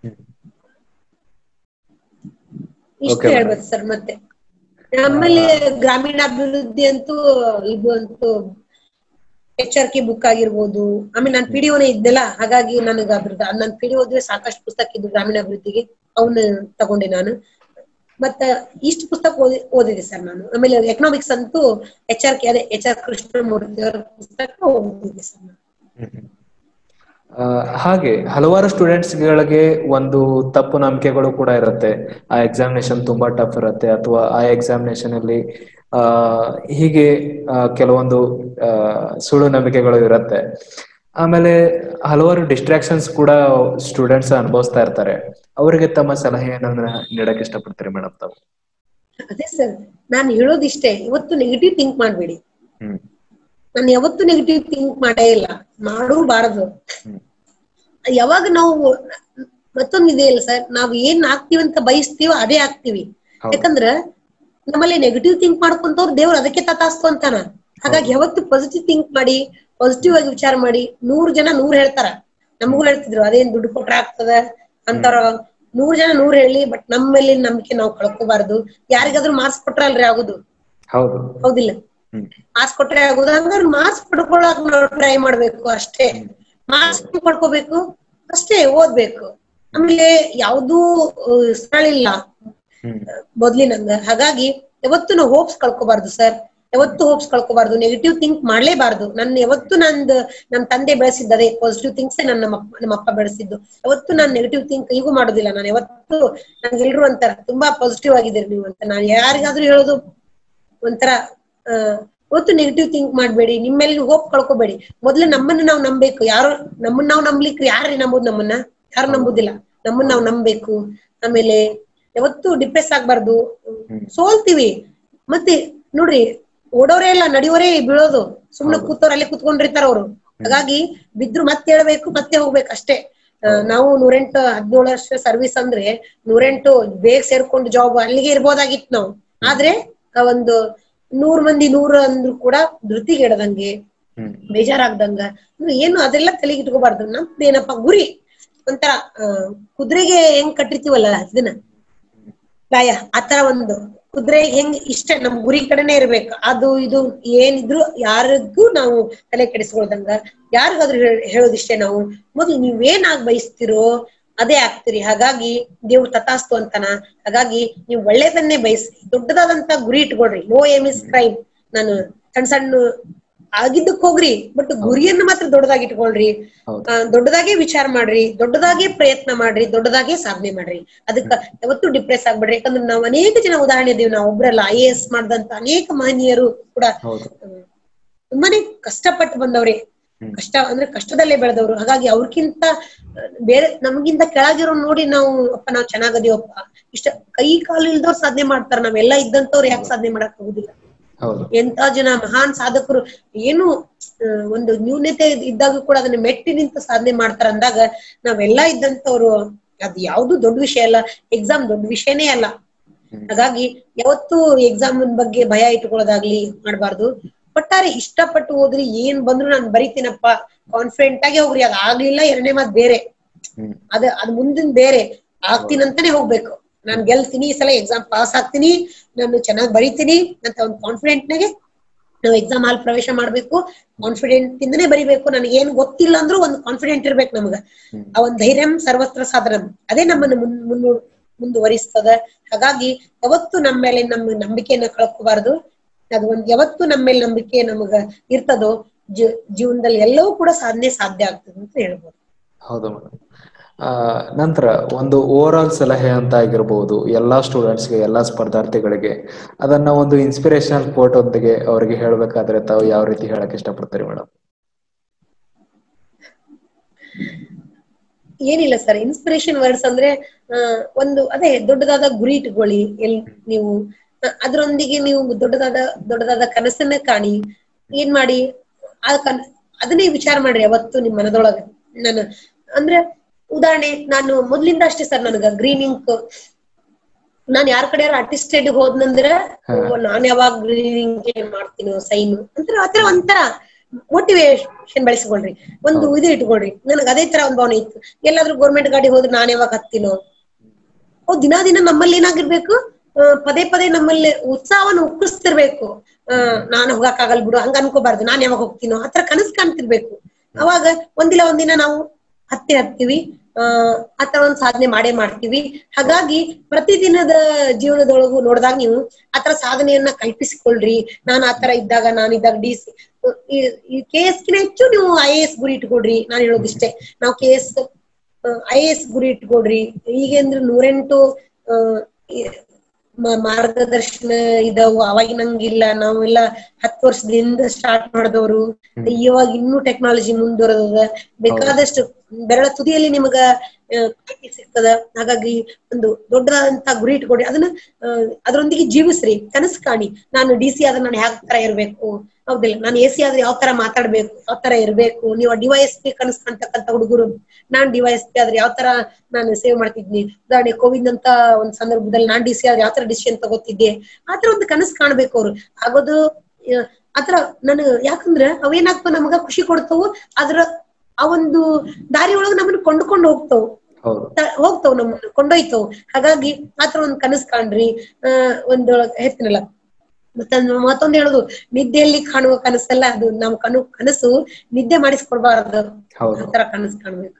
ಇಷ್ಟು Okay, madam. ಹೇಳ್ಬೇಕು ಸರ್ ಮತ್ತೆ ಆಮೇಲೆ ಗ್ರಾಮೀಣಾಭಿವೃದ್ಧಿ ಅಂತೂ ಇದು ಅಂತೂ ಎಚ್ಚರಿಕೆ ಬುಕ್ ಆಗಿರ್ಬೋದು ಆಮೇಲೆ ನಾನು ಪಿ ಡಿ ಇದ್ದೆಲ್ಲ ಹಾಗಾಗಿ ನನಗೆ ಅದ್ರದ್ದು ನನ್ನ ಪಿ ಡಿ ಓದಿದ್ರೆ ಸಾಕಷ್ಟು ಪುಸ್ತಕ ಇದ್ದು ಗ್ರಾಮೀಣಾಭಿವೃದ್ಧಿಗೆ ಅವನ್ನ ತಗೊಂಡೆ ನಾನು ಮತ್ತ ಇಷ್ಟು ಪುಸ್ತಕ ಓದಿ ಓದಿದೆ ಸರ್ ನಾನು ಆಮೇಲೆ ಎಕನಾಮಿಕ್ಸ್ ಅಂತೂ ಎಚ್ ಆರ್ ಕೆ ಅದೇ ಎಚ್ ಆರ್ ಕೃಷ್ಣಮೂರ್ತಿ ಅವರ ಪುಸ್ತಕ ಓದಿದೆ ಸರ್ ನಾನು ಆ, ಹಾಗೆ ಹಲವಾರು ಸ್ಟೂಡೆಂಟ್ಸ್ ಗಳಿಗೆ ಒಂದು ತಪ್ಪು ನಂಬಿಕೆಗಳು ಕೂಡ ಇರುತ್ತೆ ಆ ಎಕ್ಸಾಮಿನೇಷನ್ ತುಂಬಾ ಟಫ್ ಇರುತ್ತೆ ಅಥವಾ ಆ ಎಕ್ಸಾಮಿನೇಷನ್ ಅಲ್ಲಿ ಆ ಹೀಗೆ ಆ, ಕೆಲವೊಂದು ಆ, ಸುಳ್ಳು ನಂಬಿಕೆಗಳು ಇರುತ್ತೆ ಆಮೇಲೆ ಹಲವಾರು ಡಿಸ್ಟ್ರಾಕ್ಷನ್ಸ್ ಕೂಡ ಸ್ಟೂಡೆಂಟ್ಸ್ ಅನುಭವಿಸ್ತಾ ಇರ್ತಾರೆ ಅವರಿಗೆ ತಮ್ಮ ಸಲಹೆಯನ್ನ ನೀಡಕ್ ಇಷ್ಟಪಡ್ತೀರಿ ಮೇಡಮ್ ತಾವು ಅದೇ ಸರ್ ನಾನು ಹೇಳೋದಿಷ್ಟೇ ಇವತ್ತು ನೆಗೆಟಿವ್ ಥಿಂಕ್ ಮಾಡ್ಬೇಡಿ ಹ್ಮ್ ನಾನು ಯಾವತ್ತೂ ನೆಗೆಟಿವ್ ಥಿಂಕ್ ಮಾಡೇ ಇಲ್ಲ ಮಾಡೂಬಾರದು ಹ್ಮ್. ಯಾವಾಗ ನಾವು ಮತ್ತೊಂದು ಇದೆ ಇಲ್ಲ ಸರ್ ನಾವ್ ಏನ್ ಆಗ್ತೀವಿ ಅಂತ ಬಯಸ್ತೀವೋ ಅದೇ ಆಗ್ತೀವಿ ಹೌದು. ಯಾಕಂದ್ರ ನಮ್ಮಲ್ಲಿ ನೆಗೆಟಿವ್ ಥಿಂಕ್ ಮಾಡ್ಕೊಂತವ್ರು ದೇವ್ರು ಅದಕ್ಕೆ ತತಾಸ್ತು ಅಂತಾನ ಹಾಗಾಗಿ ಯಾವತ್ತು ಪಾಸಿಟಿವ್ ಥಿಂಕ್ ಮಾಡಿ ಪಾಸಿಟಿವ್ ಆಗಿ ವಿಚಾರ ಮಾಡಿ ನೂರ್ ಜನ ನೂರ್ ಹೇಳ್ತಾರ ನಮಗೂ ಹೇಳ್ತಿದ್ರು ಅದೇನ್ ದುಡ್ಡು ಕೊಟ್ರ ಆಗ್ತದ ಅಂತಾರ ನೂರ್ ಜನ ನೂರ್ ಹೇಳಿ ಬಟ್ ನಮ್ಮ ಮೇಲೆ ನಂಬಿಕೆ ನಾವು ಕಳ್ಕೋಬಾರ್ದು ಯಾರಿಗಾದ್ರೂ ಮಾರ್ಕ್ಸ್ ಕೊಟ್ರಲ್ರಿ ಆಗುದು ಹೌದು ಹೌದಿಲ್ಲ ಹ್ಮ್ ಮಾರ್ಕ್ಸ್ ಕೊಟ್ರೆ ಆಗುದು ಹಂಗಾರೆ ಮಾರ್ಕ್ಸ್ ಪಡ್ಕೊಳಕ್ ನಾವು ಟ್ರೈ ಮಾಡ್ಬೇಕು ಅಷ್ಟೇ ಮಾರ್ಕ್ಸ್ ಪಡ್ಕೋಬೇಕು ಅಷ್ಟೇ ಓದ್ಬೇಕು ಆಮೇಲೆ ಯಾವ್ದೂ ಸ್ಥಳಿಲ್ಲ ಹ್ಮ್ ಮೊದ್ಲಿನಂಗ ಹಾಗಾಗಿ ಯಾವತ್ತು ನಾವು ಹೋಪ್ಸ್ ಕಳ್ಕೊಬಾರ್ದು ಸರ್ ಯಾವತ್ತು ಹೋಪ್ಸ್ ಕಳ್ಕೊಬಾರ್ದು ನೆಗೆಟಿವ್ ಥಿಂಕ್ ಮಾಡ್ಲೇಬಾರ್ದು ನನ್ನ ಯಾವತ್ತು ನಂದು ನಮ್ ತಂದೆ ಬೆಳೆಸಿದ್ದದೆ ಪಾಸಿಟಿವ್ ಥಿಂಕ್ಸ್ ನನ್ನ ನಮ್ಮ ಅಪ್ಪ- ನಮ್ಮ ಅಪ್ಪ ಬೆಳೆಸಿದ್ದು ಯಾವತ್ತು ನಾನು ನೆಗೆಟಿವ್ ಥಿಂಕ್ ಈಗೂ ಮಾಡೋದಿಲ್ಲ ನಾನು ಯಾವತ್ತು ನನ್ಗೆ ಎಲ್ರು ಅಂತಾರ ತುಂಬಾ ಪಾಸಿಟಿವ್ ಆಗಿದ್ದೀರಿ ನೀವು ಅಂತ ನಾನು ಯಾರಿಗಾದ್ರೂ ಹೇಳೋದು ಒಂಥರ ಆ, ಯಾವತ್ತು ನೆಗೆಟಿವ್ ಥಿಂಕ್ ಮಾಡ್ಬೇಡಿ ನಿಮ್ಮ ಮೇಲೆ ಹೋಪ್ ಕಳ್ಕೊಬೇಡಿ ಮೊದ್ಲು ನಮ್ಮನ್ನ ನಾವು ನಂಬೇಕು ಯಾರು ನಮ್ಮನ್ನ ನಾವು ನಂಬ್ಲಿಕ್ಕೆ ಯಾರು ನಂಬುದು ನಮ್ಮನ್ನ ಯಾರು ನಂಬುದಿಲ್ಲ ನಮ್ಮನ್ನ ನಾವು ನಂಬೇಕು ಆಮೇಲೆ ಯಾವತ್ತು ಡಿಪ್ರೆಸ್ ಆಗ್ಬಾರ್ದು ಸೋಲ್ತೀವಿ ಮತ್ತೆ ನೋಡ್ರಿ ಓಡೋರೇ ಇಲ್ಲ ನಡೆಯೋರೇ ಬೀಳೋದು ಸುಮ್ನೆ ಕೂತವ್ರ ಅಲ್ಲೇ ಕೂತ್ಕೊಂಡಿರ್ತಾರ ಅವ್ರು ಹಾಗಾಗಿ ಬಿದ್ರು ಮತ್ತೆ ಹೇಳ್ಬೇಕು ಮತ್ತೆ ಹೋಗ್ಬೇಕು ಅಷ್ಟೇ ಆ, ನಾವು ನೂರೆಂಟು ಹದಿನೇಳು ವರ್ಷ ಸರ್ವಿಸ್ ಅಂದ್ರೆ ನೂರೆಂಟು ಬೇಗ ಸೇರ್ಕೊಂಡು ಜಾಬ್ ಅಲ್ಲಿಗೆ ಇರ್ಬೋದಾಗಿತ್ತು ನಾವು ಆದ್ರೆ ಆ ಒಂದು ನೂರ್ ಮಂದಿ ನೂರು ಅಂದ್ರು ಕೂಡ ಧೃತಿಗೆಡದಂಗೆ ಹ್ಮ್ ಬೇಜಾರಾಗ್ದಂಗ ಇನ್ನು ಏನು ಅದೆಲ್ಲ ತಲೆಗೆ ಇಟ್ಕೋಬಾರ್ದು ನಮ್ದು ಏನಪ್ಪಾ ಗುರಿ ಒಂಥರ ಆ, ಕುದುರೆಗೆ ಹೆಂಗ್ ಕಟ್ಟಿರ್ತೀವಲ್ಲ ಇದನ್ನ ಲಾಯ ಆತರ ಒಂದು ಕುದುರೆ ಹೆಂಗ್ ಇಷ್ಟ ನಮ್ ಗುರಿ ಕಡೆನೆ ಇರ್ಬೇಕು ಅದು ಇದು ಏನಿದ್ರು ಯಾರಿಗೂ ನಾವು ತಲೆ ಕೆಡಿಸ್ಕೊಳ್ದಂಗ ಯಾರಿಗಾದ್ರೂ ಹೇಳ್- ಹೇಳೋದಿಷ್ಟೇ ನಾವು ಮೊದ್ಲು ನೀವೇನಾಗ್ ಬಯಸ್ತಿರೋ ಅದೇ ಆಗ್ತೀರಿ ಹಾಗಾಗಿ ದೇವ್ರು ತಥಾಸ್ತು ಅಂತಾನ ಹಾಗಾಗಿ ನೀವು ಒಳ್ಳೇದನ್ನೇ ಬಯಸಿ ದೊಡ್ಡದಾದಂತ ಗುರಿ ಇಟ್ಕೊಳ್ರಿ ನೋ ಏಮ್ ಇಸ್ ಕ್ರೈಮ್ ನಾನು ಸಣ್ಣ ಸಣ್ಣ ಆಗಿದ್ದಕ್ ಹೋಗ್ರಿ ಬಟ್ ಗುರಿಯನ್ನ ಮಾತ್ರ ದೊಡ್ಡದಾಗಿ ಇಟ್ಕೊಳ್ರಿ ಹೌದು. ಆ, ದೊಡ್ಡದಾಗೆ ವಿಚಾರ ಮಾಡ್ರಿ ದೊಡ್ಡದಾಗೆ ಪ್ರಯತ್ನ ಮಾಡ್ರಿ ದೊಡ್ಡದಾಗೆ ಸಾಧನೆ ಮಾಡ್ರಿ ಅದಕ್ಕ ಯಾವತ್ತೂ ಡಿಪ್ರೆಸ್ ಆಗ್ಬೇಡ್ರಿ ಯಾಕಂದ್ರೆ ನಾವು ಅನೇಕ ಜನ ಉದಾಹರಣೆ ಇದೀವಿ ನಾವು ಒಬ್ರಲ್ಲ ಐ ಎ ಎಸ್ ಮಾಡ್ದಂತ ಅನೇಕ ಮಹನೀಯರು ಕೂಡ ಹೌದು ಹ್ಮ್, ತುಂಬಾನೇ ಕಷ್ಟಪಟ್ಟು ಬಂದವ್ರೆ ಹ್ಮ್. ಕಷ್ಟ ಅಂದ್ರೆ ಕಷ್ಟದಲ್ಲೇ ಬೆಳೆದವ್ರು ಹಾಗಾಗಿ ಅವ್ರಕ್ಕಿಂತ ಆ, ಬೇರೆ ನಮಗಿಂತ ಕೆಳಗಿರೋ ನೋಡಿ ನಾವು ಅಪ್ಪ ನಾವು ಚೆನ್ನಾಗದೀವಪ್ಪ ಇಷ್ಟ ಕೈ ಕಾಲು ಇಲ್ದವ್ರು ಸಾಧನೆ ಮಾಡ್ತಾರ ನಾವೆಲ್ಲ ಇದ್ದಂತವ್ರು ಯಾಕೆ ಸಾಧನೆ ಮಾಡಕ್ ಆಗುದಿಲ್ಲ ಹೌದು ಎಂತ ಜನ ಮಹಾನ್ ಸಾಧಕರು ಏನು ಆ, ಒಂದು ನ್ಯೂನತೆ ಇದ್ದಾಗ ಕೂಡ ಅದನ್ನ ಮೆಟ್ಟಿ ನಿಂತು ಸಾಧನೆ ಮಾಡ್ತಾರ ಅಂದಾಗ ನಾವೆಲ್ಲಾ ಇದ್ದಂತವ್ರು ಅದ್ ಯಾವ್ದು ದೊಡ್ಡ ವಿಷಯ ಅಲ್ಲ ಎಕ್ಸಾಮ್ ದೊಡ್ಡ ವಿಷಯನೇ ಅಲ್ಲ ಹ್ಮ್. ಹಾಗಾಗಿ ಯಾವತ್ತೂ ಎಕ್ಸಾಮ್ ಬಗ್ಗೆ ಭಯ ಇಟ್ಕೊಳ್ಳೋದಾಗ್ಲಿ ಮಾಡ್ಬಾರ್ದು ಒಟ್ಟಾರೆ ಇಷ್ಟಪಟ್ಟು ಹೋದ್ರಿ ಏನ್ ಬಂದ್ರು ನಾನ್ ಬರಿತೀನಪ್ಪ ಕಾನ್ಫಿಡೆಂಟ್ ಆಗಿ ಹೋಗ್ರಿ ಅದ್ ಆಗ್ಲಿಲ್ಲ ಎರಡನೇ ಮಾತ್ ಬೇರೆ ಹ್ಮ್ ಅದ ಅದ್ ಮುಂದಿನ ಬೇರೆ ಆಗ್ತೀನಂತಾನೆ ಹೋಗ್ಬೇಕು ನಾನ್ ಗೆಲ್ತೀನಿ ಈ ಸಲ ಎಕ್ಸಾಮ್ ಪಾಸ್ ಆಗ್ತೀನಿ ನಾನು ಚೆನ್ನಾಗಿ ಬರಿತೀನಿ ಅಂತ ಒಂದು ಕಾನ್ಫಿಡೆಂಟ್ ನಾಗೆ ನಾವು ಎಕ್ಸಾಮ್ ಹಾಲ್ ಪ್ರವೇಶ ಮಾಡ್ಬೇಕು ಕಾನ್ಫಿಡೆಂಟ್ ಇಂದನೇ ಬರಿಬೇಕು ನನಗೆ ಏನ್ ಗೊತ್ತಿಲ್ಲ ಅಂದ್ರೂ ಒಂದು ಕಾನ್ಫಿಡೆಂಟ್ ಇರ್ಬೇಕು ನಮ್ಗ ಹ್ಮ್. ಆ ಒಂದ್ ಧೈರ್ಯಂ ಸರ್ವತ್ರ ಸಾಧನ ಅದೇ ನಮ್ಮನ್ನು ಮುನ್ ಮುನ್ನು ಮುಂದುವರಿಸ್ತದ ಹಾಗಾಗಿ ಯಾವತ್ತು ನಮ್ಮ ಮೇಲೆ ನಮ್ಮ ನಂಬಿಕೆಯನ್ನ ಕಳ್ಕೋಬಾರ್ದು ಅದು ಒಂದ್ ಯಾವತ್ತು ನಮ್ಮ ಮೇಲೆ ನಂಬಿಕೆ ನಮಗ ಇರ್ತದೋ ಜೀ- ಜೀವನದಲ್ಲಿ ಎಲ್ಲವೂ ಕೂಡ ಸಾಧನೆ ಸಾಧ್ಯ ಆಗ್ತದೆ ಅಂತ ಹೇಳ್ಬೋದು ಹೌದು ಮೇಡಮ್ ಆ ನಂತರ ಒಂದು ಓವರ್ ಆಲ್ ಸಲಹೆ ಅಂತ ಆಗಿರ್ಬೋದು ಎಲ್ಲಾ ಸ್ಟೂಡೆಂಟ್ಸ್ಗೆ ಎಲ್ಲಾ ಸ್ಪರ್ಧಾರ್ಥಿಗಳಿಗೆ ಅದನ್ನ ಒಂದು ಇನ್ಸ್ಪಿರೇಷನಲ್ ಕೋಟ್ ಒಂದಿಗೆ ಅವರಿಗೆ ಹೇಳ್ಬೇಕಾದ್ರೆ ತಾವು ಯಾವ ರೀತಿ ಹೇಳಕ್ ಇಷ್ಟಪಡ್ತೀರಿ ಮೇಡಮ್ ಏನಿಲ್ಲ ಸರ್ ಇನ್ಸ್ಪಿರೇಷನ್ ವರ್ಡ್ಸ್ ಅಂದ್ರೆ ಆ, ಒಂದು ಅದೇ ದೊಡ್ಡದಾದ ಗುರಿ ಇಟ್ಕೊಳ್ಳಿ ಎಲ್ ನೀವು ಆ, ಅದ್ರೊಂದಿಗೆ ನೀವು ದೊಡ್ಡದಾದ ದೊಡ್ಡದಾದ ಕನಸನ್ನ ಕಾಣಿ ಏನ್ ಮಾಡಿ ಆ ಕನ್ ಅದನ್ನೇ ವಿಚಾರ ಮಾಡ್ರಿ ಯಾವತ್ತು ನಿಮ್ ಮನದೊಳಗ ನಾನು ಅಂದ್ರೆ ಉದಾಹರಣೆ ನಾನು ಮೊದ್ಲಿಂದ ಅಷ್ಟೇ ಸರ್ ನನಗ ಗ್ರೀನ್ ಇಂಕ್ ನಾನ್ ಯಾರ ಕಡೆ ಅಟಿಸ್ಟೆಡ್ ಹೋದ್ನಂದ್ರ ಹಾ. ಓ, ನಾನ್ ಯಾವಾಗ ಗ್ರೀನ್ ಇಂಕ್ ಮಾಡ್ತೀನೋ ಸೈನ್ ಅಂತರ ಆತರ ಒಂಥರ ಮೋಟಿವೇಶನ್ ಬೆಳೆಸ್ಕೊಳ್ರಿ ಒಂದು ಇದು ಇಟ್ಕೊಳ್ರಿ ನನಗ್ ಅದೇ ತರ ಒಂದ್ ಭಾವನೆ ಇತ್ತು ಎಲ್ಲಾದ್ರೂ ಗೌರ್ಮೆಂಟ್ ಗಾಡಿ ಹೋದ್ರೆ ನಾನ್ ಯಾವಾಗ ಹತ್ತಿನೋ ಓ ದಿನ ದಿನ ನಮ್ಮಲ್ಲಿ ಏನಾಗಿರ್ಬೇಕು ಆ, ಪದೇ ಪದೇ ನಮ್ಮಲ್ಲಿ ಉತ್ಸಾಹವನ್ನು ಉಕ್ಕಿಸ್ತಿರ್ಬೇಕು ಆ ನಾನು ಹೋಗಕ್ಕಾಗಲ್ ಬಿಡು ಹಂಗ ಅನ್ಕೋಬಾರ್ದು ನಾನ್ ಯಾವಾಗ ಹೋಗ್ತೀನೋ ಆತರ ಕನಸು ಕಾಣ್ತಿರ್ಬೇಕು ಅವಾಗ ಒಂದಿಲ್ಲ ಒಂದಿನ ನಾವು ಹತ್ತಿ ಹತ್ತೀವಿ ಆ ಆತರ ಒಂದ್ ಸಾಧನೆ ಮಾಡೇ ಮಾಡ್ತೀವಿ ಹಾಗಾಗಿ ಪ್ರತಿದಿನದ ಜೀವನದೊಳಗು ನೋಡಿದಾಗ ನೀವು ಆತರ ಸಾಧನೆಯನ್ನ ಕಲ್ಪಿಸಿಕೊಳ್ರಿ ನಾನು ಆತರ ಇದ್ದಾಗ ನಾನು ಇದ್ದಾಗ ಡಿ ಸಿ ಈ ಕೆ ಎಸ್ ಕಿನ ಹೆಚ್ಚು ನೀವು ಐ ಎ ಎಸ್ ಗುರಿ ಇಟ್ಕೊಡ್ರಿ ನಾನು ಹೇಳೋದಿಷ್ಟೇ ನಾವು K S I A S ಗುರಿ ಇಟ್ಕೊಡ್ರಿ ಈಗ ಅಂದ್ರೆ ನೂರೆಂಟು ಆ, ಈ ಮ- ಮಾರ್ಗದರ್ಶನ ಇದಾವು ಅವಾಗಿನಂಗಿಲ್ಲ ನಾವೆಲ್ಲ ಹತ್ತು ವರ್ಷದಿಂದ ಸ್ಟಾರ್ಟ್ ಮಾಡಿದವರು ಇವಾಗ ಇನ್ನೂ ಟೆಕ್ನಾಲಜಿ ಮುಂದುವರೆದ ಬೇಕಾದಷ್ಟು ಬೆರಳ ತುದಿಯಲ್ಲಿ ನಿಮಗ ಆ, ಮಾಹಿತಿ ಸಿಗ್ತದ ಹಾಗಾಗಿ ಒಂದು ದೊಡ್ಡದಾದಂತ ಗುರಿ ಇಟ್ಕೊಡಿ ಅದನ್ನ ಆ, ಅದರೊಂದಿಗೆ ಜೀವಿಸ್ರಿ ಕನಸು ಕಾಣಿ ನಾನು ಡಿ ಸಿ ಆದ್ರೆ ನಾನು ಯಾವ ತರ ಇರ್ಬೇಕು ಹೌದಿಲ್ಲ ನಾನು ಎ ಸಿ ಆದ್ರೆ ಯಾವ ತರ ಮಾತಾಡ್ಬೇಕು ಯಾವ ತರ ಇರ್ಬೇಕು ನೀವು ಡಿವೈಎಸ್ ಪಿ ಕನಸು ಕಾಣ್ತಕ್ಕಂತ ಹುಡುಗರು ನಾನ್ ಡಿವೈಎಸ್ ಪಿ ಆದ್ರೆ ಯಾವ ತರ ನಾನು ಸೇವ್ ಮಾಡ್ತಿದ್ನಿ ಉದಾಹರಣೆ ಕೋವಿಡ್ ಅಂತ ಒಂದ್ ಸಂದರ್ಭದಲ್ಲಿ ನಾನ್ ಡಿ ಸಿ ಆದ್ರೆ ಯಾವ ತರ ಡಿಸಿಷನ್ ತಗೋತಿದ್ದೆ ಆತರ ಒಂದು ಕನಸು ಕಾಣ್ಬೇಕು ಅವ್ರು ಆಗೋದು ಆ, ಆತರ ನಾನು ಯಾಕಂದ್ರ ಅವೇನಾಗ್ತಾವ ನಮಗ ಖುಷಿ ಕೊಡ್ತಾವು ಅದ್ರ ಆ ಒಂದು ದಾರಿ ಒಳಗ ನಮ್ಮನ್ನ ಕೊಂಡ್ಕೊಂಡು ಹೋಗ್ತಾವು ಹೌದು ತ- ಹೋಗ್ತಾವ್ ನಮ್ಮನ್ನ ಕೊಂಡೊಯ್ತಾವ್ ಹಾಗಾಗಿ ಆತರ ಒಂದ್ ಕನಸ್ ಕಾಣ್ರಿ ಆ ಒಂದ್ ಹೇಳ್ತೀನಲ್ಲ ಮತ್ತೆ ಮತ್ತೊಂದು ಹೇಳುದು ನಿದ್ದೆಯಲ್ಲಿ ಕಾಣುವ ಕನಸಲ್ಲ ಅದು ನಾವು ಕನು ಕನಸು ನಿದ್ದೆ ಮಾಡಿಸ್ಕೊಡ್ಬಾರ್ದು ಹೌದು ಆತರ ಕನಸು ಕಾಣ್ಬೇಕು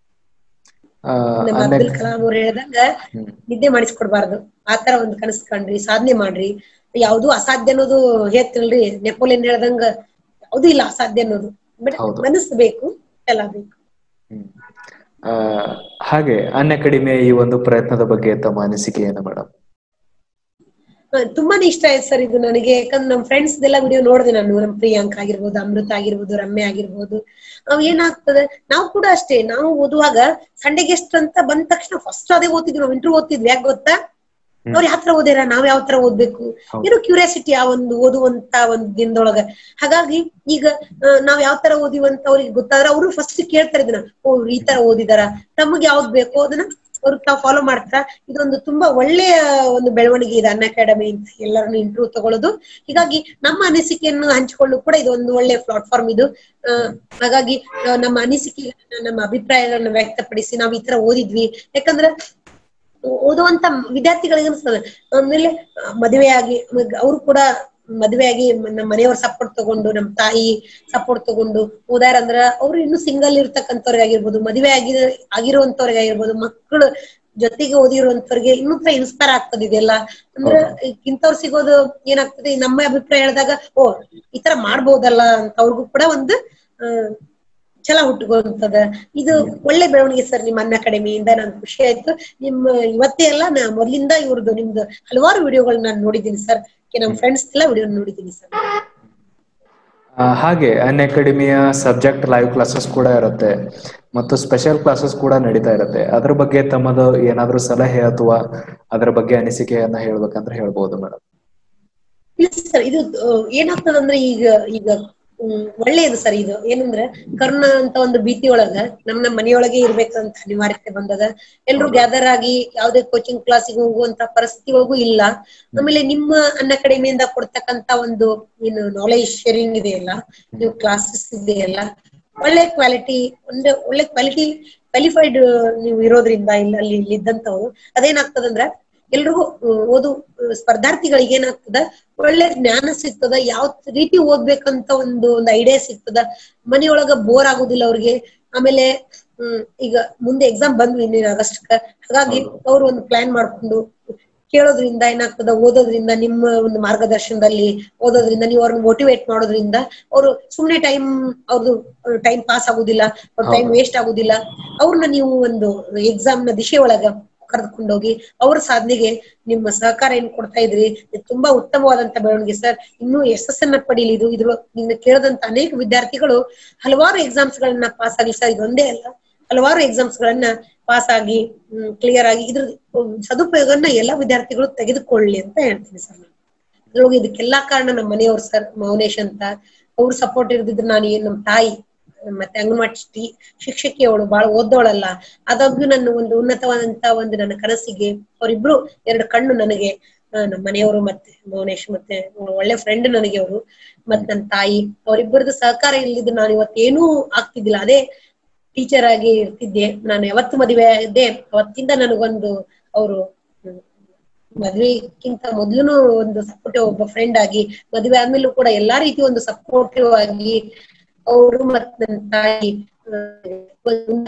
ಆ, ನಮ್ಮ ಅನೇಕ ಅಬ್ದುಲ್ ಕಲಾಂ ಅವ್ರು ಹೇಳ್ದಂಗ ಹ್ಮ್. ನಿದ್ದೆ ಮಾಡಿಸ್ಕೊಡ್ಬಾರ್ದು ಆತರ ಒಂದು ಕನಸು ಕಂಡ್ರಿ ಸಾಧನೆ ಮಾಡ್ರಿ ಯಾವ್ದು ಅಸಾಧ್ಯ ಅನ್ನೋದು ಹೇಳ್ತಿಲ್ರಿ ನೆಪೋಲಿಯನ್ ಹೇಳ್ದಂಗ ಯಾವ್ದು ಇಲ್ಲ ಅಸಾಧ್ಯ ಅನ್ನೋದು ಬಟ್ ಹೌದು. ಮನಸ್ಸು ಬೇಕು ಎಲ್ಲ ಬೇಕು ಹ್ಮ್. ಆ, ಹಾಗೆ ಅನ್ಯ ಕಡಿಮೆ ಈ ಒಂದು ಪ್ರಯತ್ನದ ಬಗ್ಗೆ ತಮ್ಮ ಅನಿಸಿಕೆ ಏನು ಮೇಡಮ್ ಹ, ತುಂಬಾನೇ ಇಷ್ಟ ಆಯ್ತು ಸರ್ ಇದು ನನಗೆ ಯಾಕಂದ್ರೆ ನಮ್ ಫ್ರೆಂಡ್ಸ್ ಎಲ್ಲ ವಿಡಿಯೋ ನೋಡಿದೆ ನಾನು ನಮ್ ಪ್ರಿಯಾಂಕ ಆಗಿರ್ಬೋದು ಅಮೃತ ಆಗಿರ್ಬೋದು ರಮ್ಯ ಆಗಿರ್ಬೋದು ನಾವ್ ಏನಾಗ್ತದೆ ನಾವು ಕೂಡ ಅಷ್ಟೇ ನಾವು ಓದುವಾಗ ಸಂಡೆ ಗೆಸ್ಟ್ ಅಂತ ಬಂದ ತಕ್ಷಣ ಫಸ್ಟ್ ಅದೇ ಓದ್ತಿದ್ವಿ ನಾವು ಇಂಟರ್ವ್ಯೂ ಓದ್ತಿದ್ವಿ ಯಾಕೆ ಗೊತ್ತಾ ಅವ್ರು ಯಾವ ತರ ಓದ್ಯಾರ ನಾವ್ ಯಾವ ತರ ಓದ್ಬೇಕು ಹೌದು. ಏನೋ ಕ್ಯೂರಿಯಾಸಿಟಿ ಆ ಒಂದು ಓದುವಂತ ಒಂದ್ ದಿನದೊಳಗ ಹಾಗಾಗಿ ಈಗ ಆ, ನಾವ್ ಯಾವ ತರ ಓದಿವಂತ ಅವ್ರಿಗೆ ಗೊತ್ತಾದ್ರೆ ಅವರು ಫಸ್ಟ್ ಕೇಳ್ತಾರೆ ಇದನ್ನ ಓ ಇವ್ರು ಈ ತರ ಓದಿದಾರ ತಮಗೆ ಯಾವ್ದು ಬೇಕೋ ಅದನ್ನ ಅವ್ರು ತಾವ್ ಫಾಲೋ ಮಾಡ್ತಾರ ಇದೊಂದು ತುಂಬಾ ಒಳ್ಳೆಯ ಒಂದು ಬೆಳವಣಿಗೆ ಇದೆ ಅನ್ ಅಕಾಡೆಮಿ ಅಂತ ಎಲ್ಲರನ್ನು ಇಂಟರ್ವ್ಯೂ ತಗೊಳ್ಳೋದು ಹೀಗಾಗಿ ನಮ್ಮ ಅನಿಸಿಕೆಯನ್ನು ಹಂಚಿಕೊಳ್ಳು ಕೂಡ ಇದು ಒಂದು ಒಳ್ಳೆ ಪ್ಲಾಟ್ಫಾರ್ಮ್ ಇದು ಆ, ಹಾಗಾಗಿ ಆ, ನಮ್ಮ ಅನಿಸಿಕೆ ನಮ್ಮ ಅಭಿಪ್ರಾಯಗಳನ್ನ ವ್ಯಕ್ತಪಡಿಸಿ ನಾವ್ ಈ ತರ ಓದಿದ್ವಿ ಯಾಕಂದ್ರೆ ಓದುವಂತ ವಿದ್ಯಾರ್ಥಿಗಳಿಗೆ ಅನಿಸ್ತದೆ ಆಮೇಲೆ ಆ, ಮದುವೆಯಾಗಿ ಅವರು ಕೂಡ ಮದುವೆಯಾಗಿ ನಮ್ಮ ಮನೆಯವ್ರ ಸಪೋರ್ಟ್ ತಗೊಂಡು ನಮ್ಮ ತಾಯಿ ಸಪೋರ್ಟ್ ತಗೊಂಡು ಓದಾರಂದ್ರ ಅವ್ರು ಇನ್ನು ಸಿಂಗಲ್ ಇರ್ತಕ್ಕಂಥವ್ರಿಗೆ ಆಗಿರ್ಬೋದು ಮದುವೆ ಆಗಿ ಆಗಿರುವಂತವ್ರಿಗೆ ಆಗಿರ್ಬೋದು ಮಕ್ಕಳು ಜೊತೆಗೆ ಓದಿರುವಂತವ್ರಿಗೆ ಇನ್ನೂ ತರ ಇನ್ಸ್ಪೈರ್ ಆಗ್ತದೆ ಇದೆಲ್ಲ ಅಂದ್ರೆ ಇಂಥವ್ರು ಸಿಗೋದು ಏನಾಗ್ತದೆ ನಮ್ಮ ಅಭಿಪ್ರಾಯ ಹೇಳಿದಾಗ ಓ ಈ ತರ ಮಾಡ್ಬೋದಲ್ಲ ಅಂತ ಅವ್ರಿಗೂ ಕೂಡ ಒಂದು ಆ, ಛಲ ಹುಟ್ಟುವಂತದ ಇದು ಒಳ್ಳೆ ಬೆಳವಣಿಗೆ ಸರ್ ನಿಮ್ಮ ಅನ್ನ ಅಕಾಡೆಮಿಯಿಂದ ನಂಗೆ ಖುಷಿ ಆಯ್ತು ನಿಮ್ಮ ಇವತ್ತೇ ಎಲ್ಲ ನಾ ಮೊದ್ಲಿಂದ ಇವ್ರದ್ದು ನಿಮ್ದು ಹಲವಾರು ವಿಡಿಯೋಗಳು ನಾನು ನೋಡಿದ್ದೀನಿ ಸರ್ ನಮ್ಮ ಫ್ರೆಂಡ್ಸ್ ಎಲ್ಲ ವಿಡಿಯೋ ನೋಡಿದ್ದೀನಿ ಸರ್ ಆ, ಹಾಗೆ ಅನ್ ಅಕಾಡೆಮಿಯ ಸಬ್ಜೆಕ್ಟ್ ಲೈವ್ ಕ್ಲಾಸಸ್ ಕೂಡ ಇರುತ್ತೆ ಮತ್ತು ಸ್ಪೆಷಲ್ ಕ್ಲಾಸಸ್ ಕೂಡ ನಡೀತಾ ಇರುತ್ತೆ ಅದ್ರ ಬಗ್ಗೆ ತಮ್ಮದು ಏನಾದ್ರೂ ಸಲಹೆ ಅಥವಾ ಅದರ ಬಗ್ಗೆ ಅನಿಸಿಕೆಯನ್ನ ಹೇಳ್ಬೇಕಂದ್ರೆ ಹೇಳ್ಬೋದು ಮೇಡಮ್ ಇಲ್ಲ ಸರ್ ಇದು ಆ, ಏನಾಗ್ತದಂದ್ರೆ ಈಗ ಈಗ ಹ್ಮ್, ಒಳ್ಳೆಯದು ಸರ್ ಇದು ಏನಂದ್ರೆ ಕರ್ನ ಅಂತ ಒಂದು ಭೀತಿ ಒಳಗ ನಮ್ ನಮ್ಮ ಮನೆಯೊಳಗೆ ಇರ್ಬೇಕಂತ ಅನಿವಾರ್ಯತೆ ಬಂದದ ಎಲ್ರು ಗ್ಯಾದರ್ ಆಗಿ ಯಾವ್ದೇ ಕೋಚಿಂಗ್ ಕ್ಲಾಸಿಗೆ ಹೋಗುವಂತ ಪರಿಸ್ಥಿತಿ ಒಳಗೂ ಇಲ್ಲ ಆಮೇಲೆ ನಿಮ್ಮ ಅನ್ನ ಕಡಿಮೆಯಿಂದ ಕೊಡ್ತಕ್ಕಂತ ಒಂದು ಏನು ನಾಲೆಜ್ ಶೇರಿಂಗ್ ಇದೆಯಲ್ಲ ನೀವು ಕ್ಲಾಸಸ್ ಇದೆಯಲ್ಲ ಒಳ್ಳೆ ಕ್ವಾಲಿಟಿ ಒಂದು ಒಳ್ಳೆ ಕ್ವಾಲಿಟಿ ಕ್ವಾಲಿಫೈಡ್ ನೀವು ಇರೋದ್ರಿಂದ ಇಲ್ಲ ಅಲ್ಲಿ ಇಲ್ಲಿದ್ದಂತವ್ರು ಅದೇನಾಗ್ತದಂದ್ರ ಎಲ್ರಿಗೂ ಅಹ್, ಓದು ಅಹ್, ಸ್ಪರ್ಧಾರ್ಥಿಗಳಿಗೆ ಏನಾಗ್ತದ ಒಳ್ಳೆ ಜ್ಞಾನ ಸಿಗ್ತದ ಯಾವ ರೀತಿ ಓದ್ಬೇಕಂತ ಒಂದು ಒಂದು ಐಡಿಯಾ ಸಿಗ್ತದ ಮನೆಯೊಳಗ ಬೋರ್ ಆಗುದಿಲ್ಲ ಅವ್ರಿಗೆ ಆಮೇಲೆ ಹ್ಮ್ ಈಗ ಮುಂದೆ ಎಕ್ಸಾಮ್ ಬಂದ್ವಿ ಇನ್ನೇನು ಆಗಸ್ಟ್ಕ ಹಾಗಾಗಿ ಅವ್ರು ಒಂದು ಪ್ಲಾನ್ ಮಾಡ್ಕೊಂಡು ಕೇಳೋದ್ರಿಂದ ಏನಾಗ್ತದ ಓದೋದ್ರಿಂದ ನಿಮ್ಮ ಒಂದು ಮಾರ್ಗದರ್ಶನದಲ್ಲಿ ಓದೋದ್ರಿಂದ ನೀವು ಅವ್ರನ್ನ ಮೋಟಿವೇಟ್ ಮಾಡೋದ್ರಿಂದ ಅವರು ಸುಮ್ನೆ ಟೈಮ್ ಅವ್ರದ್ದು ಟೈಮ್ ಪಾಸ್ ಆಗುದಿಲ್ಲ ಅವ್ರ ಟೈಮ್ ವೇಸ್ಟ್ ಆಗುದಿಲ್ಲ ಅವ್ರನ್ನ ನೀವು ಒಂದು ಎಕ್ಸಾಮ್ ನ ದಿಶೆ ಒಳಗ ಕರೆದುಕೊಂಡೋಗಿ ಅವ್ರ ಸಾಧನೆಗೆ ನಿಮ್ಮ ಸಹಕಾರ ಏನ್ ಕೊಡ್ತಾ ಇದ್ರಿ ಇದು ತುಂಬಾ ಉತ್ತಮವಾದಂತ ಬೆಳವಣಿಗೆ ಸರ್ ಇನ್ನೂ ಯಶಸ್ಸನ್ನ ಪಡೀಲಿ ಇದು ಇದ್ರ ನಿನ್ನ ಕೇಳದಂತ ಅನೇಕ ವಿದ್ಯಾರ್ಥಿಗಳು ಹಲವಾರು ಎಕ್ಸಾಮ್ಸ್ ಗಳನ್ನ ಪಾಸ್ ಆಗಿ ಸರ್ ಇದೊಂದೇ ಅಲ್ಲ ಹಲವಾರು ಎಕ್ಸಾಮ್ಸ್ ಗಳನ್ನ ಪಾಸ್ ಆಗಿ ಕ್ಲಿಯರ್ ಆಗಿ ಇದ್ರ ಸದುಪಯೋಗನ ಎಲ್ಲಾ ವಿದ್ಯಾರ್ಥಿಗಳು ತೆಗೆದುಕೊಳ್ಳಿ ಅಂತ ಹೇಳ್ತೀನಿ ಸರ್ ನಾನು ಅದ್ರೊಳಗೆ ಇದಕ್ಕೆಲ್ಲಾ ಕಾರಣ ನಮ್ಮ ಮನೆಯವ್ರು ಸರ್ ಮೌನೇಶ್ ಅಂತ ಅವ್ರ ಸಪೋರ್ಟ್ ಇರ್ದಿದ್ರೆ ನಾನು ಏನ್ ನಮ್ಮ ತಾಯಿ ಮತ್ತೆ ಅಂಗನವಾಡಿ ಟಿ- ಶಿಕ್ಷಕಿ ಅವಳು ಬಹಳ ಓದೋಳಲ್ಲ ಆದಾಗ್ಯೂ ನನ್ನ ಒಂದು ಉನ್ನತವಾದಂತ ಒಂದು ನನ್ನ ಕನಸಿಗೆ ಅವರಿಬ್ರು ಎರಡು ಕಣ್ಣು ನನಗೆ ಆ, ನಮ್ಮ ಮನೆಯವರು ಮತ್ತೆ ಮೌನೇಶ್ ಮತ್ತೆ ಒಳ್ಳೆ ಫ್ರೆಂಡ್ ನನಗೆ ಅವರು ಮತ್ ನನ್ನ ತಾಯಿ ಅವರಿಬ್ಬರದ್ದು ಸಹಕಾರ ಇಲ್ಲಿದ್ದು ನಾನು ಇವತ್ತೇನೂ ಆಗ್ತಿದ್ದಿಲ್ಲ ಅದೇ ಟೀಚರ್ ಆಗಿ ಇರ್ತಿದ್ದೆ ನಾನು ಯಾವತ್ತು ಮದುವೆ ಇದ್ದೆ ಅವತ್ತಿಂದ ನನಗೊಂದು ಅವರು ಮದ್ವೆಗಿಂತ ಮೊದ್ಲುನು ಒಂದು ಸಪೋರ್ಟಿವ್ ಒಬ್ಬ ಫ್ರೆಂಡ್ ಆಗಿ ಮದುವೆ ಆದ್ಮೇಲೂ ಕೂಡ ಎಲ್ಲಾ ರೀತಿ ಒಂದು ಸಪೋರ್ಟಿವ್ ಆಗಿ ಅವರು ಮತ್ ನನ್ನ ತಾಯಿ ಆ, ಒಂದು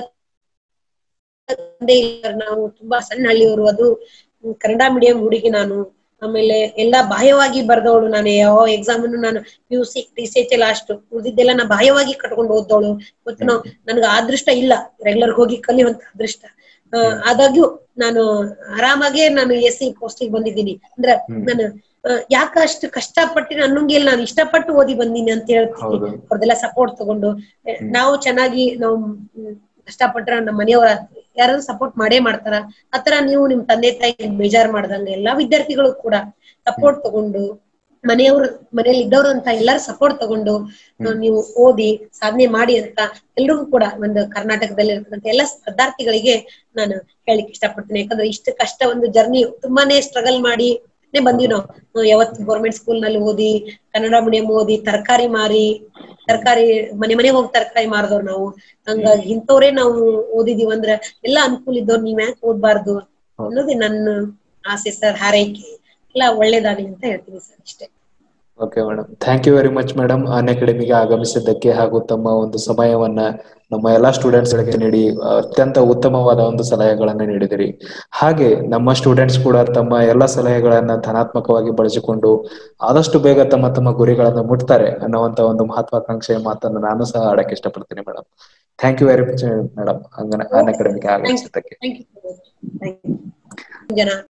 ತಂದೆ ಇಲ್ಲ, ನಾವು ತುಂಬಾ ಸಣ್ಣ ಹಳ್ಳಿಯವರು ಅದು ಹ್ಮ್, ಕನ್ನಡ ಮೀಡಿಯಂ ಹುಡುಗಿ ನಾನು ಆಮೇಲೆ ಎಲ್ಲಾ ಬಾಹ್ಯವಾಗಿ ಬರ್ದವಳು ನಾನು ಯಾವ ಎಕ್ಸಾಮ್ ಅನ್ನು ನಾನು P U C T C H ಎಲ್ಲ ಅಷ್ಟು ಉಳಿದಿದ್ದೆಲ್ಲ ನಾ ಬಾಹ್ಯವಾಗಿ ಕಟ್ಕೊಂಡು ಓದ್ದವಳು ಮತ್ತು ನಾವು ನನ್ಗೆ ಆ ಅದೃಷ್ಟ ಇಲ್ಲ ರೆಗ್ಯುಲರ್ ಹೋಗಿ ಕಲಿಯುವಂತ ಅದೃಷ್ಟ ಆ, ಆದಾಗ್ಯೂ ನಾನು ಆರಾಮಾಗೆ ನಾನು ಎಸ್ ಸಿ ಪೋಸ್ಟಿಗೆ ಬಂದಿದ್ದೀನಿ ಅಂದ್ರೆ ನಾನು ಆ, ಯಾಕ ಅಷ್ಟು ಕಷ್ಟಪಟ್ಟು ಅನ್ನಂಗಿಲ್ಲ ನಾನು ಇಷ್ಟಪಟ್ಟು ಓದಿ ಬಂದೀನಿ ಅಂತ ಹೇಳ್ತೀನಿ ಹೌದು. ಅವ್ರದೆಲ್ಲ ಸಪೋರ್ಟ್ ತಗೊಂಡು ಎ, ನಾವು ಚೆನ್ನಾಗಿ ನಾವು ಮ್, ಕಷ್ಟಪಟ್ರ ನಮ್ಮ ಮನೆಯವರ ಯಾರಾದ್ರೂ ಸಪೋರ್ಟ್ ಮಾಡೇ ಮಾಡ್ತಾರ ಆತರ ನೀವು ನಿಮ್ ತಂದೆ ತಾಯಿ ಬೇಜಾರ್ ಮಾಡ್ದಂಗೆ ಎಲ್ಲಾ ವಿದ್ಯಾರ್ಥಿಗಳು ಕೂಡ ಸಪೋರ್ಟ್ ತಗೊಂಡು ಮನೆಯವ್ರ ಮನೇಲಿ ಇದ್ದವ್ರು ಅಂತ ಎಲ್ಲಾರು ಸಪೋರ್ಟ್ ತಗೊಂಡು ಆ, ನೀವು ಓದಿ ಸಾಧನೆ ಮಾಡಿ ಅಂತ ಎಲ್ರಿಗೂ ಕೂಡ ಒಂದು ಕರ್ನಾಟಕದಲ್ಲಿ ಇರ್ತಕ್ಕಂಥ ಎಲ್ಲ ಸ್ಪರ್ಧಾರ್ಥಿಗಳಿಗೆ ನಾನು ಹೇಳಿಕ್ ಇಷ್ಟಪಡ್ತೀನಿ ಯಾಕಂದ್ರೆ ಇಷ್ಟು ಕಷ್ಟ ಒಂದು ಜರ್ನಿ ತುಂಬಾನೇ ಸ್ಟ್ರಗಲ್ ಮಾಡಿ ನೇ ಬಂದಿವಿ ನಾವು ನಾವು ಯಾವತ್ತು ಗೌರ್ಮೆಂಟ್ ಸ್ಕೂಲ್ ನಲ್ಲಿ ಓದಿ ಕನ್ನಡ ಮೀಡಿಯಂ ಓದಿ ತರಕಾರಿ ಮಾರಿ ತರಕಾರಿ ಮನೆ ಮನೆ ಹೋಗಿ ತರಕಾರಿ ಮಾರಿದವ್ರು ನಾವು ಹಂಗಾಗಿ ಇಂಥವ್ರೇ ನಾವು ಓದಿದೀವಿ ಅಂದ್ರೆ ಎಲ್ಲಾ ಅನುಕೂಲ ಇದ್ದವ್ರು ನೀವ್ ಯಾಕೆ ಓದ್ಬಾರ್ದು ಅನ್ನೋದೇ ನನ್ನ ಆಸೆ ಸರ್ ಹಾರೈಕೆ ಎಲ್ಲ ಒಳ್ಳೇದಾಗ್ಲಿ ಅಂತ ಹೇಳ್ತೀನಿ ಸರ್ ಇಷ್ಟೇ okay madam thank you very much madam ಅನ್ ಅಕಾಡೆಮಿಗೆ ಆಗಮಿಸಿದ್ದಕ್ಕೆ ಹಾಗೂ ತಮ್ಮ ಒಂದು ಸಮಯವನ್ನ ನಮ್ಮ ಎಲ್ಲಾ ಸ್ಟೂಡೆಂಟ್ಸ್ ಗಳಿಗೆ ನೀಡಿ ಅತ್ಯಂತ ಉತ್ತಮವಾದ ಒಂದು ಸಲಹೆಗಳನ್ನ ನೀಡಿದಿರಿ ಹಾಗೆ ನಮ್ಮ ಸ್ಟೂಡೆಂಟ್ಸ್ ಕೂಡ ತಮ್ಮ ಎಲ್ಲ ಸಲಹೆಗಳನ್ನ ಧನಾತ್ಮಕವಾಗಿ ಬಳಸಿಕೊಂಡು ಆದಷ್ಟು ಬೇಗ ತಮ್ಮ ತಮ್ಮ ಗುರಿಗಳನ್ನ ಮುಟ್ತಾರೆ ಅನ್ನುವಂತ ಒಂದು ಮಹತ್ವಾಕಾಂಕ್ಷೆಯ ಮಾತನ್ನು ನಾನು ಸಹ ಆಡಕ್ಕೆ ಇಷ್ಟಪಡ್ತೀನಿ madam thank you very much madam ಅನ್ ಅಕಾಡೆಮಿಗೆ ಆಗಮಿಸಿದ್ದಕ್ಕೆ ಥ್ಯಾಂಕ್ ಯು ಜನ